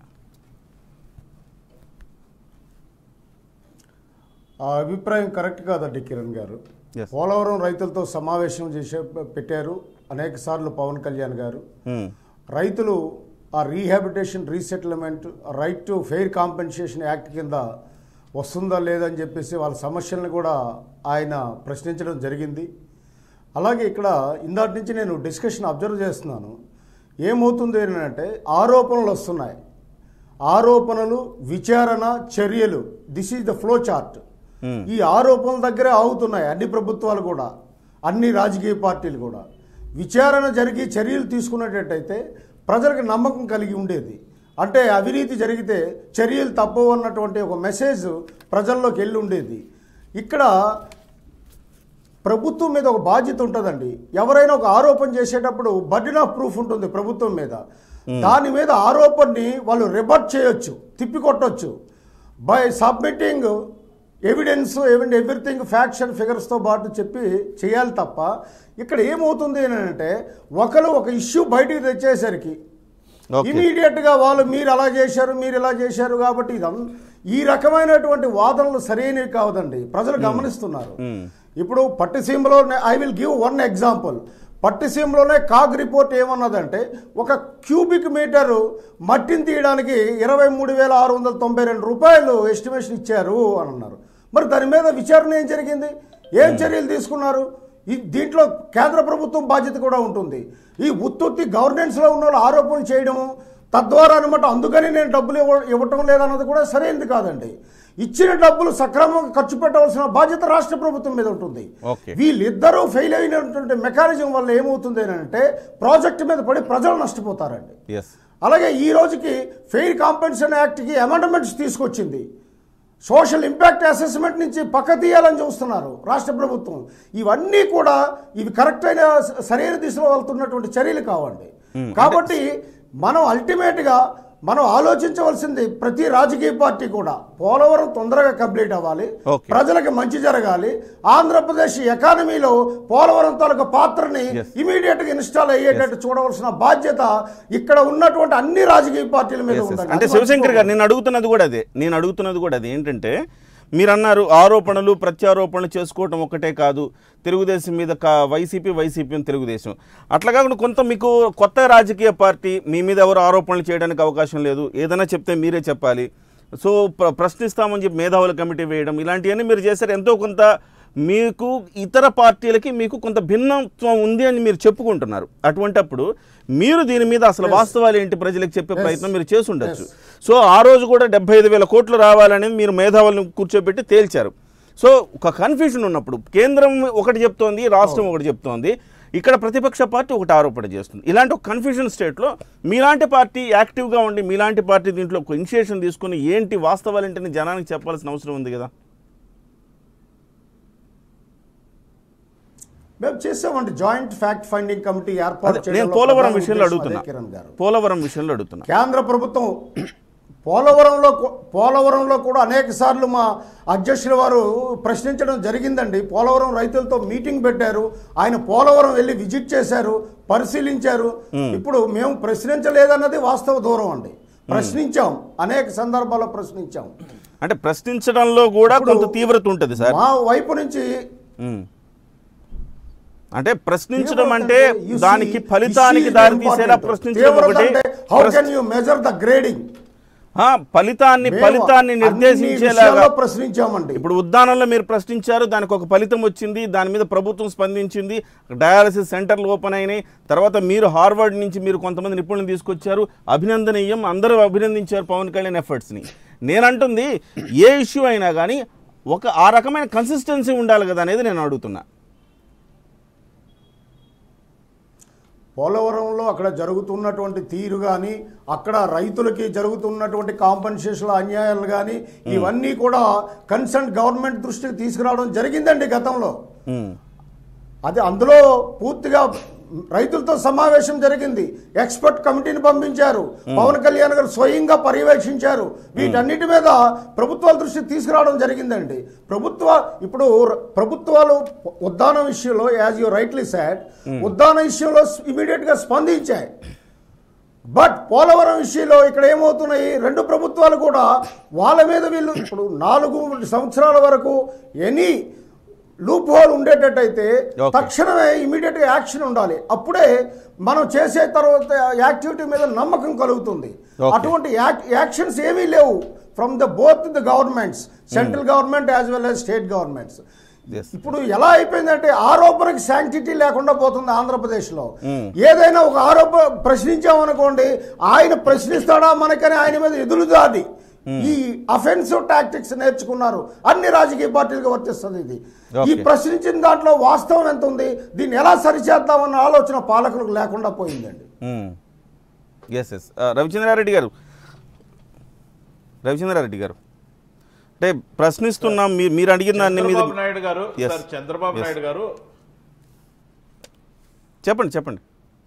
ఆ అభిప్రాయం కరెక్ట్ కాదండి కిరణ్ గారు Yes. పోలవరం రైతులతో సమావేశం చేసే పెట్టారు అనేక సార్లు పవన్ కళ్యాణ్ గారు Hmm. రైతులు ఆ rehabilitation resettlement right to fair compensation act కింద వస్తుందా లేదని చెప్పేసి వాళ్ళ సమస్యలను కూడా ఆయన ప్రశ్నించడం జరిగింది అలాగే ఇక్కడ ఇందాటి నుంచి నేను డిస్కషన్ అబ్జర్వ్ చేస్తున్నాను ఏమవుతుంది అని అంటే ఆరోపణలు వస్తున్నాయి ఆరోపణలు విచారణ చర్యలు this is the flow chart ఈ ఆరోపణల దగ్గరే ఆగుతున్నాయి అన్ని ప్రభుత్వాలు కూడా అన్ని రాజకీయ పార్టీలు కూడా విచారణ జరిగి చర్యలు తీసుకునేటట్టయితే ప్రజలకు నమ్మకం కలిగి ఉండేది అంటే అవినీతి జరిగితే చర్యలు తప్పవు అన్నటువంటి ఒక మెసేజ్ ప్రజల్లోకి వెళ్ళి ఉండేది ఇక్కడ ప్రభుత్వం మీద ఒక బాధ్యత ఉంటుందండి ఎవరైనా ఒక ఆరోపణ చేసేటప్పుడు బర్డెన్ ఆఫ్ ప్రూఫ్ ఉంటుంది ప్రభుత్వం మీద దాని మీద ఆరోపణని వాళ్ళు రిబర్ట్ చేయొచ్చు తిప్పికొట్టొచ్చు by submitting evidence and everything facts and ఫిగర్స్తో పాటు చెప్పి చేయాలి తప్ప ఇక్కడ ఏమవుతుంది అని అంటే ఒకరు ఒక ఇష్యూ బయటికి తెచ్చేసరికి Okay. ఇమీడియట్ గా వాళ్ళు మీరు అలా చేశారు మీరు ఇలా చేశారు కాబట్టి ఇదం ఈ రకమైనటువంటి వాదనలు సరైనవి కావదండి ప్రజలు గమనిస్తున్నారు ఇప్పుడు పట్టిసీమలో I will give one example పట్టిసీమలోనే కాగ్ రిపోర్ట్ ఏమన్నదంటే ఒక క్యూబిక్ మీటరు మట్టిని తీయడానికి ఇరవై మూడు వేల ఆరు వందల తొంభై రెండు రూపాయలు ఎస్టిమేషన్ ఇచ్చారు అని అన్నారు మరి దాని మీద విచారణ ఏం జరిగింది ఏం చర్యలు తీసుకున్నారు ఈ దీంట్లో కేంద్ర ప్రభుత్వం బాధ్యత కూడా ఉంటుంది ఈ ఉత్తుత్తి గవర్నెన్స్లో ఉన్న వాళ్ళు ఆరోపణలు చేయడము తద్వారా అనమాట అందుకని నేను డబ్బులు ఇవ్వ ఇవ్వటం లేదన్నది కూడా సరైనది కాదండి ఇచ్చిన డబ్బులు సక్రమంగా ఖర్చు పెట్టవలసిన బాధ్యత రాష్ట్ర ప్రభుత్వం మీద ఉంటుంది Okay. వీళ్ళిద్దరూ ఫెయిల్ అయినటువంటి మెకానిజం వల్ల ఏమవుతుంది అని అంటే ప్రాజెక్ట్ మీద పడి ప్రజలు నష్టపోతారండి ఎస్ అలాగే ఈ రోజుకి ఫెయిర్ కాంపెన్సేషన్ యాక్ట్కి అమెండ్మెంట్స్ తీసుకొచ్చింది సోషల్ ఇంపాక్ట్ అసెస్మెంట్ నుంచి పక్క తీయాలని చూస్తున్నారు రాష్ట్ర ప్రభుత్వం ఇవన్నీ కూడా ఇవి కరెక్ట్ అయిన స- సరైన దిశలో వెళ్తున్నటువంటి చర్యలు కావండి కాబట్టి మనం అల్టిమేట్గా మనం ఆలోచించవలసింది ప్రతి రాజకీయ పార్టీ కూడా పోలవరం తొందరగా కంప్లీట్ అవ్వాలి Okay. ప్రజలకు మంచి జరగాలి ఆంధ్రప్రదేశ్ ఎకానమీలో పోలవరం తాలూకా పాత్రని Yes. ఇమీడియట్ గా ఇన్స్టాల్ అయ్యేటట్టు చూడవలసిన బాధ్యత ఇక్కడ ఉన్నటువంటి అన్ని రాజకీయ పార్టీల మీద Yes, yes. ఉందండి అంటే అది శివశంకర్ గారు మర్చిపోకూడదు. నేను అడుగుతున్నది కూడా అదే నేను అడుగుతున్నది కూడా అదే ఏంటంటే మీరు అన్నారు ఆరోపణలు ప్రత్యారోపణలు చేసుకోవటం ఒకటే కాదు తెలుగుదేశం మీద కా వైసీపీ వైసీపీ అని తెలుగుదేశం అట్లా కాకుండా కొంత మీకు కొత్త రాజకీయ పార్టీ మీ మీద ఎవరు ఆరోపణలు చేయడానికి అవకాశం లేదు ఏదైనా చెప్తే మీరే చెప్పాలి సో ప్ర ప్రశ్నిస్తామని చెప్పి మేధావుల కమిటీ వేయడం ఇలాంటివన్నీ మీరు చేశారు ఎంతో కొంత మీకు ఇతర పార్టీలకి మీకు కొంత భిన్నత్వం ఉంది అని మీరు చెప్పుకుంటున్నారు అటువంటప్పుడు మీరు దీని మీద అసలు వాస్తవాలు ఏంటి ప్రజలకు చెప్పే ప్రయత్నం మీరు చేసి ఉండొచ్చు సో ఆ రోజు కూడా డెబ్బై ఐదు వేల కోట్లు రావాలని మీరు మేధావులను కూర్చోబెట్టి తేల్చారు సో ఒక కన్ఫ్యూజన్ ఉన్నప్పుడు కేంద్రం ఒకటి చెప్తోంది రాష్ట్రం ఒకటి చెప్తోంది ఇక్కడ ప్రతిపక్ష పార్టీ ఒకటి ఆరోపణ చేస్తుంది ఇలాంటి ఒక కన్ఫ్యూజన్ స్టేట్లో మీలాంటి పార్టీ యాక్టివ్గా ఉండి మీలాంటి పార్టీ దీంట్లో ఒక ఇనిషియేషన్ తీసుకుని ఏంటి వాస్తవాలు ఏంటని జనానికి చెప్పాల్సిన అవసరం ఉంది కదా మేము చేసామండి జాయింట్ ఫ్యాక్ట్ ఫైండింగ్ కమిటీ ఏర్పాటు అదే, నేను చేయడంలో పోలవరం ప్రధాన విషయంలో ఉద్దేశం అడుగుతున్నా అదే కిరణ్ గారు పోలవరం విషయంలో అడుగుతున్నా కేంద్ర ప్రభుత్వం పోలవరంలో కూ- పోలవరంలో కూడా అనేక సార్లు మా అధ్యక్షుల వారు ప్రశ్నించడం జరిగిందండి పోలవరం రైతులతో మీటింగ్ పెట్టారు ఆయన పోలవరం వెళ్ళి విజిట్ చేశారు పరిశీలించారు ఇప్పుడు మేము ప్రశ్నించలేదన్నది వాస్తవ దూరం అండి ప్రశ్నించాం అనేక సందర్భాల్లో ప్రశ్నించాం అంటే ప్రశ్నించడంలో కూడా ఇప్పుడు కొంత తీవ్రత ఉంటుంది సార్ మా వైపు నుంచి ఉమ్. అంటే ప్రశ్నించడం తీవ్రత అంటే you see, దానికి issue ఫలితానికి is దారి తీసేలా important. ప్రశ్నించడం తీవ్రత ఒకటి అంటే how ప్రశ్న- can you measure the grading? ఆ, ఫలితాన్ని మేము ఫలితాన్ని అన్ని నిర్దేశించేలాగా విషయాల్లో ప్రశ్నించామండి ఇప్పుడు ఉద్దానంలో మీరు ప్రశ్నించారు దానికి ఒక ఫలితం వచ్చింది దాని మీద ప్రభుత్వం స్పందించింది డయాలసిస్ సెంటర్లు ఓపెన్ అయినాయి తర్వాత మీరు హార్వర్డ్ నుంచి మీరు కొంతమంది నిపుణులను తీసుకొచ్చారు అభినందనీయం అందరూ అభినందించారు పవన్ కళ్యాణ్ ఎఫర్ట్స్ని నేనంటుంది ఏ ఇష్యూ అయినా కానీ ఒక ఆ రకమైన కన్సిస్టెన్సీ ఉండాలి కదా అనేది నేను అడుగుతున్నా పోలవరంలో అక్కడ జరుగుతున్నటువంటి తీరు కానీ అక్కడ రైతులకి జరుగుతున్నటువంటి కాంపన్సేషన్ అన్యాయాలు కానీ ఇవన్నీ కూడా కన్సర్న్ గవర్నమెంట్ దృష్టికి తీసుకురావడం జరిగిందండి గతంలో ఉమ్. అది అందులో పూర్తిగా రైతులతో సమావేశం జరిగింది ఎక్స్పర్ట్ కమిటీని పంపించారు పవన్ కళ్యాణ్ గారు స్వయంగా పర్యవేక్షించారు వీటన్నిటి మీద ప్రభుత్వాల దృష్టికి తీసుకురావడం జరిగిందండి ప్రభుత్వ ఇప్పుడు ర- ప్రభుత్వాలు ఉద్దాన విషయంలో యాజ్ యూ రైట్లీ సాడ్ ఉద్దాన విషయంలో ఇమీడియట్ గా స్పందించాయి బట్ పోలవరం విషయంలో ఇక్కడ ఏమవుతున్నాయి రెండు ప్రభుత్వాలు కూడా వాళ్ళ మీద వీళ్ళు ఇప్పుడు నాలుగు సంవత్సరాల వరకు ఎనీ లూప్ హోల్ ఉండేటట్టయితే Okay. తక్షణమే ఇమీడియట్ గా యాక్షన్ ఉండాలి అప్పుడే మనం చేసే తర్వాత యాక్టివిటీ మీద నమ్మకం కలుగుతుంది Okay. అటువంటి యాక్- యాక్షన్స్ ఏమీ లేవు from the both the governments central government as well as state governments Yes. ఇప్పుడు ఎలా అయిపోయిందంటే ఆరోపణకి శాంక్టిటీ లేకుండా పోతుంది ఆంధ్రప్రదేశ్లో ఏదైనా ఒక ఆరోపణ ప్రశ్నించామనుకోండి ఆయన ప్రశ్నిస్తాడా మనకని ఆయన మీద ఎదురుదాది ఈ అఫెన్సివ్ టాక్టిక్స్ నేర్చుకున్నారు అన్ని రాజకీయ పార్టీలకు వర్తిస్తుంది ఇది ఈ Okay. ప్రశ్నించిన దాంట్లో వాస్తవం ఎంత ఉంది దీన్ని ఎలా సరిచేద్దామన్న ఆలోచన పాలకులకు లేకుండా పోయిందండి ఎస్ ఎస్ రవిచంద్రారెడ్డి గారు రవిచంద్రారెడ్డి గారు అంటే ప్రశ్నిస్తున్నాం మీ- మీరు అడిగిన దాన్ని మీద చంద్రబాబు నాయుడు గారు Yes. Sir Chandrababu Yes. Naidu గారు చెప్పండి చెప్పండి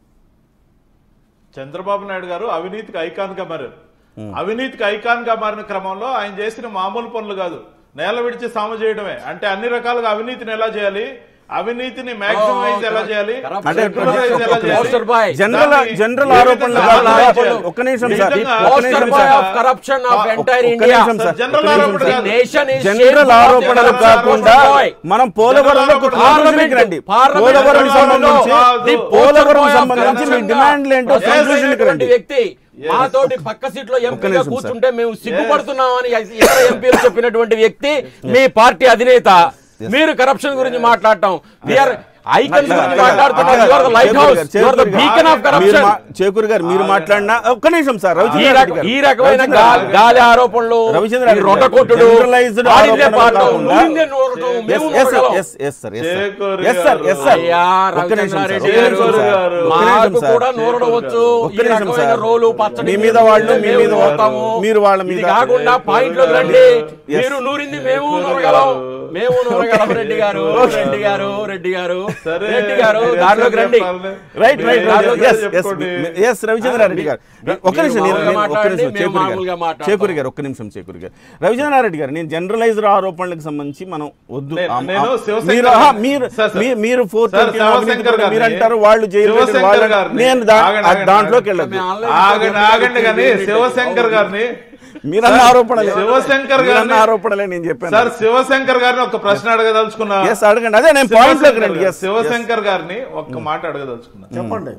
చంద్రబాబు నాయుడు గారు అవినీతికి ఐకాన్ గా మారారు అవినీతికి ఐకాన్ గా మారిన క్రమంలో ఆయన చేసిన మామూలు పనులు కాదు నేల విడిచి సామ చేయడమే అంటే అన్ని రకాలుగా అవినీతిని ఎలా చేయాలి అవినీతిని మాక్సిమైజ్ ఎలా చేయాలి అంటే centralize ఎలా చేయాలి? Poster boy. జనరల్ దాన్ని జనరల్ ఏ ఆరోపణలు విధంగా కాకుండా ఎలా చేయాలి? ఒక్క నిమిషం ఏ సార్ విధంగా ఒక్క Poster నిమిషం boy sir of corruption of ఒక్క entire ఒక్క India. నిమిషం సార్ జనరల్ ఒక్క నిమిషం ఆరోపణ సార్. కాదు. Nation is general shameful of ఆరోపణలు the కాకుండా poster boy. మనం పోలవరంలో ఒక జనరల్ conclusion కి రండి పార్లమెంట్ పోలవరం జనరల్ సంబంధించి ఆరోపణలు the Polavaram poster boy of సంబంధించి మీ కరప్షన్ డిమాండ్లు ఏంటో గా conclusion కి రండి ప్రజలైనటువంటి వ్యక్తి మాతోటి పక్క సీట్ లో ఎంపీగా నిమిషం, కూర్చుంటే మేము సిగ్గుపడుతున్నామని ఇతర ఎంపీలు చెప్పినటువంటి వ్యక్తి మీ పార్టీ అధినేత మీరు కరప్షన్ గురించి మాట్లాడటం వీఆర్ ఐకన్స్ గురించి మాట్లాడుతున్నారు you are the lighthouse you are the beacon of మీరు కరప్షన్ మా- చేకూరి గారు మీరు మాట్లాడినా ఒక్క నిమిషం సార్ ఈ రవిచంద్ర రక- గారు. ఈ రకమైన రవిచంద్ర గా- గారు. గాలి ఆరోపణలు రవిచంద్ర ఈ గారు. రొట్ట కొట్టుడు Generalized ఆడిందే ఆరోపణలు పాడటం, కాకుండా- నూరిందే నూరటం, Yes, మేము yes, sir, నూరగలం. yes, yes, sir, yes, sir. చేకూరి Yes, sir, yes, sir. అయ్యా, ఒక్క నిమిషం, sir. రవిచంద్రారెడ్డి ఒక్క నిమిషం, గారు, sir. ఒక్క నిమిషం, మాకు sir. కూడా నూరడవచ్చు ఒక్క ఈ నిమిషం, రకమైన sir. రోలు పచ్చడి మీ మీద వాళ్ళు, మీ మేము మీద నూరుతాము. మీరు వాళ్ళ ఇది మీద- కాకుండా పాయింట్ లోకి రండి మీరు నూరింది మేము నూరగలం మేము నూరగలం రెడ్డి గారు రెడ్డి గారు రెడ్డి గారు సరే, రెడ్డి గారు మీరు దారిలోకి రండి చెప్పాలి. రైట్ రైట్ మీరు రైట్ ఏదో ఎస్ ఎస్ చెప్పుకోండి. ఎస్ రవిచంద్రారెడ్డి గారు మీరు ఒక్క నిమిషం నేను- మామూలుగా నేను- ఒక్క మాట్లాడండి, నిమిషం మేము చేకూరి మామూలుగా గారు మాట్లాడతాం. చేకూరి గారు ఒక్క నిమిషం చేకూరి గారు రవిచంద్రారెడ్డి గారు నేను జనరలైజ్డ్ ఆరోపణలకు సంబంధించి మనం వద్దు నేను- ఆ- నేను ఆ- శివశంకర్ మీరు ఆహా, గారిని- మీరు సార్, సార్. మీ- మీరు ఫోర్త్ సార్, శివశంకర్ గారిని- మీరు అంటారు వాళ్ళు జైలు పెట్టిన శివశంకర్ వాళ్ళని- గారిని- నేను దా- ఆగండి, ఆ ఆగండి, దాంట్లోకి ఆగండి. వెళ్ళదు మేము ఆన్లైన్ ఆగండి ఆగండి కానీ శివశంకర్ గారిని మీరన్న ఆరోపణలే శివశంకర్ మీరన్న గారిని- ఆరోపణలే నేను చెప్పాను సార్ శివశంకర్ గారిని ఒక ప్రశ్న అడగదలుచుకున్నా ఎస్ అడగండి అదే నేను పాయింట్ లోకి రండి శివశంకర్ ఎస్ శివశంకర్ గారిని ఒక్క మాట అడగదలుచుకున్నా చెప్పండి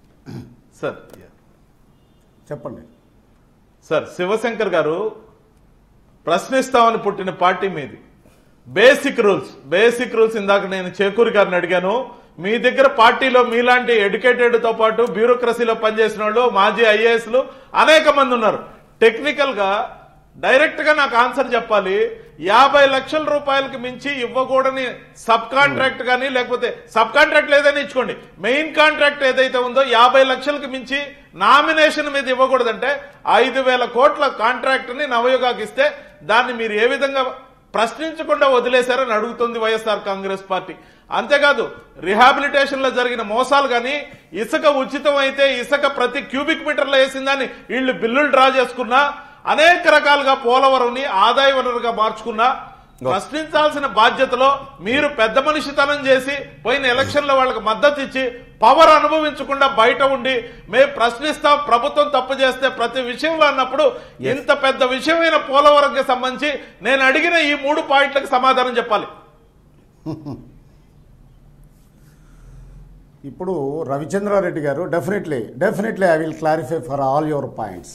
సార్ చెప్పండి సార్ శివశంకర్ గారు ప్రశ్నిస్తామని పుట్టిన పార్టీ మీది బేసిక్ రూల్స్ బేసిక్ రూల్స్ ఇందాక నేను చేకూరి గారిని అడిగాను మీ దగ్గర పార్టీలో మీలాంటి ఎడ్యుకేటెడ్ తో పాటు బ్యూరోక్రసీలో పనిచేసిన వాళ్ళు మాజీ ఐఏఎస్లు అనేక మంది ఉన్నారు టెక్నికల్ గా డైరెక్ట్ గా నాకు ఆన్సర్ చెప్పాలి యాభై లక్షల రూపాయలకి మించి ఇవ్వకూడని సబ్ కాంట్రాక్ట్ కానీ లేకపోతే సబ్ కాంట్రాక్ట్ లేదని ఇచ్చుకోండి మెయిన్ కాంట్రాక్ట్ ఏదైతే ఉందో యాభై లక్షలకు మించి నామినేషన్ మీద ఇవ్వకూడదంటే ఐదు వేల కోట్ల కాంట్రాక్ట్ ని నవయుగాకి ఇస్తే దాన్ని మీరు ఏ విధంగా ప్రశ్నించకుండా వదిలేశారని అడుగుతుంది వైఎస్ఆర్ కాంగ్రెస్ పార్టీ అంతేకాదు రిహాబిలిటేషన్ లో జరిగిన మోసాలు కానీ ఇసుక ఉచితం అయితే ఇసుక ప్రతి క్యూబిక్ మీటర్లో వేసిందని వీళ్ళు బిల్లులు డ్రా చేసుకున్నా అనేక రకాలుగా పోలవరంని ఆదాయ వనరుగా మార్చుకున్నా ప్రశ్నించాల్సిన బాధ్యతలో మీరు పెద్ద మనిషితనం చేసి పోయిన ఎలక్షన్ లో వాళ్ళకి మద్దతు ఇచ్చి పవర్ అనుభవించకుండా బయట ఉండి మేము ప్రశ్నిస్తాం ప్రభుత్వం తప్పు చేస్తే ప్రతి విషయంలో అన్నప్పుడు ఇంత పెద్ద విషయమైన పోలవరంకి సంబంధించి నేను అడిగిన ఈ మూడు పాయింట్లకు సమాధానం చెప్పాలి ఇప్పుడు రవిచంద్రారెడ్డి గారు definitely definitely I will clarify for all your points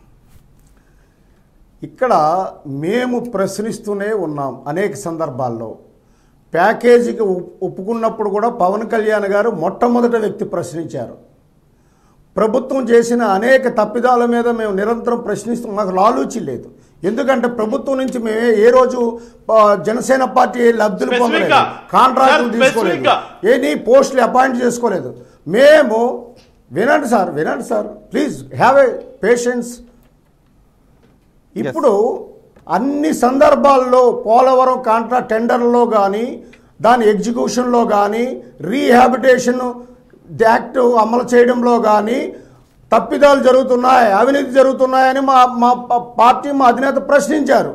ఇక్కడ మేము ప్రశ్నిస్తూనే ఉన్నాం అనేక సందర్భాల్లో ప్యాకేజీకి ఒప్- ఒప్పుకున్నప్పుడు కూడా పవన్ కళ్యాణ్ గారు మొట్టమొదటి వ్యక్తి ప్రశ్నించారు ప్రభుత్వం చేసిన అనేక తప్పిదాల మీద మేము నిరంతరం ప్రశ్నిస్తూ మాకు లాలూచి లేదు ఎందుకంటే ప్రభుత్వం నుంచి మేమే ఏ రోజు ఆ, జనసేన పార్టీ ఏ లబ్ధులు Specific పొందలేదు గా. కాంట్రాక్టులు Sir, తీసుకోలేదు specific గా. ఏని పోస్టులు అపాయింట్ చేసుకోలేదు మేము వినండి సార్ వినండి sir please have a patience ఇప్పుడు అన్ని సందర్భాల్లో పోలవరం కాంట్రాక్ట్ టెండర్లో కానీ దాని ఎగ్జిక్యూషన్లో కానీ రీహాబిటేషన్ యాక్ట్ అమలు చేయడంలో కానీ తప్పిదాలు జరుగుతున్నాయి అవినీతి జరుగుతున్నాయని మా మా ప- పార్టీ మా అధినేత ప్రశ్నించారు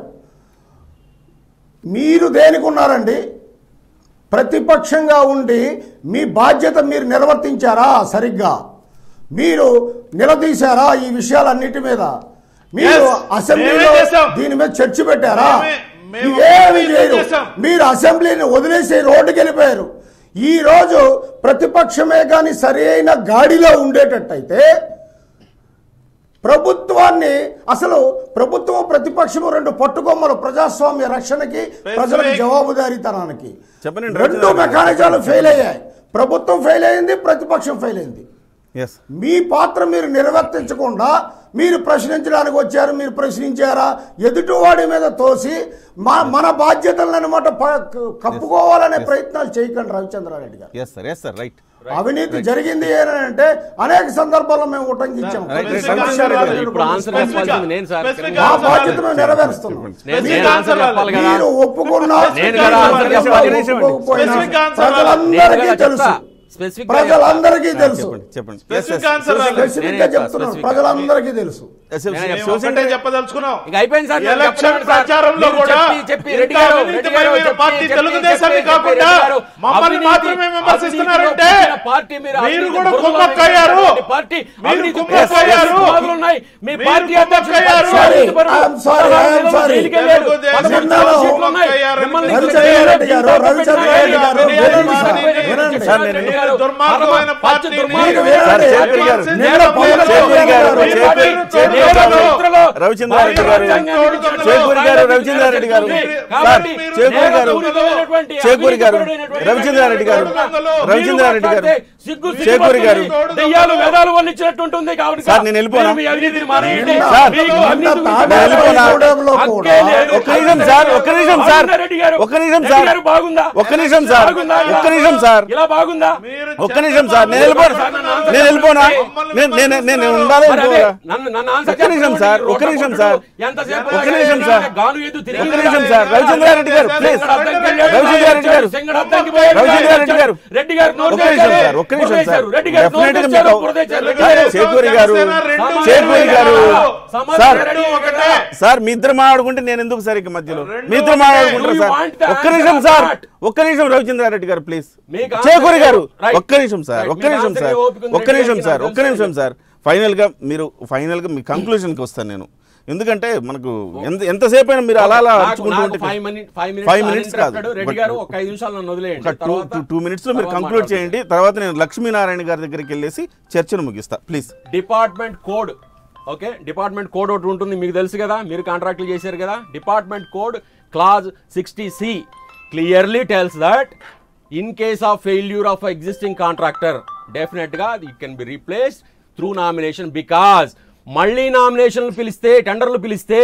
మీరు దేనికి ఉన్నారండి ప్రతిపక్షంగా ఉండి మీ బాధ్యత మీరు నిర్వర్తించారా సరిగ్గా మీరు నిలదీశారా ఈ విషయాలన్నిటి మీద మీరు Yes, అసెంబ్లీలో మేమే చేశాం. దీని మీద చర్చ పెట్టారా మేమే- మేము ఇవేమి మేమే చేయరు చేశాం. మీరు అసెంబ్లీని వదిలేసి రోడ్డుకి వెళ్ళిపోయారు ఈ రోజు ప్రతిపక్షమే కానీ సరైన గాడిలో ఉండేటట్టయితే ప్రభుత్వాన్ని అసలు ప్రభుత్వం ప్రతిపక్షము రెండు పట్టుకొమ్మలు ప్రజాస్వామ్య రక్షణకి ప్రజలకు జవాబుదారీతనానికి చెప్పండి, రెండు రవిచంద్ర గారు. మెకానిజాలు ఫెయిల్ అయ్యాయి ప్రభుత్వం ఫెయిల్ అయింది ప్రతిపక్షం ఫెయిల్ అయింది ఎస్ మీ పాత్ర మీరు నిర్వర్తించకుండా మీరు ప్రశ్నించడానికి వచ్చారు మీరు ప్రశ్నించారా ఎదుటివాడి మీద తోసి మా మన బాధ్యతలను అనమాట కప్పుకోవాలనే ప్రయత్నాలు చేయకండి రవిచంద్రారెడ్డి గారు yes sir yes sir right అవినీతి జరిగింది అంటే అనేక సందర్భాల్లో మేము ఉటంకించాం Right, right. రవిచంద్రారెడ్డి గారు ఇప్పుడు ఆన్సర్ Specific గా. చెప్పాల్సింది నేను సార్ Specific మా గా బాధ్యత మేము నెరవేరుస్తున్నాం నేను Specific నేను ఆన్సర్ answer చెప్పాలి కదా మీరు ఒప్పుకున్నా నేను కదా ఆన్సర్ చెప్పాలి. ఒప్పుకోకపోయినా Specific answer ప్రజలందరికీ నేను కదా తెలుసు చెప్తా. Specific గా ప్రజలందరికీ తెలుసు చెప్పండి చెప్పండి Specific answer రాలేదు. స్పెసిఫిక్ గా నేనే చెప్తున్నాను specific గా. ప్రజలందరికీ తెలుసు మేము ఒకటే చెప్పదలుచుకున్నాం ఇక అయిపోయింది సార్ నేను ఎలక్షన్ చెప్పలేను సార్. ప్రచారంలో మీరు కూడా చెప్పి చెప్పి ఇంత రెడ్డి గారు, రెడ్డి గారు అవినీతిపరమైన చెప్పి, పార్టీ చెప్పి, తెలుగుదేశాన్ని చెప్పి, కాకుండా రెడ్డి గారు, మమ్మల్ని అవినీతి- మాత్రమే విమర్శిస్తున్నారంటే అవినీతిలో పుట్టిన పార్టీ మీరు మీరు అవినీతి కూడా బురదలో కుమ్మక్కయ్యారు. ఉన్నటువంటి పార్టీ మీరు అవినీతి కుమ్మక్కయ్యారు. పునాదులు ఉన్నాయి. మీ మీరు పార్టీ అధ్యక్షుడు కుమ్మక్కయ్యారు. అవినీతి పరుడు. I'm sorry, I am పదహారు sorry. జైలుకి వెళ్ళాడు. తెలుగుదేశం పదమూడు నిన్నలో సీట్లు ఉన్నాయి. కుమ్మక్కయ్యారు. మిమ్మల్ని రవిచంద్ర రెడ్డి గారు, ఇంట్లో రవిచంద్ర పెట్టారు. రెడ్డి గారు, వినండి వినండి సార్, సార్, వినండి వినండి. సార్, రెడ్డి గారు. దుర్మార్గమైన పరమ- పార్టీని పచ్చి దుర్మార్గం. మీరు వినండి. సార్, చేపూరి గారు. నేను పవన్ చేపూరి కళ్యాణ్ గారు, గారు, చేపూరి- నేను చేపూరి నేను గారు, చరిత్రలో రవిచంద్రారెడ్డి గారు, రాజ్యాంగాన్ని చేకూరి గారు, రవిచంద్రారెడ్డి గారు, కాబట్టి సార్, చేకూరి గారు, నేరపూరితమైనటువంటి చేకూరి గారు, అవినీతిపరుడైనటువంటి రవిచంద్రారెడ్డి గారు, మీరు రవిచంద్రారెడ్డి గారు, మాట్లాడితే సిగ్గు సిగ్గు చేకూరి గారు. పడుతుంది. దెయ్యాలు వేదాలు వల్లించినట్టుంటుంది కాబట్టి సార్, నేను వెళ్ళిపోనా? మీరు మీ అవినీతిని మానేయండి. సార్, మీకు నిన్న అవినీతి గురించి తాడేపల్లి మాట్లాడే గూడెంలో హక్కే కూడా లేదు. ఒక్క నిమిషం సార్, ఒక్క నిమిషం సార్. బాగుందా రెడ్డి గారు? ఒక్క నిమిషం రెడ్డి సార్. గారు బాగుందా ఒక్క నిమిషం సార్. బాగుందా? ఒక్క నిమిషం సార్. ఇలా బాగుందా మీరు ఒక్క నిమిషం సార్ నేను వెళ్ళిపోను నేను వెళ్ళిపోనా నేను నేను నేను ఉండాలి మరి అదే, వెళ్ళిపోరా? నన్ను నన్ను ఆన్సర్ ఒక్క నిమిషం సార్, చెప్పండి. ఒక్క నిమిషం సార్. ఎంతసేపు ఒక్క నిమిషం సార్. గాను ఎద్దు తిరిగి ఒక్క నిమిషం సార్. రవిచంద్రారెడ్డి గారు, ప్లీజ్. రవిచంద్రారెడ్డి గారు. రవిచంద్రారెడ్డి గారు. రెడ్డి గారు నోరు ఒక్క నిమిషం తెరిచారు. సార్, ఒక్క నిమిషం బురద సార్. వేశారు. రెడ్డి గారు నోరు Definitely తెరిచారు, మీకు- బురద వేశారు. రెడ్డి సార్, గారు. చేకూరి గారు రెండు చేకూరి గారు సమాధానం సార్ రెడ్డి ఒకటే. సార్ మీ ఇద్దరు మాట్లాడుకుంటే నేను ఎందుకు సార్ ఇక మధ్యలో రెండు మీ ఇద్దరు ఒకటే. మాట్లాడుకుంటారు Do you sir want the ఒక్క నిమిషం answer సార్ or not? ఒక్క నిమిషం రవిచంద్రారెడ్డి గారు ప్లీజ్ మీకు చేకూరి answer గారు right. ఒక్క నిమిషం సార్ Right. ఒక్క మీకు నిమిషం answer సార్ ఓపిక ఉంది ఒక్క రెడ్డి నిమిషం గారికి సార్ నాకు ఒక్క నిమిషం సార్ ఫైనల్ గా మీరు ఫైనల్ గా మీ కంక్లూజన్ కి వస్తాను నేను ఎందుకంటే మనకు ఎంత ఎంతసేపు అయినా మీరు అలా అలా నాకు- అరుచుకుంటూ నాకు ఉంటే five minute- five minutes Five minutes కాదు. uninterrupted. రెడ్డి But- గారు ఒక ఐదు నిమిషాలు నన్ను వదిలేయండి ఒక టూ తర్వాత- టూ మినిట్స్ లో మీరు తర్వాత కంక్లూడ్ మాట్లాడదాం. చేయండి తర్వాత నేను లక్ష్మీనారాయణ గారి దగ్గరికి వెళ్ళేసి చర్చను ముగిస్తా please department code okay department code ఒకటి ఉంటుంది మీకు తెలుసు కదా మీరు కాంట్రాక్ట్లు చేశారు కదా department code clause sixty C clearly tells that in case of failure of existing contractor డెఫినెట్గా it can be replaced through nomination because మళ్ళీ నామినేషన్లు పిలిస్తే టెండర్లు పిలిస్తే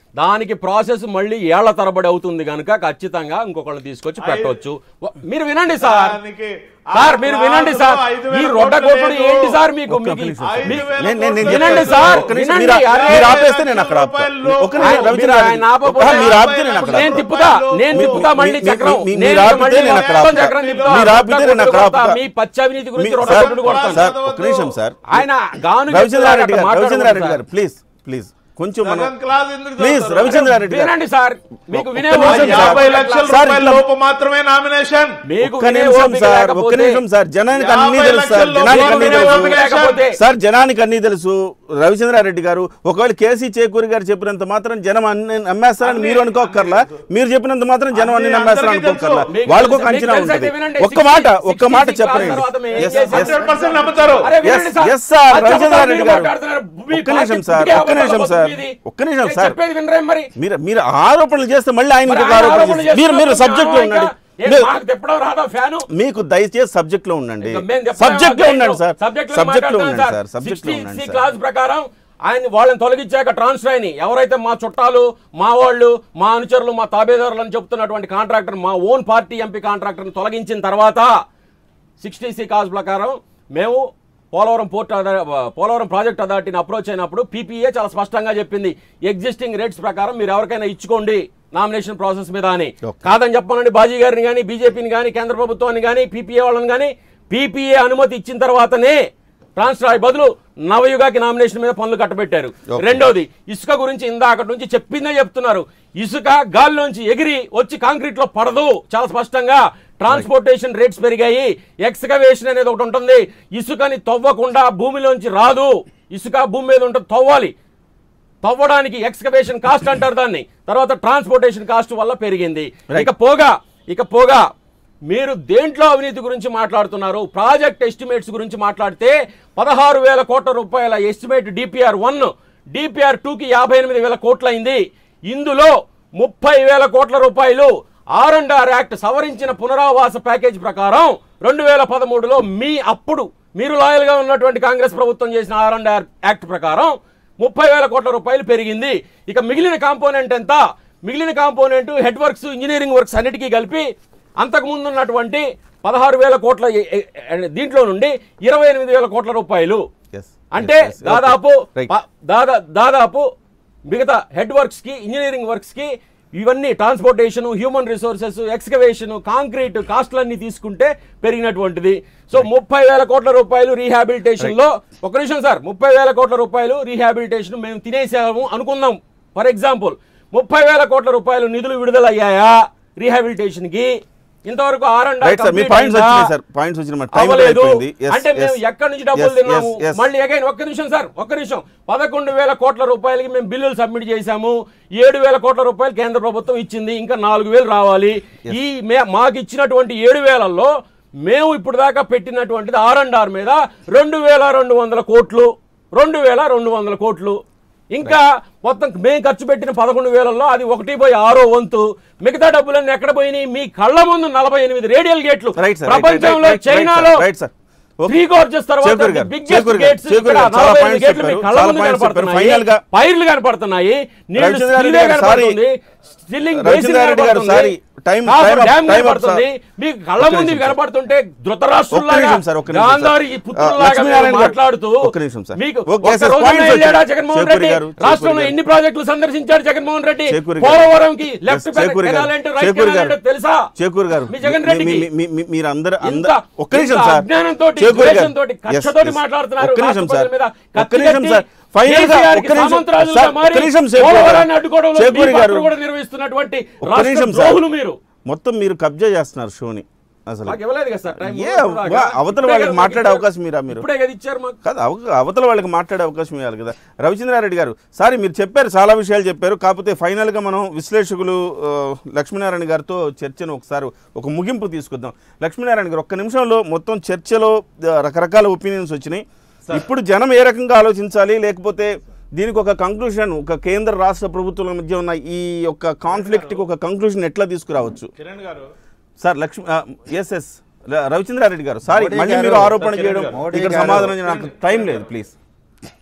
దానికి ప్రాసెస్ మళ్ళీ ఏళ్ల తరబడి అవుతుంది కనుక ఖచ్చితంగా ఇంకొకళ్ళు తీసుకొచ్చి పెట్టవచ్చు వ- మీరు వినండి సార్ దానికి సార్ ఆ మీరు వినండి క్లాసులో సార్ ఐదు ఈ వేల రొడ్డ కోట్లు కొట్టుడు లేదు. ఏంటి సార్ మీకు ఒక్క మీకు- నిమిషం సార్. ఐదు మీ- వేల నేను- నేను- నేను కోట్లు వినండి లేదు. సార్, ఒక్క నిమిషం వినండి. మీరు ఆ- అరే, మీరు ఆపేస్తే నేను అక్కడ ఆపుతా. రూపాయలు ఒక్క నిమిషం ఆయన- రవిచంద్ర మీరు రెడ్డి ఆయన ఆపకపోతే ఒక్క మీరు ఆపితే నేను అక్కడ నేను ఆపుతా. తిప్పుతా నేను మీ- తిప్పుతా మీ- మళ్ళీ మీ- చక్రం మీ- నేను మీరు ఆపితే మళ్ళీ నేను అక్కడ మొత్తం ఆపుతా. చక్రం తిప్పుతా. మీరు ఆపితే నేను అక్కడ కొడతా. ఆపుతా. మీ పచ్చి అవినీతి గురించి మీ- రొడ్డ సార్, కొట్టుడు కొడతాను సార్ ఒక్క నిమిషం సార్ ఆయన గాను రవిచంద్రారెడ్డి గారు మాట్లాడకూడదు రవిచంద్రారెడ్డి సార్. గారు ప్లీజ్ ప్లీజ్ కొంచెం మనం సగం క్లాస్ ఎందుకు ప్లీజ్ చదువుతారు? రవిచంద్రారెడ్డి గారు వినండి సార్ మీకు వినే ఒక్క ఆ నిమిషం ఓపిక సార్. యాభై లక్షల సార్, రూపాయల ఇట్లా- లోపు మాత్రమే నామినేషన్ మీకు ఒక్క వినే నిమిషం ఓపిక సార్ ఒక్క లేకపోతే- నిమిషం సార్ జనానికి అన్ని యాభై తెలుసు సార్ లక్షల్లో జనానికి అన్ని వినే ఓపిక తెలుసు లేకపోతే సార్ జనానికి అన్ని తెలుసు రవిచంద్రారెడ్డి గారు ఒకవేళ కేసీ చేకూరి గారు చెప్పినంత మాత్రం జనం అన్ని నమ్మేస్తారని అన్ని- మీరు అనుకోకర్లా మీరు చెప్పినంత మాత్రం జనం అన్ని అన్ని నమ్మేస్తారని అందరికీ అనుకోకర్లా తెలుసు. మీకు వాళ్ళకు ఒక తెలుసు, అంచనా మీకు తెలుసు ఉంటుంది అయితే వినండి. ఒక్క మాట 60, ఒక్క మాట 60 చెప్పండి తర్వాత మేము ఏం Yes, చేసాం? yes. హండ్రెడ్ పర్సెంట్ నమ్ముతారు అరే Yes, వినండి సార్. yes, sir. అది రవిచంద్రారెడ్డి చెప్పండి, గారు. మీరు మాట్లాడుతున్నారు. మీ ఒక్క నిమిషం పార్టీ సార్, పుట్టికే ఒక్క నిమిషం అవ్వదు సార్. ఇది. ఒక్క నిమిషం నేను సార్. చెప్పేది వినరేం మరి మీరు మీరు ఆరోపణలు చేస్తే మళ్ళీ ఆయన మరి ఇంకొక ఆయన ఆరోపణ ఆరోపణలు చేస్తారు. మీరు మీరు చేస్తున్నారు, సబ్జెక్ట్ లో ఇంకా ఉండండి ఏం మీరు- మాకు తిప్పడం రాదా ఫ్యాను మీకు దయచేసి సబ్జెక్ట్ లో ఉండండి ఇంకా మేము చెప్పలేము సబ్జెక్ట్ లో అదే ఉండండి సార్ సబ్జెక్ట్ లో సబ్జెక్ట్ లో మాట్లాడుతున్నాం ఉండండి సార్. సార్ సబ్జెక్ట్ లో 60 ఉండండి సార్ క్లాస్ ప్రకారం ఆయన వాళ్ళని తొలగించాక ట్రాన్స్ఫర్ అయినాయి ఎవరైతే మా చుట్టాలు మా వాళ్ళు మా అనుచరులు మా తాబేదారులు అని చెప్తున్నటువంటి కాంట్రాక్టర్ మా ఓన్ పార్టీ ఎంపీ కాంట్రాక్టర్ని తొలగించిన తర్వాత సిక్స్టీ సి కాజ్ ప్రకారం మేము పోలవరం పోర్ట్ అథా- పోలవరం ప్రాజెక్ట్ అథారిటీని అప్రోచ్ అయినప్పుడు పీపీఏ చాలా స్పష్టంగా చెప్పింది ఎగ్జిస్టింగ్ రేట్స్ ప్రకారం మీరు ఎవరికైనా ఇచ్చుకోండి నామినేషన్ ప్రాసెస్ మీద అని Okay. కాదని చెప్పానండి బాజీ గారిని కానీ బీజేపీని కానీ కేంద్ర ప్రభుత్వాన్ని కానీ పీపీఏ వాళ్ళని కానీ పీపీఏ అనుమతి ఇచ్చిన తర్వాతనే ట్రాన్స్ఫర్ అయ్యే బదులు నవయుగాకి నామినేషన్ మీద పనులు కట్టబెట్టారు Okay. రెండోది ఇసుక గురించి ఇందాకటి నుంచి చెప్పిందే చెప్తున్నారు ఇసుక గాల్లోంచి ఎగిరి వచ్చి కాంక్రీట్ లో పడదు చాలా స్పష్టంగా ట్రాన్స్పోర్టేషన్ రేట్స్ పెరిగాయి ఎక్స్కవేషన్ అనేది ఒకటి ఉంటుంది ఇసుకని తవ్వకుండా భూమిలోంచి రాదు ఇసుక భూమి మీద ఉంటుంది తవ్వాలి తవ్వడానికి ఎక్స్కవేషన్ కాస్ట్ అంటారు దాన్ని తర్వాత ట్రాన్స్పోర్టేషన్ కాస్ట్ వల్ల పెరిగింది ఇక పోగా ఇక పోగా మీరు దేంట్లో అవినీతి గురించి మాట్లాడుతున్నారు ప్రాజెక్ట్ ఎస్టిమేట్స్ గురించి మాట్లాడితే పదహారు వేల కోట్ల రూపాయల ఎస్టిమేట్ డిపిఆర్ వన్ డిపిఆర్ టూకి యాభై ఎనిమిది వేల కోట్లయింది ఇందులో ముప్పై వేల కోట్ల రూపాయలు ఆర్ అండ్ ఆర్ యాక్ట్ సవరించిన పునరావాస ప్యాకేజ్ ప్రకారం రెండు వేల పదమూడులో మీ అప్పుడు మీరు లాయల్గా ఉన్నటువంటి కాంగ్రెస్ ప్రభుత్వం చేసిన ఆర్ అండ్ ఆర్ యాక్ట్ ప్రకారం ముప్పై వేల కోట్ల రూపాయలు పెరిగింది ఇక మిగిలిన కాంపోనెంట్ ఎంత మిగిలిన component head works engineering works అన్నిటికీ కలిపి అంతకుముందు ఉన్నటువంటి పదహారు వేల కోట్ల ఎ- ఎ- దీంట్లో నుండి ఇరవై ఎనిమిది వేల కోట్ల రూపాయలు Yes, అంటే yes, yes. దాదాపు Okay, right. ప- దాదా దాదాపు మిగతా హెడ్ వర్క్స్ కి ఇంజనీరింగ్ వర్క్స్ కి ఇవన్నీ transportation human resources excavation concrete కాస్ట్లన్నీ తీసుకుంటే పెరిగినటువంటిది సో ముప్పై వేల కోట్ల రూపాయలు రీహాబిలిటేషన్ లో ఒక నిమిషం సార్ ముప్పై వేల కోట్ల రూపాయలు రీహాబిలిటేషన్ మేము తినేసాము అనుకుందాం ఫర్ ఎగ్జాంపుల్ ముప్పై వేల కోట్ల రూపాయలు నిధులు విడుదలయ్యాయా రీహాబిలిటేషన్ కి ఇంతవరకు ఆర్ అండ్ రైట్ సార్ మీ పాయింట్స్ వచ్చినాయి సార్ పాయింట్స్ వచ్చిన టైం అవ్వలేదు అయిపోయింది Yes, అంటే మేము yes. ఎక్కడి నుంచి డబ్బులు Yes, తిన్నాము yes, yes. మళ్ళీ అగైన్ ఒక్క నిమిషం సార్ ఒక్క నిమిషం పదకొండు వేల కోట్ల రూపాయలకి మేము బిల్లులు సబ్మిట్ చేశాము ఏడు వేల కోట్ల రూపాయలు కేంద్ర ప్రభుత్వం ఇచ్చింది ఇంకా నాలుగు వేలు రావాలి ఈ మే- మాకు ఇచ్చినటువంటి ఏడు వేలల్లో మేము ఇప్పుడు దాకా పెట్టినటువంటిది ఆర్ అండ్ ఆర్ మీద రెండు వేల రెండు వందల కోట్లు రెండు వేల రెండు వందల కోట్లు ఇంకా మొత్తం మేము ఖర్చు పెట్టిన పదకొండు వేలలో అది ఒకటి పోయి ఆరో వంతు మిగతా డబ్బులన్నీ ఎక్కడ పోయినాయి మీ కళ్ళ ముందు నలభై ఎనిమిది రేడియల్ గేట్లు రైట్ సార్ ప్రపంచంలో చైనాలో రైట్ సార్ త్రీ గోర్జెస్ తర్వాత చేకూరి గారు, బిగ్గెస్ట్ చేకూరి గారు, గేట్స్ చేకూరి ఇక్కడ గారు, చాలా నలభై ఐదు points గేట్లు మీ చెప్పారు, కళ్ళ చాలా ముందు points చెప్పారు. కనపడుతున్నాయి Final గా- పైర్లు కనపడుతున్నాయి నీళ్లు రవిచంద్ర రెడ్డి స్టిల్లే గారు, sorry. కనపడుతుంది స్టిల్లింగ్ రవిచంద్ర రెడ్డి గారు, sorry. Time- time up, dam time up, కనపడుతుంది sir. మీకు కళ్ళ ఒక్క ముందు నిమిషం, ఇవి sir. కనపడుతుంటే ఒక్క ధృతరాష్ట్రులాగా నిమిషం సార్, ఒక్క నిమిషం సార్. గాంధారి ఆ, పుత్రులాగా లక్ష్మీనారాయణ మీరు గారు, మాట్లాడుతూ ఒక్క నిమిషం సార్. మీకు ఓకే, ఒక్క సార్, రోజున points వెళ్ళాడా వచ్చాయి. జగన్మోహన్ చేకూరి రెడ్డి గారు, చేకూరి రాష్ట్రంలో గారు. ఎన్ని ప్రాజెక్టులు సందర్శించాడు జగన్మోహన్ రెడ్డి చేకూరి గారు. పోలవరంకి లెఫ్ట్ చేకూరి గారు, కెనాల్ ఏంటో రైట్ చేకూరి కెనాల్ గారు. ఏంటో తెలుసా చేకూరు గారు మీ జగన్ మీ- రెడ్డికి మీ- మీ- మీ- మీరందరూ ఇంత- అందరూ ఒక్క నిమిషం ఇంత సార్ అజ్ఞానంతోటి, చేకూరు గారు. ద్వేషంతోటి, Yes, కక్షతోటి yes. మాట్లాడుతున్నారు ఒక్క నిమిషం రాష్ట్ర సార్ ప్రజల మీద ఒక్క నిమిషం కత్తి సార్ ఫైనల్ గా కేసీఆర్ కి ఒక్క నిమిషం సామంతరాజులుగా సార్ మారి ఒక్క నిమిషం సేపు పోలవరాన్ని అడ్డుకోవడంలో చేకూరి మీ గారు పాత్ర కూడా నిర్వహిస్తున్నటువంటి ఒక్క రాష్ట్ర నిమిషం సార్ ద్రోహులు మీరు మొత్తం మీరు కబ్జా చేస్తున్నారు షోని అసలు మాకు ఇవ్వలేదు కదా సార్ టైం ఏ ఇవ్వలేదు వా- కదా. అవతల ఇప్పుడే వాళ్ళకి కదా మాట్లాడే మాకు అవకాశం మీరా మీరు ఇప్పుడే కదా ఇచ్చారు మాకు కాదు అవ- అవతల వాళ్ళకి మాట్లాడే అవకాశం ఇవ్వాలి కదా రవిచంద్రారెడ్డి గారు సారీ మీరు చెప్పారు చాలా విషయాలు చెప్పారు కాకపోతే ఫైనల్గా మనం విశ్లేషకులు ఆ, లక్ష్మీనారాయణ గారితో చర్చను ఒకసారి ఒక ముగింపు తీసుకుందాం లక్ష్మీనారాయణ గారు ఒక్క నిమిషంలో మొత్తం చర్చలో ఆ, రకరకాల ఒపీనియన్స్ వచ్చినాయి ఇప్పుడు జనం ఏ రకంగా ఆలోచించాలి లేకపోతే దీనికి ఒక కంక్లూషన్ ఒక కేంద్ర రాష్ట్ర ప్రభుత్వాల మధ్య ఉన్న ఈ యొక్క కాన్ఫ్లిక్ట్కి ఒక కంక్లూషన్ ఎట్లా తీసుకురావచ్చు కిరణ్ గారు sir Lakshmi yes yes Ravichandra Reddy గారు సారీ మోడీ మళ్ళీ గారు, మీరు ఆరోపణ సార్, చేయడం మోడీ ఇక్కడ గారు, సమాధానం చేయడం నాకు టైం లేదు ప్లీజ్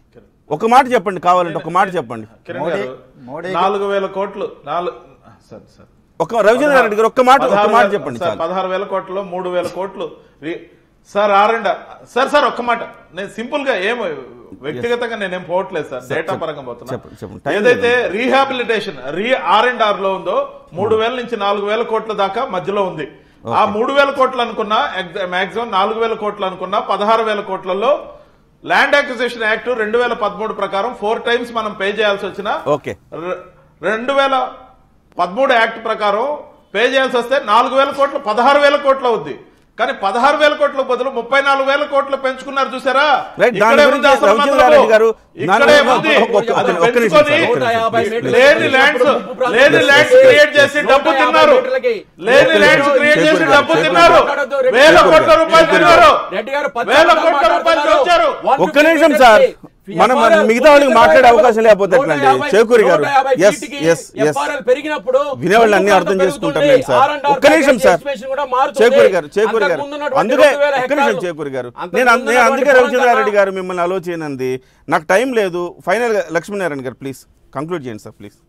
ఒక మాట చెప్పండి కావాలంటే ఒక మాట చెప్పండి కిరణ్ మోడీ- గారు మోడీ- నాలుగు వేల కోట్లు నాలుగు సార్ సార్ ఒక రవిచంద్ర రెడ్డి గారు ఒక్క మాట ఒక్క పదహారు మాట వేల- చెప్పండి సార్, చాలు పదహారు వేల కోట్లలో మూడు వేల కోట్లు రి- సార్ ఆరండ సార్ సార్ ఒక్క మాట నేను సింపుల్ గా ఏం వ్యక్తిగతంగా నేనేం పోవట్లేదు సార్ డేటా చెప్పండి. పరంగా పోతున్నా చెప్పండి, చెప్పండి. టైం ఏదైతే rehabilitation re R and R లో ఉందో మూడు వేల నుంచి నాలుగు వేల కోట్ల దాకా మధ్యలో ఉంది ఆ మూడు వేల కోట్లు అనుకున్నా మాక్సిమం నాలుగు వేల కోట్లు అనుకున్నా పదహారు వేల కోట్లలో ల్యాండ్ అక్విజిషన్ యాక్ట్ రెండు వేల పదమూడు ప్రకారం ఫోర్ టైమ్స్ మనం పే చేయాల్సి వచ్చిన ఓకే రె- రెండు వేల పదమూడు యాక్ట్ ప్రకారం పే చేయాల్సి వస్తే నాలుగు వేల కోట్లు పదహారు వేల కోట్లు అవుద్ది కానీ పదహారు వేల కోట్ల బదులు ముప్పై నాలుగు వేల కోట్లు పెంచుకున్నారు చూసారా రైట్, దాని ఇక్కడే గురించి ఉంది అసలు రవిచంద్ర మతలబు. రెడ్డి గారు, ఇక్కడే దాని- ఉంది. ఒక్క- ఒక్క- అది ఒక్క నిమిషం పెంచుకొని సార్, ఒక్క నిమిషం. యాభై Please, మీటర్లు please. లేని ల్యాండ్స్ ముప్పు ప్రాంతం లేని చేసి ల్యాండ్స్ క్రియేట్ చేసి నూట డబ్బు యాభై తిన్నారు మీటర్లకి లేని ఒక్క ల్యాండ్స్ నిమిషం. క్రియేట్ చేసి చేకూరి డబ్బు గారు, తిన్నారు చేకూరి వేల గారు. కోట్ల రూపాయలు చేకూరి తిన్నారు రెడ్డి గారు పది వేల శాతం కోట్ల రూపాయలు మాట్లాడుతున్నారు. పెంచారు ఒక్క నిమిషం సార్ మనం మన మిగతా వాళ్ళకి మాట్లాడే అవకాశం లేకపోతే ఎట్లండి చేకూరి గారు ఎస్ ఎస్ ఎస్ పెరిగినప్పుడు వినేవాళ్ళు అన్ని అర్థం చేసుకుంటాం నేను సార్ ఒక్క నిమిషం సార్ చేకూరి గారు చేకూరి గారు అందుకే ఒక్క నిమిషం చేకూరి గారు నేను అం- నేను అందుకే రవిచంద్రారెడ్డి గారు మిమ్మల్ని ఆలోచనంది నాకు టైం లేదు ఫైనల్ గా లక్ష్మీనారాయణ గారు ప్లీజ్ కంక్లూడ్ చేయండి సార్ ప్లీజ్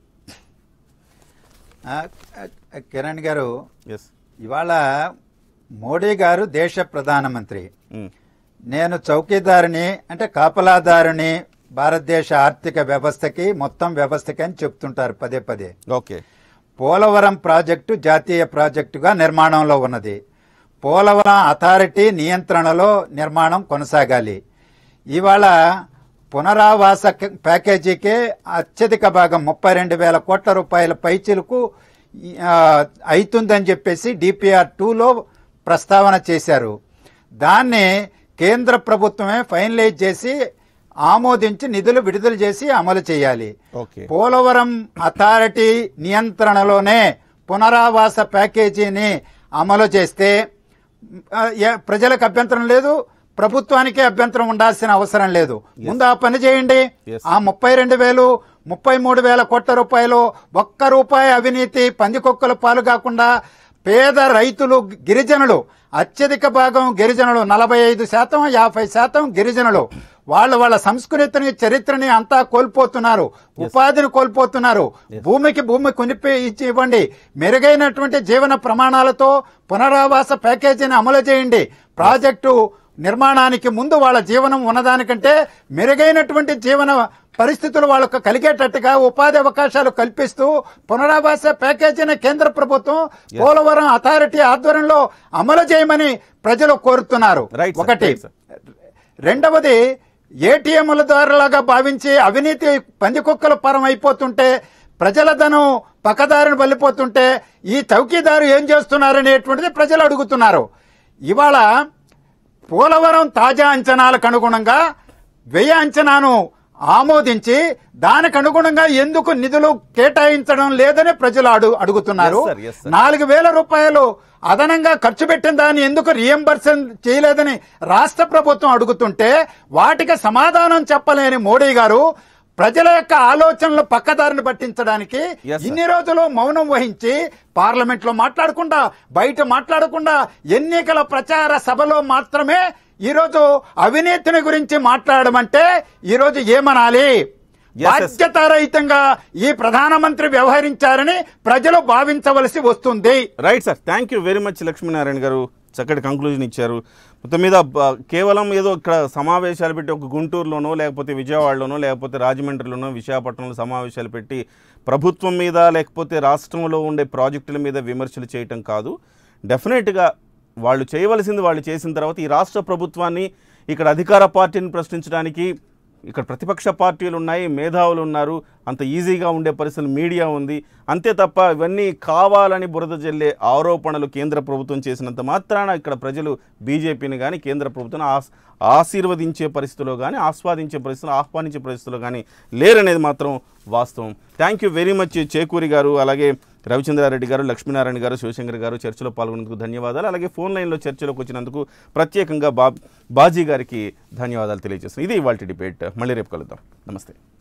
ఆ, ఆ, కిరణ్ గారు ఎస్ ఇవాళ మోడీ గారు దేశ ప్రధానమంత్రి నేను చౌకీదారుని అంటే కాపలాదారుని భారతదేశ ఆర్థిక వ్యవస్థకి మొత్తం వ్యవస్థకి అని చెప్తుంటారు పదే పదే ఓకే పోలవరం ప్రాజెక్టు జాతీయ ప్రాజెక్టుగా నిర్మాణంలో ఉన్నది పోలవరం అథారిటీ నియంత్రణలో నిర్మాణం కొనసాగాలి ఇవాళ పునరావాస క- ప్యాకేజీకే అత్యధిక భాగం ముప్పై రెండు వేల కోట్ల రూపాయల పైచిలకు ఆ, అవుతుందని చెప్పేసి డిపిఆర్ టూలో ప్రస్తావన చేశారు దాన్ని కేంద్ర ప్రభుత్వమే ఫైనలైజ్ చేసి ఆమోదించి నిధులు విడుదల చేసి అమలు చేయాలి ఓకే పోలవరం అథారిటీ నియంత్రణలోనే పునరావాస ప్యాకేజీని అమలు చేస్తే ఆ, ఏ- ప్రజలకు అభ్యంతరం లేదు ప్రభుత్వానికి అభ్యంతరం ఉండాల్సిన అవసరం లేదు ముందు ఆ పని చేయండి Yes. ఆ ముప్పై రెండు వేలు ముప్పై మూడు వేల కోట్ల రూపాయలు ఒక్క రూపాయి అవినీతి పందికొక్కల పాలు కాకుండా పేద రైతులు గిరిజనులు అత్యధిక భాగం గిరిజనులు నలభై ఐదు శాతం యాభై శాతం గిరిజనులు వాళ్ళు వాళ్ళ సంస్కృతిని చరిత్రని అంతా కోల్పోతున్నారు ఉపాధిని కోల్పోతున్నారు భూమికి భూమి కొనిపి ఇచ్చి ఇవ్వండి మెరుగైనటువంటి జీవన ప్రమాణాలతో పునరావాస ప్యాకేజీని అమలు చేయండి ప్రాజెక్టు నిర్మాణానికి ముందు వాళ్ళ జీవనం ఉన్నదానికంటే మెరుగైనటువంటి జీవన పరిస్థితులు వాళ్ళకు కలిగేటట్టుగా ఉపాధి అవకాశాలు కల్పిస్తూ పునరావాస ప్యాకేజీని కేంద్ర ప్రభుత్వం పోలవరం అథారిటీ ఆధ్వర్యంలో అమలు చేయమని ప్రజలు కోరుతున్నారు Right, sir. ఒకటి Right, sir. రెండవది ఏటీఎంల ద్వారాలాగా భావించి అవినీతి పందికొక్కల పరం అయిపోతుంటే ప్రజల ధనం పక్కదారిని వెళ్ళిపోతుంటే ఈ చౌకీదారు ఏం చేస్తున్నారనేటువంటిది ప్రజలు అడుగుతున్నారు ఇవాళ పోలవరం తాజా అంచనాలకు అనుగుణంగా వ్యయ అంచనాను ఆమోదించి దానికి అనుగుణంగా ఎందుకు నిధులు కేటాయించడం లేదని ప్రజలు అడు అడుగుతున్నారు Yes, sir. Yes, sir. నాలుగు వేల రూపాయలు అదనంగా ఖర్చు పెట్టిన దాన్ని ఎందుకు రియంబర్సన్ చేయలేదని రాష్ట్ర ప్రభుత్వం అడుగుతుంటే వాటికి సమాధానం చెప్పలేని మోడీ గారు ప్రజల యొక్క ఆలోచనలు పక్కదారిని పట్టించడానికి Yes, sir. ఇన్ని రోజులు మౌనం వహించి పార్లమెంట్ లో మాట్లాడకుండా బయట మాట్లాడకుండా ఎన్నికల ప్రచార సభలో మాత్రమే ఈరోజు అవినీతిని గురించి మాట్లాడమంటే ఈరోజు ఏమనాలి Yes, yes. బాధ్యతారహితంగా ఈ ప్రధానమంత్రి వ్యవహరించారని ప్రజలు భావించవలసి వస్తుంది right sir thank you very much Lakshminarayana గారు చక్కటి కంక్లూజన్ ఇచ్చారు మొత్తం మీద బ- కేవలం ఏదో ఇక్కడ సమావేశాలు పెట్టి ఒక గుంటూరులోనో లేకపోతే విజయవాడలోనో లేకపోతే రాజమండ్రిలోనో విశాఖపట్నంలో సమావేశాలు పెట్టి ప్రభుత్వం మీద లేకపోతే రాష్ట్రంలో ఉండే ప్రాజెక్టుల మీద విమర్శలు చేయటం కాదు డెఫినెట్గా వాళ్ళు చేయవలసింది వాళ్ళు చేసిన తర్వాత ఈ రాష్ట్ర ప్రభుత్వాన్ని ఇక్కడ అధికార పార్టీని ప్రశ్నించడానికి ఇక్కడ ప్రతిపక్ష పార్టీలు ఉన్నాయి మేధావులు ఉన్నారు అంత ఈజీగా ఉండే పరిస్థితులు మీడియా ఉంది అంతే తప్ప ఇవన్నీ కావాలని బురద జల్లే ఆరోపణలు కేంద్ర ప్రభుత్వం చేసినంత మాత్రాన ఇక్కడ ప్రజలు బీజేపీని కానీ కేంద్ర ప్రభుత్వం ఆస్ ఆశీర్వదించే పరిస్థితిలో కానీ ఆస్వాదించే పరిస్థితులు ఆహ్వానించే పరిస్థితుల్లో కానీ లేరనేది మాత్రం వాస్తవం thank you very much Chekuri గారు అలాగే రవిచంద్రారెడ్డి గారు లక్ష్మీనారాయణ గారు శివశంకర్ గారు చర్చలో పాల్గొన్నందుకు ధన్యవాదాలు అలాగే ఫోన్ లైన్లో చర్చలోకి వచ్చినందుకు ప్రత్యేకంగా బా బాజీ గారికి ధన్యవాదాలు తెలియజేస్తున్నాను ఇది ఇవాళ డిబేట్ మళ్ళీ రేపు కలుద్దాం నమస్తే